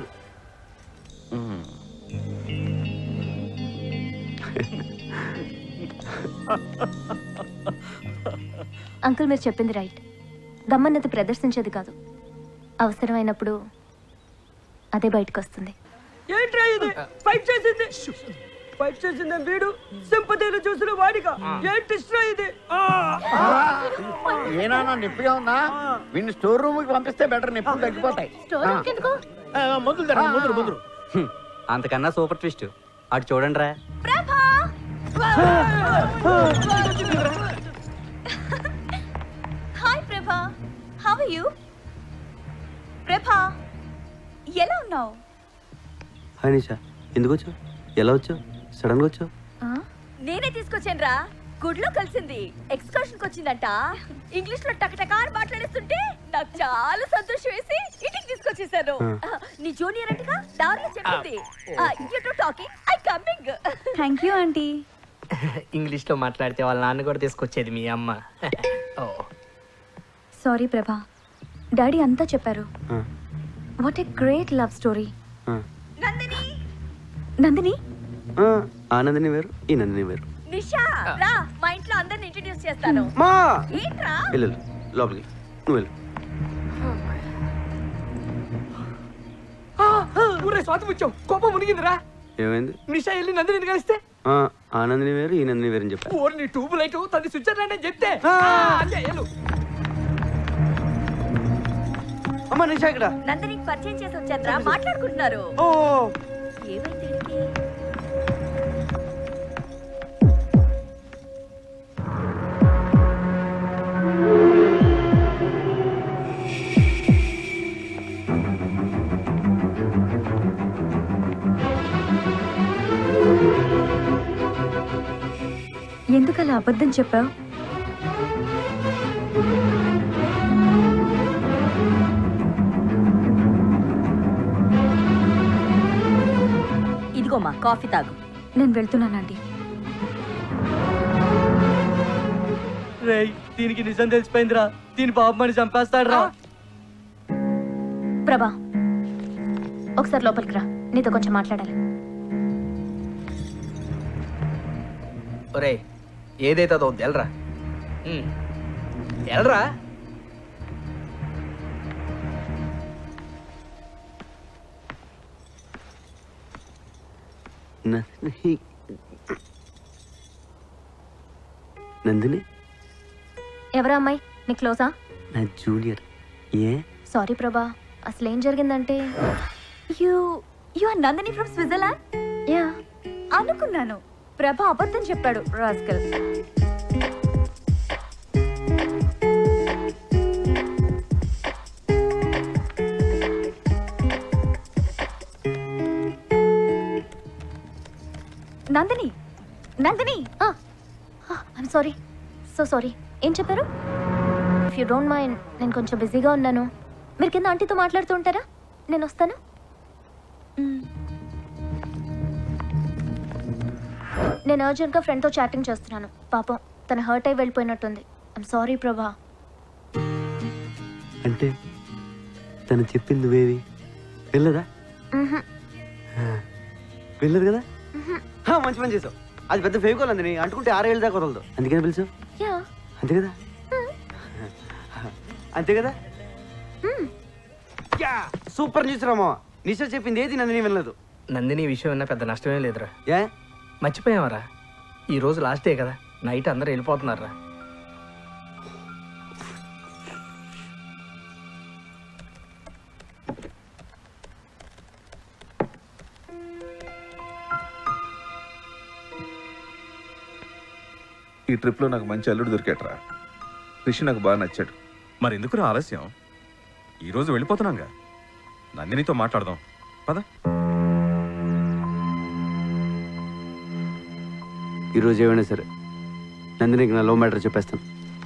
అంకుల్ మీరు చెప్పింది రైట్ దమ్మన్నది ప్రదర్శించేది కాదు అవసరమైనప్పుడు అదే బయటకు వస్తుంది ఏంట్రా ఇది ఫైట్ చేసింది ఫైట్ చేసింది వీడు సింపతిని చూసిన వాడిగా ఏంటి ఇష్టం ఇది ఆ! ఏనా నిప్పుగా ఉందా వీడిని స్టోర్ రూమ్ కి పంపిస్తే బెటర్ నిప్పులు తగ్గిపోతాయి ఆ. మందులు తరండి మందులు మందులు హ్మ్, అంతకన్నా సూపర్ ట్విస్ట్ అటు చూడండి రా హాయ్ ప్రభా హౌ ఆర్ యు ప్రభా ఎలా ఉన్నావు హాయ్ నిషా ఎందుకు వచ్చావు ఎలా వచ్చావు సడన్ గా వచ్చావు నేనే తీసుకొచ్చాను రా గుడ్లో కలిసింది ఎక్స్కర్షన్ వచ్చిందంట ఇంగ్లీష్ లో టకటకా అని మాట్లాడేస్తుంటే నాకు చాలా సంతోషం వేసి ఇంటికి తీసుకొచ్చేసాను ఆ, నీ జూనియర్ అంటగా దారిలో చెప్పింది you to talking I coming thank you aunty English లో మాట్లాడితే వాళ్ళ నాన్న కూడా తీసుకొచ్చేది మీ అమ్మ ఓ సారీ ప్రభా డాడీ అంతా చెప్పారు ఆ, what a great love story ఆ. నందిని ఆ, ఆ నందిని వేరు ఈ నందిని వేరు నిషా రా మా ఇంట్లో అందరిని ఇంట్రడ్యూస్ చేస్తాను మా ఏంట్రా వెళ్ళు వెళ్ళు. లోపలికి నువ్వు వెళ్ళు ఊరే స్వాతి ముత్యం కోపం మునిగిందిరా ఏమైంది నిషా వెళ్ళి నందిని కలిస్తే ఆ, ఆ నందిని వేరు ఈ నందిని వేరు అని చెప్పా ఓరి నీ ట్యూబ్ లైట్ తది స్విట్జర్లాండ్ అని చెప్తే ఆ, అంతే వెళ్ళు అమ్మ నిషా ఇక్కడ నందినికి పరిచయం చేసి వచ్చారా మాట్లాడుకుంటున్నారు ఓ ఏమైంది వీడికి? ఎందుకు అలా అబద్ధం చెప్పావు ఇదిగోమ్మా కాఫీ తాగు నేను వెళ్తున్నానండి రేయ్ దీనికి నిజం తెలిసిపోయిందిరా దీని బాబు చంపేస్తాడు రా ప్రభా ఒకసారి లోపలికి రా నీతో కొంచెం మాట్లాడాలి ఒరే ఏదైతే అదో ఎల్రా ఎల్రా నందిని నందిని ఎవరా అమ్మాయి నీ క్లోజా నా జూనియర్ ఏ సారీ ప్రభా అసలు ఏం జరిగిందంటే you you are Nandini from Switzerland yeah అనుకున్నాను ప్రభా అబద్ధం చెప్పాడు rascal Nandini Nandini I'm sorry so sorry ఏం చెప్పారు ఇఫ్ యూ డోంట్ మైండ్ నేను కొంచెం బిజీగా ఉన్నాను మీరు కింద ఆంటీతో మాట్లాడుతూ ఉంటారా నేను వస్తాను మ్మ్. నేను అర్జెంట్గా ఫ్రెండ్తో చాటింగ్ చేస్తున్నాను పాపం తను హర్ట్ అయి వెళ్ళిపోయినట్టుంది ఐమ్ సారీ ప్రభా అంటే తను చెప్పింది నువ్వేవి వెళ్ళదా మ్హూ. వెళ్ళదు కదా హా, మంచి పని చేసావు అది పెద్ద ఫేవికోల్ అంది అంటుకుంటే ఆరేళ్ళ దాకా వదలదు అందుకని పిలిచావు యా అంతే కదా అంతే కదా yeah, super news Rama Nisha చెప్పింది ఏది నందిని వినలేదు నందిని ఈ విషయం విన్నా పెద్ద నష్టమే లేదురా ఏ మర్చిపోయావరా ఈ రోజు లాస్ట్ డే కదా నైట్ అందరూ వెళ్ళిపోతున్నారా ఈ ట్రిప్లో నాకు మంచి అల్లుడు దొరికాట్రా రిషి నాకు బాగా నచ్చాడు మరి ఎందుకు ఆలస్యం ఈ రోజు వెళ్ళిపోతున్నాగా నందినితో మాట్లాడదాం పద ఈరోజు ఏమైనా సరే నందినికి నా లవ్ మ్యాటర్ చెప్పేస్తాను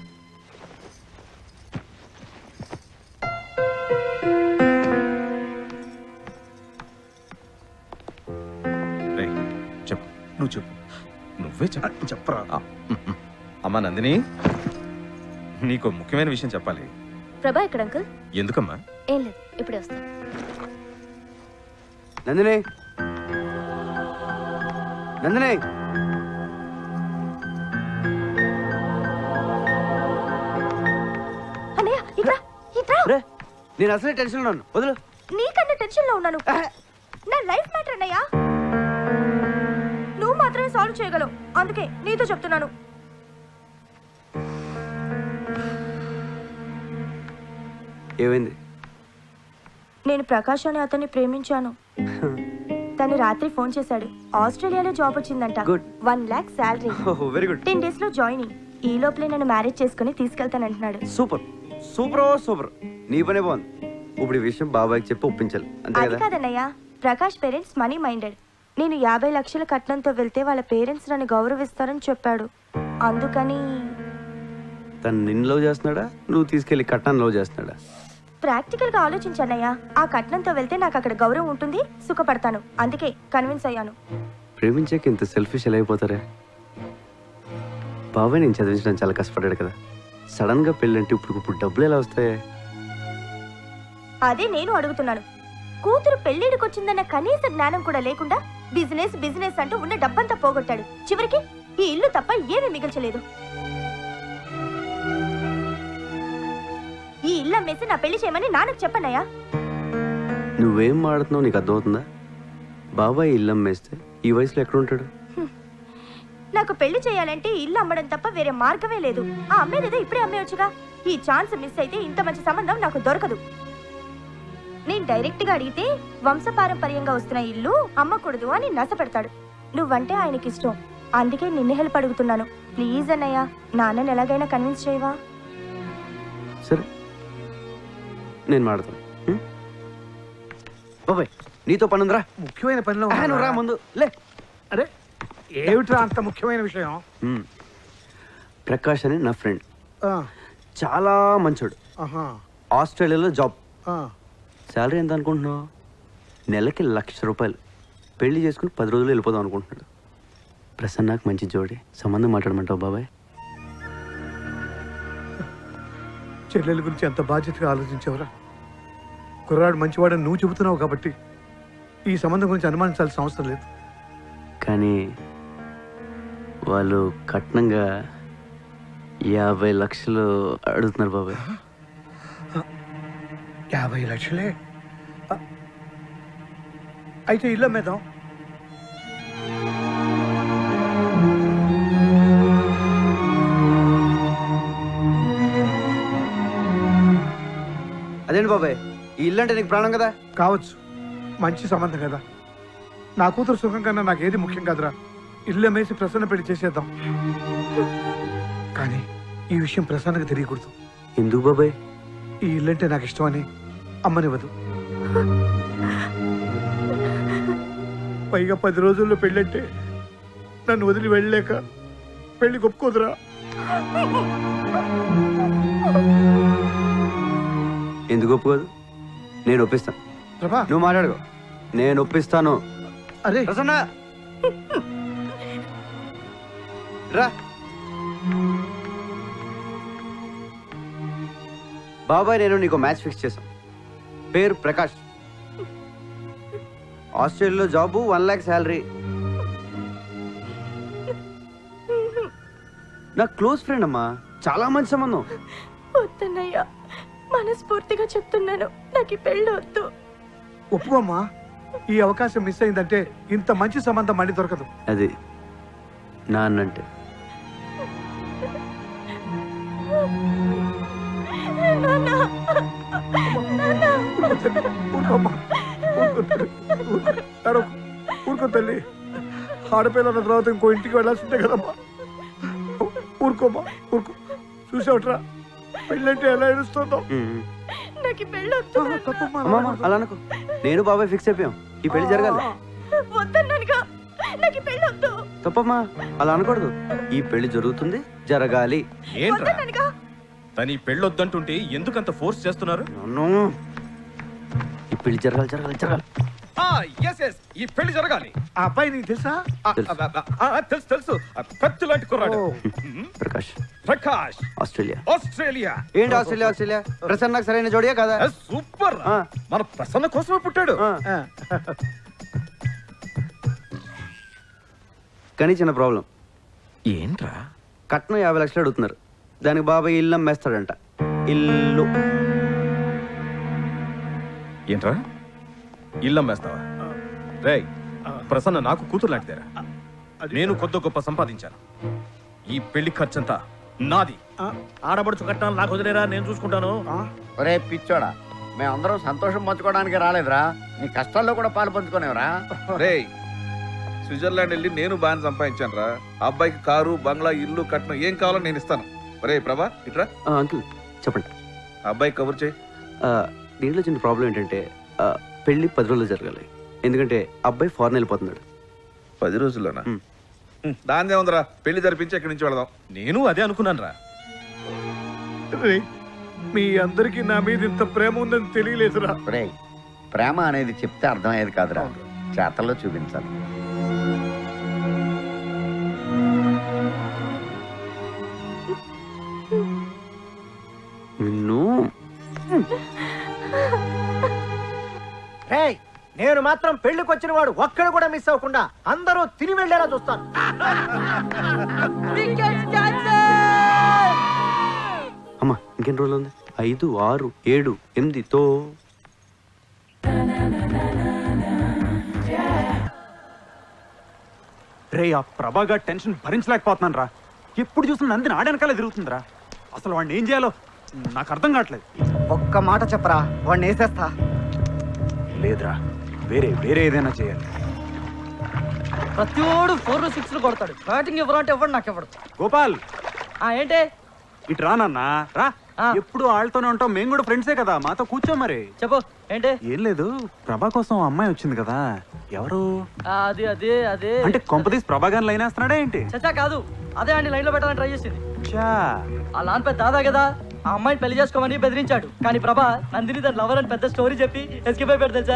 రేయ్, చెప్పు నువ్వు చెప్పు నువ్వే చెప్పు చెప్పరా అమ్మా నందిని నీకు ముఖ్యమైన విషయం చెప్పాలి ప్రభా ఎక్కడ అంకుల్ ఎందుకమ్మా ఏం లేదు ఇప్పుడే వస్తాను నందిని నందిని అన్నయ్య ఇట్రా ఇట్రా రే నేను అసలే టెన్షన్ ఉన్నాను వదులు నీకన్నా టెన్షన్ లో ఉన్నాను నా లైఫ్ మ్యాటర్ అన్నయ్య నువ్వు మాత్రమే సాల్వ్ చేయగలవు అందుకే నీతో చెప్తున్నాను ఏమైంది నేను ప్రకాష్ అనే అతన్ని ప్రేమించాను తను రాత్రి ఫోన్ చేశాడు ఆస్ట్రేలియాలో జాబ్ వచ్చిందంట Good. One lakh salary very good ten days లో జాయినింగ్ ఈ లోపలే నన్ను మ్యారేజ్ చేసుకుని తీసుకెళ్తానంటున్నాడు సూపర్ సూపర్ ఓ సూపర్ నీ పనే బాగుంది ఇప్పుడు ఈ విషయం బాబాయ్కి చెప్పి ఒప్పించాలి అంతే అది కదా కాదన్నయ్య ప్రకాష్ పేరెంట్స్ మనీ మైండెడ్ నేను యాభై లక్షల కట్నంతో వెళ్తే వాళ్ళ పేరెంట్స్ నన్ను గౌరవిస్తారని చెప్పాడు అందుకని తను నిన్ను లవ్ చేస్తున్నాడా నువ్వు తీసుకెళ్లి కట్టాన్ని లవ్ చేస్తున్నాడా ప్రాక్టికల్ గా ఆలోచించన్నయ్య ఆ కట్నంతో వెళ్తే నాకు అక్కడ గౌరవం ఉంటుంది సుఖపడతాను అందుకే కన్విన్స్ అయ్యాను ప్రేమించాక ఇంత సెల్ఫిష్ ఎలా అయిపోతారే బాబాయ్ నేను చదివించడం చాలా కష్టపడ్డాడు కదా సడన్ గా పెళ్ళంటే ఇప్పుడు ఇప్పుడు డబ్బులు ఎలా వస్తాయి అదే నేను అడుగుతున్నాను కూతురు పెళ్లిడికొచ్చిందన్న కనీస జ్ఞానం కూడా లేకుండా బిజినెస్ బిజినెస్ అంటూ ఉన్న డబ్బంతా పోగొట్టాడు చివరికి ఈ ఇల్లు తప్ప ఏమీ మిగల్చలేదు ఈ ఇల్లు అమ్మేసి నా పెళ్లి చేయమని నాన్నకు చెప్పనయ్యా నువ్వు నువ్వేం మాడుతున్నావు నీకు అర్థమవుతుందా బాబాయ్ ఇల్లు అమ్మేస్తే ఈ వయసులో ఎక్కడ ఉంటాడు నాకు పెళ్లి చేయాలంటే ఇల్లు అమ్మడం తప్ప వేరే మార్గమే లేదు ఆ అమ్మేదేదో ఇప్పుడే అమ్మేయొచ్చుగా ఈ ఛాన్స్ మిస్ అయితే ఇంత మంచి సంబంధం నాకు దొరకదు నేను డైరెక్ట్ గా అడిగితే వంశపారంపర్యంగా వస్తున్న ఇల్లు అమ్మకూడదు అని నసపెడతాడు నువ్వంటే ఆయనకి ఇష్టం అందుకే నిన్ను హెల్ప్ అడుగుతున్నాను ప్లీజ్ అన్నయ్య నాన్నని ఎలాగైనా కన్విన్స్ చేయవా సరే నేను మాడతాను ఉం? బాబాయ్ నీతో పనుందిరా ముఖ్యమైన పనిలో ఆ, నువ్వు రా ముందు లే అరే ఏమిట్రా అంత ముఖ్యమైన విషయం ఉం. ప్రకాష్ అని నా ఫ్రెండ్ ఆ, చాలా మంచోడు ఆహా, ఆస్ట్రేలియాలో జాబ్ ఆ. శాలరీ ఎంత అనుకుంటున్నావు నెలకి లక్ష రూపాయలు పెళ్లి చేసుకుని పది రోజులు వెళ్ళిపోదాం అనుకుంటున్నాడు ప్రసన్నకు మంచి జోడి సంబంధం మాట్లాడమంటావు బాబాయ్ చెల్లెల గురించి ఎంత బాధ్యతగా ఆలోచించావురా కుర్రాడు మంచివాడని నువ్వు చెబుతున్నావు కాబట్టి ఈ సంబంధం గురించి అనుమానించాల్సిన అవసరం లేదు కానీ వాళ్ళు కట్నంగా యాభై లక్షలు అడుగుతున్నారు బాబాయ్ యాభై లక్షలే ఆ, అయితే ఇల్లు అమ్మేద్దాం అదేంటి బాబాయ్ ఈ ఇల్లు అంటే నీకు ప్రాణం కదా కావచ్చు మంచి సంబంధం కదా నా కూతురు సుఖం కన్నా నాకు ఏది ముఖ్యం కాదురా ఇల్లు అమ్మేసి ప్రసన్న పెళ్లి చేసేద్దాం కానీ ఈ విషయం ప్రసన్నకు తెలియకూడదు ఎందుకు బాబాయ్ ఈ ఇల్లంటే నాకు ఇష్టమని అమ్మనివ్వదు పైగా పది రోజుల్లో పెళ్ళంటే నన్ను వదిలి వెళ్ళలేక పెళ్లి ఒప్పుకోదురా ఎందుకు ఒప్పుకోదు నేను ఒప్పిస్తాను ప్రభా నువ్వు మాట్లాడుకో నేను ఒప్పిస్తాను అరే ప్రసన్న రా బాబాయ్ నేను నీకు మ్యాచ్ ఫిక్స్ చేశాం పేరు ప్రకాష్ ఆస్ట్రేలియాలో జాబు వన్ ల్యాక్ శాలరీ నా క్లోజ్ ఫ్రెండ్ అమ్మా చాలా మంచి సంబంధం వద్దన్నయ్య మనస్ఫూర్తిగా చెప్తున్నాను నాకు ఈ పెళ్ళి వద్దు ఒప్పుకోమ్మా ఈ అవకాశం మిస్ అయిందంటే ఇంత మంచి సంబంధం మళ్ళీ దొరకదు అది నాన్నంటే ఊరుకోమ్మా ఊరుకో తల్లి. ఊరుకో. ఏడవకు. ఊరుకో తల్లి ఆడపిల్లల తర్వాత ఇంకో ఇంటికి వెళ్ళాల్సిందే కదమ్మా ఊరుకోమ్మా ఊరుకో చూసావట్రా పెళ్ళంటే ఎలా ఏడుస్తుందో నాకు ఈ పెళ్ళి వద్దు అమ్మా అమ్మా, అలా అనుకో నేను బాబాయ్ ఫిక్స్ అయిపోయాం ఈ పెళ్లి జరగాలి వద్దన్నానుగా నాకు ఈ పెళ్ళి వద్దు తప్పమ్మా అలా అనకూడదు ఈ పెళ్లి జరుగుతుంది జరగాలి ఏంట్రా వద్దన్నానుగా తను ఈ పెళ్ళొద్దంటుంటే ఎందుకంత ఫోర్స్ చేస్తున్నారు నన్ను ఈ పెళ్లి జరగాలి జరగాలి జరగాలి ఎస్ ఎస్ ఈ పెళ్లి జరగాలి ఆ అబ్బాయి నీకు తెలుసా తెలుసు తెలుసు కత్తి లాంటి కుర్రాడు ప్రకాష్ ప్రకాష్ ఆస్ట్రేలియా ఆస్ట్రేలియా ఏంటి ఆస్ట్రేలియా ఆస్ట్రేలియా ప్రసన్నకు సరైన జోడియా కదా సూపర్ మన ప్రసన్న కోసమే పుట్టాడు కానీ చిన్న ప్రాబ్లం ఏంట్రా కట్నం యాభై లక్షలు అడుగుతున్నారు దానికి బాబాయ్ ఇల్లు అమ్మేస్తాడంట ఇల్లు ఏంట్రా ఇల్లు అమ్మేస్తావా రేయ్ ప్రసన్న నాకు కూతురు లాంటిదేరా నేను కొద్ది గొప్ప సంపాదించాను ఈ పెళ్లి ఖర్చంతా నాది ఆడబడుచు కట్టాలి నాకు వదిలేరా నేను చూసుకుంటాను ఒరే పిచ్చోడా మేమందరం సంతోషం పంచుకోవడానికి రాలేదురా నీ కష్టాల్లో కూడా పాలు పంచుకునేవరా రేయ్ స్విట్జర్లాండ్ వెళ్ళి నేను బాగా సంపాదించాను రా అబ్బాయికి కారు బంగ్లా ఇల్లు కట్నం ఏం కావాలో నేను ఇస్తాను ఒరే ప్రభా ఇట్రా ఆ, అంకుల్ చెప్పండి అబ్బాయి కబుర్ చేయి ఆ, దీంట్లో చిన్న ప్రాబ్లం ఏంటంటే ఆ, పెళ్లి పది రోజులు జరగాలి ఎందుకంటే అబ్బాయి ఫారెన్ వెళ్ళిపోతున్నాడు పది రోజుల్లోనా దాందే ఉందిరా పెళ్లి జరిపించి ఇక్కడి నుంచి వెళదాం నేను అదే అనుకున్నాను రా రేయ్, మీ అందరికీ నా మీద ఇంత ప్రేమ ఉందని తెలియలేదురా ఒరే ప్రేమ అనేది చెప్తే అర్థమయ్యేది కాదురా చేతల్లో చూపించాలి నిన్ను రేయ్ నేను మాత్రం పెళ్లికి వచ్చిన వాడు ఒక్కడు కూడా మిస్ అవ్వకుండా అందరూ తిని వెళ్ళేలా చూస్తాను అమ్మా ఇంకెన్ని రోజులు ఉంది ఐదు ఆరు ఏడు ఎనిమిది తో రే ఆ ప్రభాగా టెన్షన్ భరించలేకపోతున్నాను రా ఎప్పుడు చూసిన నందిని ఆడనకాలే తిరుగుతుందిరా అసలు వాడిని ఏం చేయాలో నాకు అర్థం కావట్లేదు ఒక్క మాట చెప్పరా వాడిని వేసేస్తా లేదురా వేరే వేరే ఏదైనా చేయాలి ప్రతివాడు ఫోర్ సిక్స్ కొడతాడు బ్యాటింగ్ ఇవ్వరంటే ఇవ్వడు నాకు ఇవ్వడు గోపాల్ ఆ ఏంటి ఇటు రా నాన్న రా ఎప్పుడు వాళ్ళతోనే ఉంటాం మేము కూడా ఫ్రెండ్సే కదా మాతో కూర్చో మరి చెప్పు ఏంటి ఏం లేదు ప్రభా కోసం ఆ అమ్మాయి వచ్చింది కదా ఎవరు ఆ, అది అదే అదే అంటే కొంపదీసి ప్రభా గారిని లైన్ వేస్తున్నాడా ఏంటి చచ్చా కాదు అదే అండి లైన్ లో పెట్టాలని ట్రై చేసింది చా ఆ లాన్ పెద్ద దాదా కదా ఆ అమ్మాయిని పెళ్లి చేసుకోమని బెదిరించాడు కానీ ప్రభా నందిని దాని లవర్ అని పెద్ద స్టోరీ చెప్పి ఎస్కేప్ అయిపోయాడు తెలుసా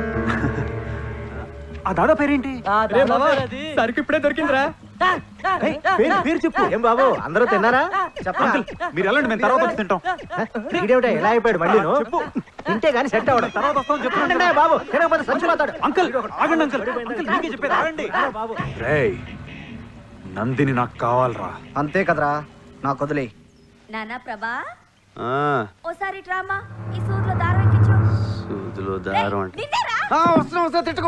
ఆ దాదా పేరేంటి ఆ దాదా పేరు అది సరుకు ఇప్పుడే దొరికిందిరా పేరు పేరు చెప్పు ఏం బాబు అందరూ తిన్నారా చెప్పరా అంకుల్ మీరు వెళ్ళండి మేము తర్వాత వచ్చి తింటాం వీడేమిటా ఎలా అయిపోయాడు మళ్ళీ తింటే గానీ సెట్ అవ్వడం తర్వాత వస్తాం చెప్పు ఉండండి బాబు తినకపోతే చచ్చిపోతాడు అంకుల్ ఆగండి అంకుల్ అంకుల్ మీకే చెప్పేది ఆగండి బాబు రేయ్ నందిని నాకు కావాలరా అంతే కదరా నాకు వదిలే నానా ప్రభా ఆ, ఓసారి డ్రామా ఈ సూర్లో దారం ఎక్కించు సూదిలో దారం అంటే నిన్నేరా వస్తున్నా వస్తున్నా తిట్టుకో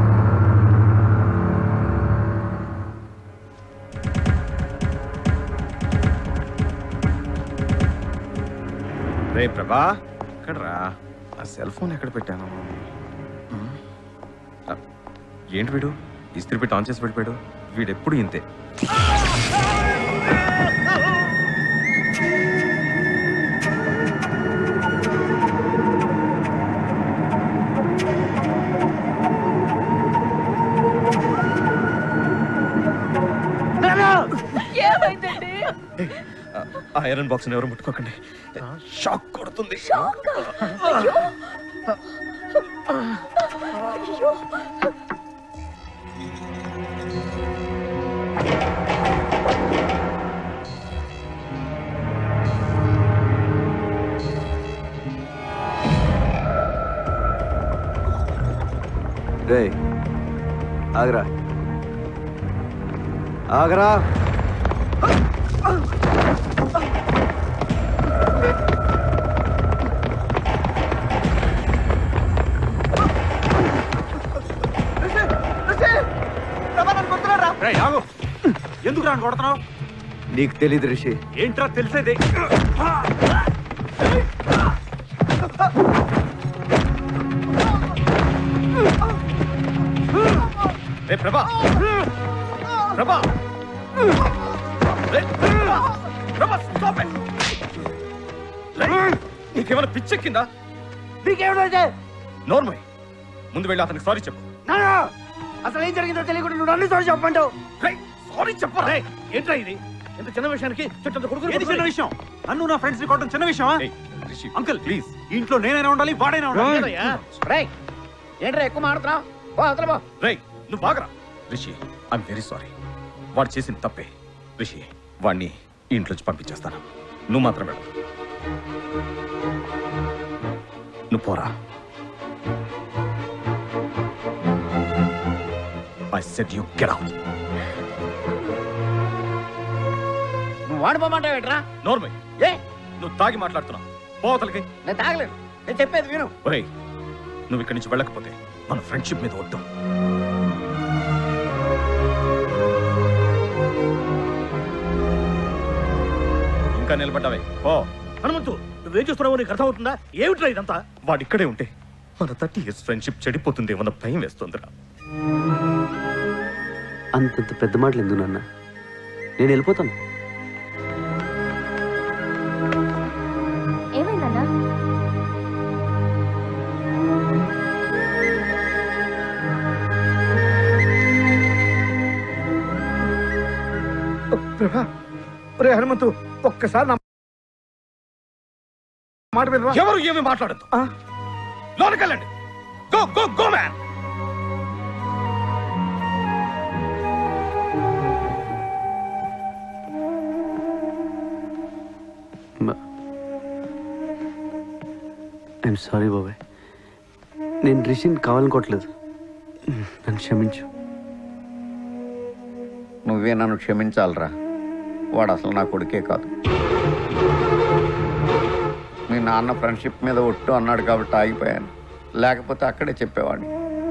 రే ప్రభా ఎక్కడరా ఆ సెల్ ఫోన్ ఎక్కడ పెట్టాను ఉమ్. ఆ, ఏంటి వీడు ఇస్త్రీ పెట్టి ఆన్ చేసి వెళ్ళిపోయాడు వీడెప్పుడు ఇంతే ఏమైందండి ఆ ఐరన్ బాక్స్ ఎవరు ముట్టుకోకండి షాక్ కొడుతుంది రేయ్ ఆగరా ఆగరా రేయ్ ఆగు ఎందుకు రాను కొడుతున్నావు నీకు తెలీదు రిషి ఏంట్రా తెలిసేది రే ప్రభా ప్రభా రే, ప్రభా stop it. రే, నీకేమైనా పిచ్చెక్కిందా నీకేమిటంటే నోర్మయ్ ముందు వెళ్ళి అతనికి సారీ చెప్పు నానా అసలు ఏం జరిగిందో తెలియకుండా నువ్వు అన్ని చోటు చెప్పంటావు సారీ చెప్పరా రేయ్, ఏంట్రా ఇది ఇంత చిన్న విషయానికి చుట్టంత కొడుకులు ఏది చిన్న విషయం నన్ను నా ఫ్రెండ్స్ కొట్టడం చిన్న విషయమా అంకుల్ ప్లీజ్ ఇంట్లో నేనైనా ఉండాలి వాడైనా ఉండాలి లేదయ్యా. రేయ్ ఏంట్రా ఎక్కువ మాడుతున్నావు పో అవతల పో రేయ్ నువ్వు బాగరా రిషి ఐఎమ్ వెరీ సారీ వాడు చేసిన తప్పే రిషి వాడిని ఈ ఇంట్లోంచి పంపించేస్తాను నువ్వు మాత్రం వెళ్ళు నువ్వు పోరా I said you get out నువ్వు వాడిపోమంటావు ఏంట్రా నోర్మయ్ ఏ నువ్వు తాగి మాట్లాడుతున్నావు పోతలకి నేను తాగలేదు నేను చెప్పేది విను ఒరేయ్ నువ్వు ఇక్కడి నుంచి వెళ్ళకపోతే మన ఫ్రెండ్షిప్ మీద వద్దాం ఇంకా నిలబడ్డావే పో హనుమంతు నువ్వేం చేస్తున్నావో నీకు అర్థమవుతుందా ఏమిట్రా ఇదంతా వాడు ఇక్కడే ఉంటే మన థర్టీ ఇయర్స్ ఫ్రెండ్షిప్ చెడిపోతుందేమన్న భయం వేస్తుందిరా అంతంత పెద్ద మాటలు ఎందుకు నాన్న నేను వెళ్ళిపోతాను ఏమైందన్నా ప్రభా ఒరే హనుమంతు ఒక్కసారి నా మాట వినరా ఎవరు ఏమి మాట్లాడద్దు లోనకెళ్ళండి go go go man I'm sorry బాబాయ్ నేను రిషిని కావాలనుకోవట్లేదు నన్ను క్షమించు నువ్వే నన్ను క్షమించాలిరా వాడు అసలు నా కొడుకే కాదు మీ నాన్న ఫ్రెండ్షిప్ మీద ఒట్టు అన్నాడు కాబట్టి ఆగిపోయాను లేకపోతే అక్కడే చెప్పేవాడిని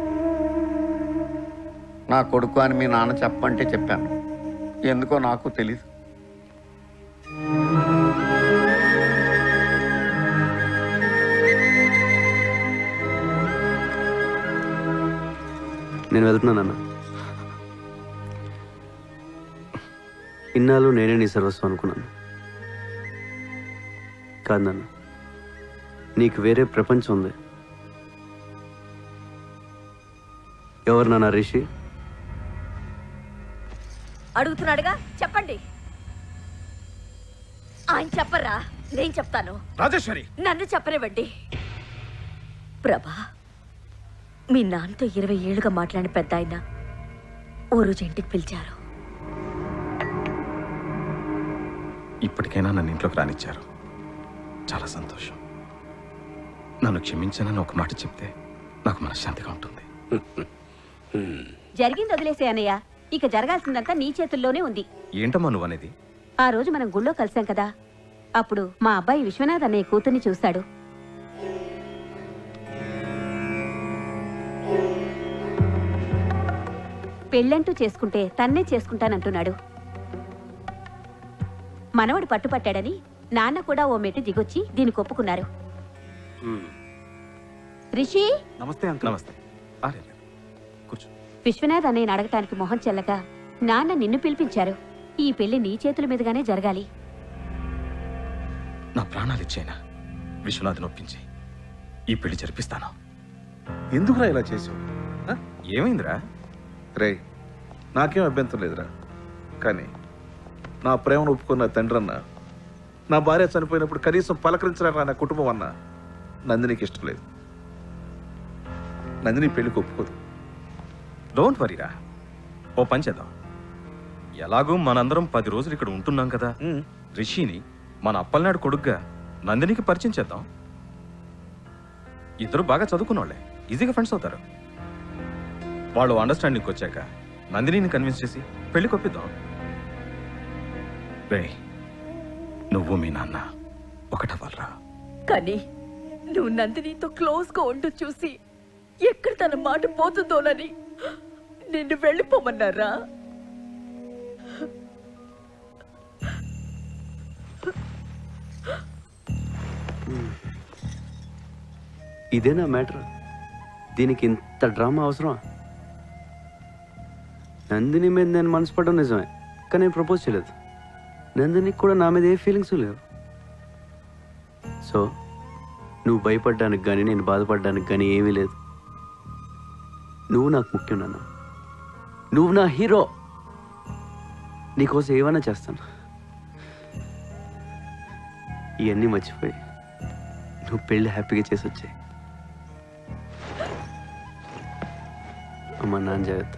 నా కొడుకు అని మీ నాన్న చెప్పంటే చెప్పాను ఎందుకో నాకు తెలీదు నేను వెళ్తున్నానన్న ఇన్నాళ్ళు నేనే నీ సర్వస్వం అనుకున్నాను కాదు నాన్న నీకు వేరే ప్రపంచం ఉంది ఎవరు నాన్న రిషి అడుగుతున్నాడుగా చెప్పండి ఆయన చెప్పరా నేను చెప్తాను రాజేశ్వరి నన్ను చెప్పనివ్వండి ప్రభా మీ నాన్నతో ఇరవై ఏళ్ళుగా మాట్లాడిన పెద్ద ఆయన ఓ రోజు ఇంటికి పిలిచారు ఇప్పటికైనా నన్ను ఇంట్లోకి రానిచ్చారు చాలా సంతోషం నన్ను క్షమించానని ఒక మాట చెప్తే నాకు మనశ్శాంతిగా ఉంటుంది జరిగింది వదిలేసే అన్నయ్య ఇక జరగాల్సిందంతా నీ చేతుల్లోనే ఉంది ఏంటమ్మా నువ్వు అనేది ఆ రోజు మనం గుళ్ళో కలిసాం కదా అప్పుడు మా అబ్బాయి విశ్వనాథ్ అన్నయ్య కూతుర్ని చూస్తాడు పెళ్ళంటూ చేసుకుంటే తన్నే చేసుకుంటానంటున్నాడు మనవడు పట్టుపట్టాడని నాన్న కూడా ఓ మెట్టు దిగొచ్చి దీనికి ఒప్పుకున్నారు రిషి నమస్తే అంకుల్ నమస్తే విశ్వనాథ్ అన్నయ్యని అడగటానికి మొహం చెల్లక నాన్న నిన్ను పిలిపించారు ఈ పెళ్లి నీ చేతుల మీదుగానే జరగాలి నా ప్రాణాలు ఇచ్చేనా విశ్వనాథ్ ఒప్పించి ఈ పెళ్లి జరిపిస్తాను ఎందుకురా ఇలా చేసావు ఏమైందిరా రే నాకేం అభ్యంతరం లేదురా కానీ నా ప్రేమను ఒప్పుకున్న తండ్రి అన్న నా భార్య చనిపోయినప్పుడు కనీసం పలకరించడానికి నా కుటుంబం అన్న నందినికి ఇష్టం లేదు నందిని పెళ్లికి ఒప్పుకోదు డోంట్ వరీరా ఓ పని చేద్దాం ఎలాగూ మనందరం పది రోజులు ఇక్కడ ఉంటున్నాం కదా రిషిని మన అప్పలనాడు కొడుగ్గా నందినికి పరిచయం చేద్దాం ఇద్దరు బాగా చదువుకున్నోళ్ళే ఈజీగా ఫ్రెండ్స్ అవుతారు వాళ్ళు అండర్స్టాండింగ్కి వచ్చాక నందినిని కన్విన్స్ చేసి పెళ్లి కొప్పిద్దాం రే నువ్వు మీ నాన్న ఒకటవ్వాలరా కానీ నువ్వు నందినితో క్లోజ్ గా ఉంటూ చూసి ఎక్కడ తన మాట పోతుందోనని నిన్ను వెళ్ళిపోమన్నారా ఇదేనా మ్యాటర్ దీనికి ఇంత డ్రామా అవసరమా నందిని మీద నేను మనసు పడడం నిజమే కానీ నేను ప్రపోజ్ చేయలేదు నందినికి కూడా నా మీద ఏ ఫీలింగ్స్ లేవు సో నువ్వు భయపడ్డానికి కానీ నేను బాధపడడానికి కానీ ఏమీ లేదు నువ్వు నాకు ముఖ్యం నాన్న నువ్వు నా హీరో నీకోసం ఏమైనా చేస్తాను ఇవన్నీ మర్చిపోయి నువ్వు పెళ్ళి హ్యాపీగా చేసి వచ్చాయి అమ్మ నాన్న జాగ్రత్త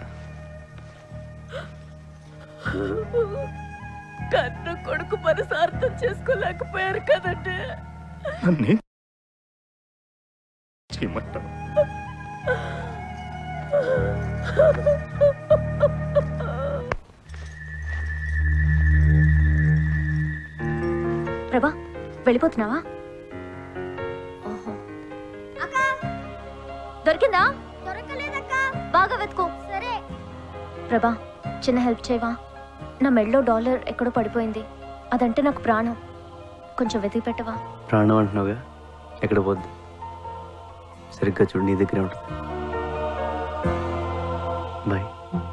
కన్ను కొడుకు మనసు అర్థం చేసుకోలేకపోయారు కదండి నన్నే చేయమంటావు ప్రభా వెళ్ళిపోతున్నావా దొరికిందా దొరకలేదక్కా బాగా వెతుకో సరే ప్రభా చిన్న హెల్ప్ చేయవా నా మెడలో డాలర్ ఎక్కడో పడిపోయింది అదంటే నాకు ప్రాణం కొంచెం వెతికి పెట్టవా ప్రాణం అంటున్నావుగా ఎక్కడ పోద్ది సరిగ్గా చూడు నీ దగ్గరే ఉంటుంది బాయ్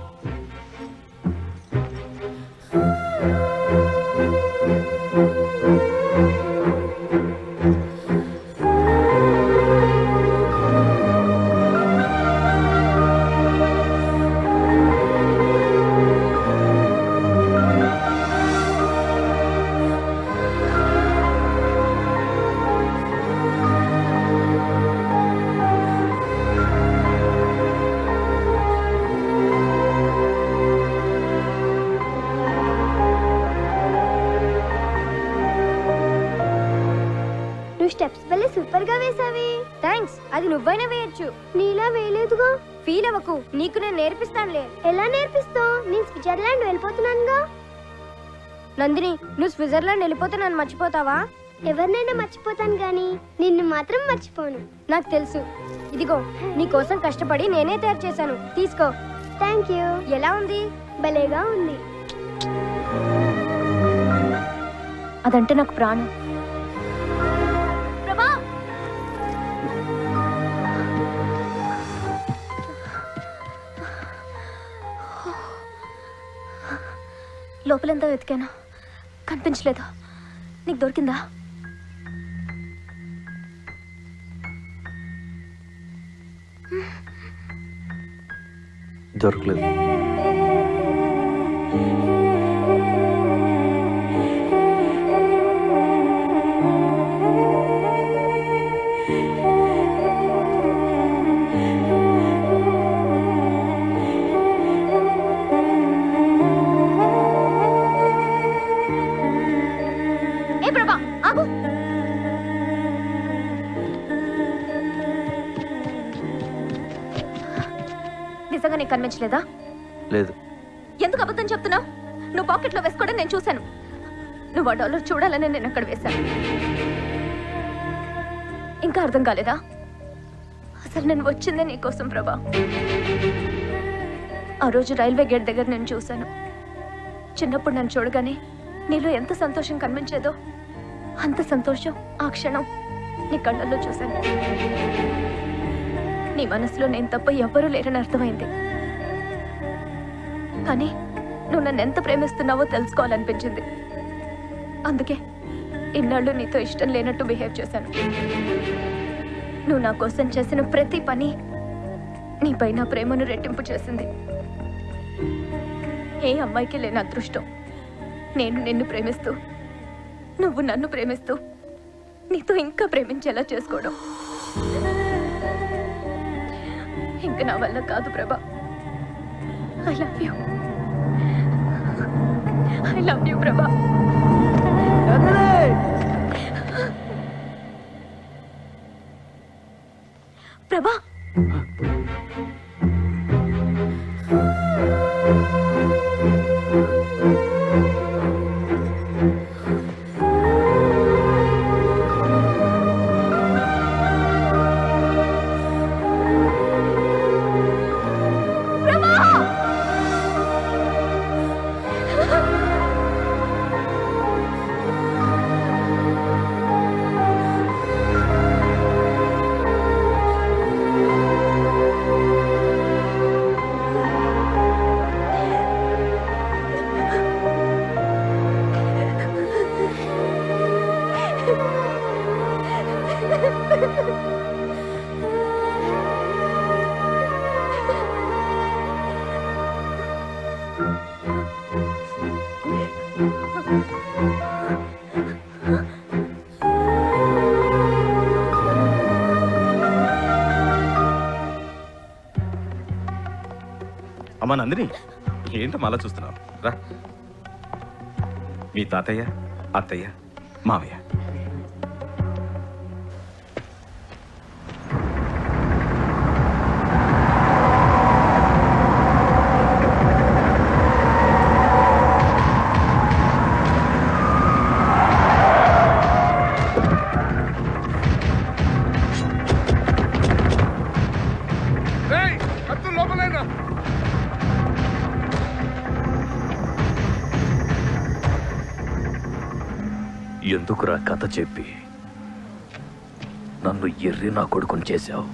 నువ్వు స్టెప్స్ భలే సూపర్ గా వేసావి థ్యాంక్స్ అది నువ్వైనా వేయొచ్చు నీలా వేయలేదుగా ఫీల్ అవ్వకు నీకు నేను నేర్పిస్తానులే ఎలా నేర్పిస్తావు నేను స్విట్జర్లాండ్ వెళ్ళిపోతున్నానుగా నందిని నువ్వు స్విట్జర్లాండ్ వెళ్ళిపోతే నన్ను మర్చిపోతావా ఎవరినైనా మర్చిపోతాను కానీ నిన్ను మాత్రం మర్చిపోను నాకు తెలుసు ఇదిగో నీ కోసం కష్టపడి నేనే తయారు చేశాను తీసుకో థ్యాంక్ యూ ఎలా ఉంది భలేగా ఉంది అదంటే నాకు ప్రాణం ప్రభా లోపలంతా వెతికాను కనిపించలేదు నీకు దొరికిందా దొరకలేదు ఏ ప్రభా ఆగు నిజంగా నీకు కనిపించలేదా లేదు ఎందుకు అబద్ధం చెప్తున్నావు నువ్వు పాకెట్లో వేసుకోవడం నేను చూశాను నువ్వు ఆ డాలర్ చూడాలని నేను అక్కడ వేశాను ఇంకా అర్థం కాలేదా అసలు నేను వచ్చిందే నీకోసం ప్రభా ఆ రోజు రైల్వే గేట్ దగ్గర నేను చూశాను చిన్నప్పుడు నన్ను చూడగానే నీలో ఎంత సంతోషం కనిపించేదో అంత సంతోషం ఆ క్షణం నీ కళ్ళల్లో చూశాను నీ మనసులో నేను తప్ప ఎవ్వరూ లేరని అర్థమైంది కానీ నువ్వు నన్ను ఎంత ప్రేమిస్తున్నావో తెలుసుకోవాలనిపించింది అందుకే ఇన్నాళ్ళు నీతో ఇష్టం లేనట్టు బిహేవ్ చేశాను నువ్వు నా కోసం చేసిన ప్రతి పని నీపై నా ప్రేమను రెట్టింపు చేసింది ఏ అమ్మాయికి లేని అదృష్టం నేను నిన్ను ప్రేమిస్తూ నువ్వు నన్ను ప్రేమిస్తూ నీతో ఇంకా ప్రేమించేలా చేసుకోవడం ఇంక నా వల్ల కాదు Prabha I love you I love you Prabha Prabha అమ్మా నందిని ఏంటమ్మా అలా చూస్తున్నావు రా మీ తాతయ్య అత్తయ్య మావయ్య లోపలైనా ఎందుకురా కథ చెప్పి నన్ను ఎర్రి నా కొడుకుని చేశావు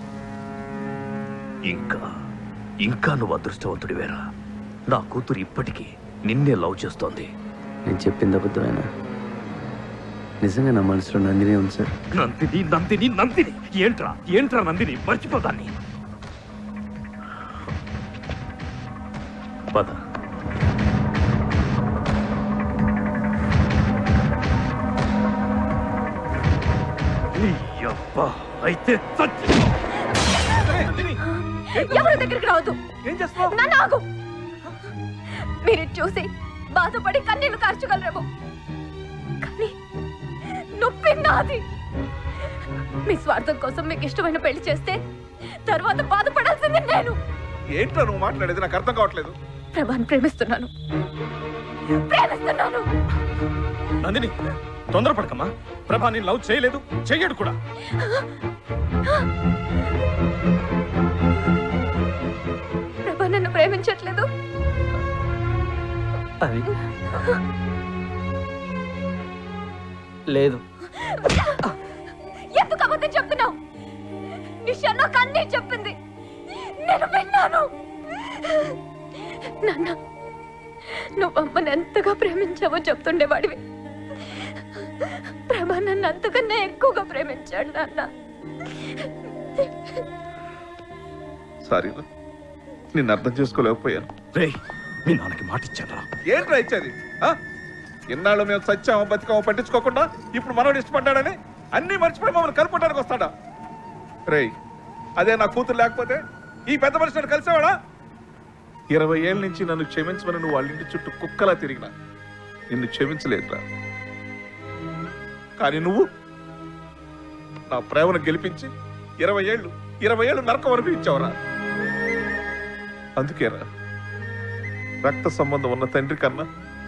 ఇంకా ఇంకా నువ్వు అదృష్టవంతుడివేరా నా కూతురు ఇప్పటికీ నిన్నే లవ్ చేస్తోంది నేను చెప్పింది అబద్ధమేనా నిజంగా నా మనసులో నందినే ఉంది సార్ నందిని నందిని నందిని ఏంట్రా ఏంట్రా నందిని మర్చిపోతాన్ని పద ఈ అబ్బా, అయితే చచ్చి ఎవరి దగ్గరికి రావద్దు ఏం చేస్తావు నన్ను ఆగు మీరు ఇది చూసి బాధపడి కన్నీళ్లు కార్చగలరేమో కానీ నొప్పి నాది మీ స్వార్థం కోసం మీకు ఇష్టమైన పెళ్లి చేస్తే తర్వాత బాధపడాల్సింది నేను ఏంటో నువ్వు మాట్లాడేది నాకు అర్థం కావట్లేదు ప్రభాని ప్రేమిస్తున్నాను ప్రేమిస్తున్నాను నందిని తొందరపడకమ్మా ప్రభా నేను లవ్ చేయలేదు చెయ్యడు కూడా ప్రభా నన్ను ప్రేమించట్లేదు అది లేదు ఎందుకు అబద్ధం చెప్తున్నావు నిషా నాకు అన్నీ చెప్పింది నేను విన్నాను నాన్న నువ్వు అమ్మని ఎంతగా ప్రేమించావో చెప్తుండేవాడివి ప్రభా నన్ను అంతకన్నా ఎక్కువగా ప్రేమించాడు నాన్న సారీ నిన్ను అర్థం చేసుకోలేకపోయాను రే మీ నాన్నకి మాట ఇచ్చాను ఏంట్రా ఇచ్చేది ఆ? ఇన్నాళ్ళు మేము సత్యామో బతికామో పట్టించుకోకుండా ఇప్పుడు మనోడు ఇష్టపడ్డాడని అన్నీ మర్చిపోయి మమ్మల్ని కలుపుకోవడానికి వస్తాడా రేయ్ అదే నా కూతురు లేకపోతే ఈ పెద్ద మనిషి నన్ను కలిసేవాడా ఇరవై ఏళ్ళ నుంచి నన్ను క్షమించమని నువ్వు వాళ్ళ ఇంటి చుట్టూ కుక్కలా తిరిగినా నిన్ను క్షమించలేదురా కానీ నువ్వు నా ప్రేమను గెలిపించి ఇరవై ఏళ్ళు ఇరవై ఏళ్ళు నరకం అనిపించావురా అందుకేరా రక్త సంబంధం ఉన్న తండ్రి కన్నా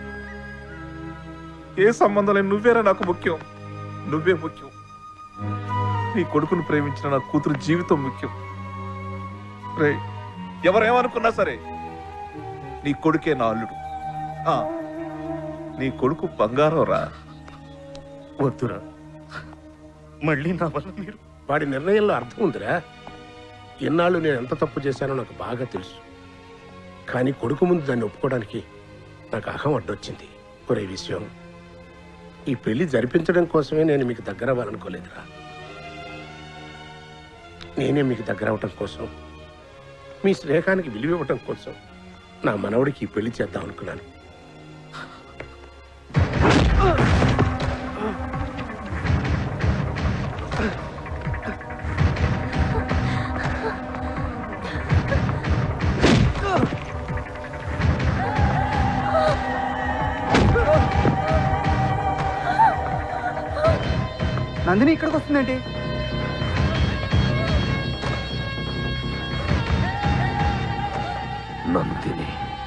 ఏ సంబంధం లేని నువ్వేరా నాకు ముఖ్యం నువ్వే ముఖ్యం నీ కొడుకును ప్రేమించిన నా కూతురు జీవితం ముఖ్యం రే ఎవరేమనుకున్నా సరే నీ కొడుకే నా అల్లుడు ఆ, నీ కొడుకు బంగారం రా వద్దురా మళ్ళీ నా వల్ల మీరు వాడి నిర్ణయంలో అర్థం ఉందిరా ఎన్నాళ్ళు నేను ఎంత తప్పు చేశానో నాకు బాగా తెలుసు కానీ కొడుకు ముందు దాన్ని ఒప్పుకోవడానికి నాకు అహం అడ్డొచ్చింది ఒరే విషయం ఈ పెళ్లి జరిపించడం కోసమే నేను మీకు దగ్గర అవ్వాలనుకోలేదురా నేనే మీకు దగ్గర అవటం కోసం మీ స్నేహానికి విలువ ఇవ్వటం కోసం నా మనవడికి ఈ పెళ్లి చేద్దాం అనుకున్నాను నందిని ఇక్కడికి వస్తుందేంటి నందిని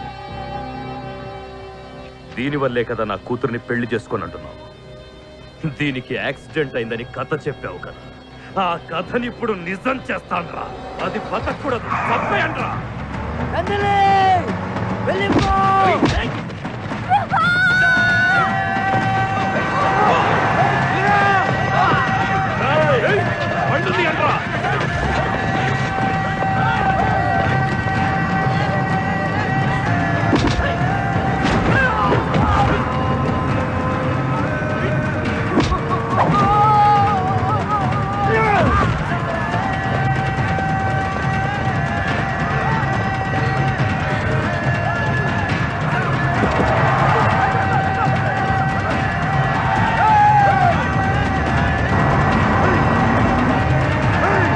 దీనివల్లే కదా నా కూతుర్ని పెళ్లి చేసుకొని అంటున్నావు దీనికి యాక్సిడెంట్ అయిందని కథ చెప్పావు కదా ఆ కథని ఇప్పుడు నిజం చేస్తాన్రా అది బతకూడదు చంపేయండ్రా నందిని వెళ్ళిపో బండు తీయండ్రా Hey!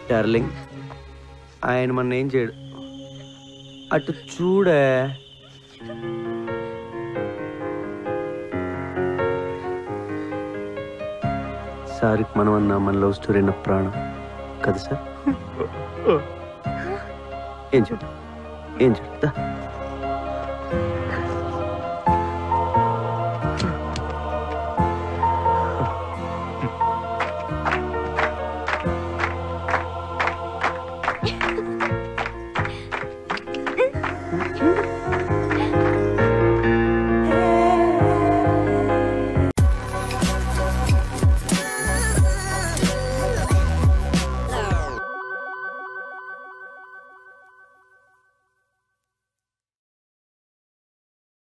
డార్లింగ్ ఆయన మన ఏం చేయడు అటు చూడే సార్కి మనం అన్న మన లవ్ స్టోరీ నా ప్రాణం కదా సార్ ఏం చూడు ఏం చూడు దా.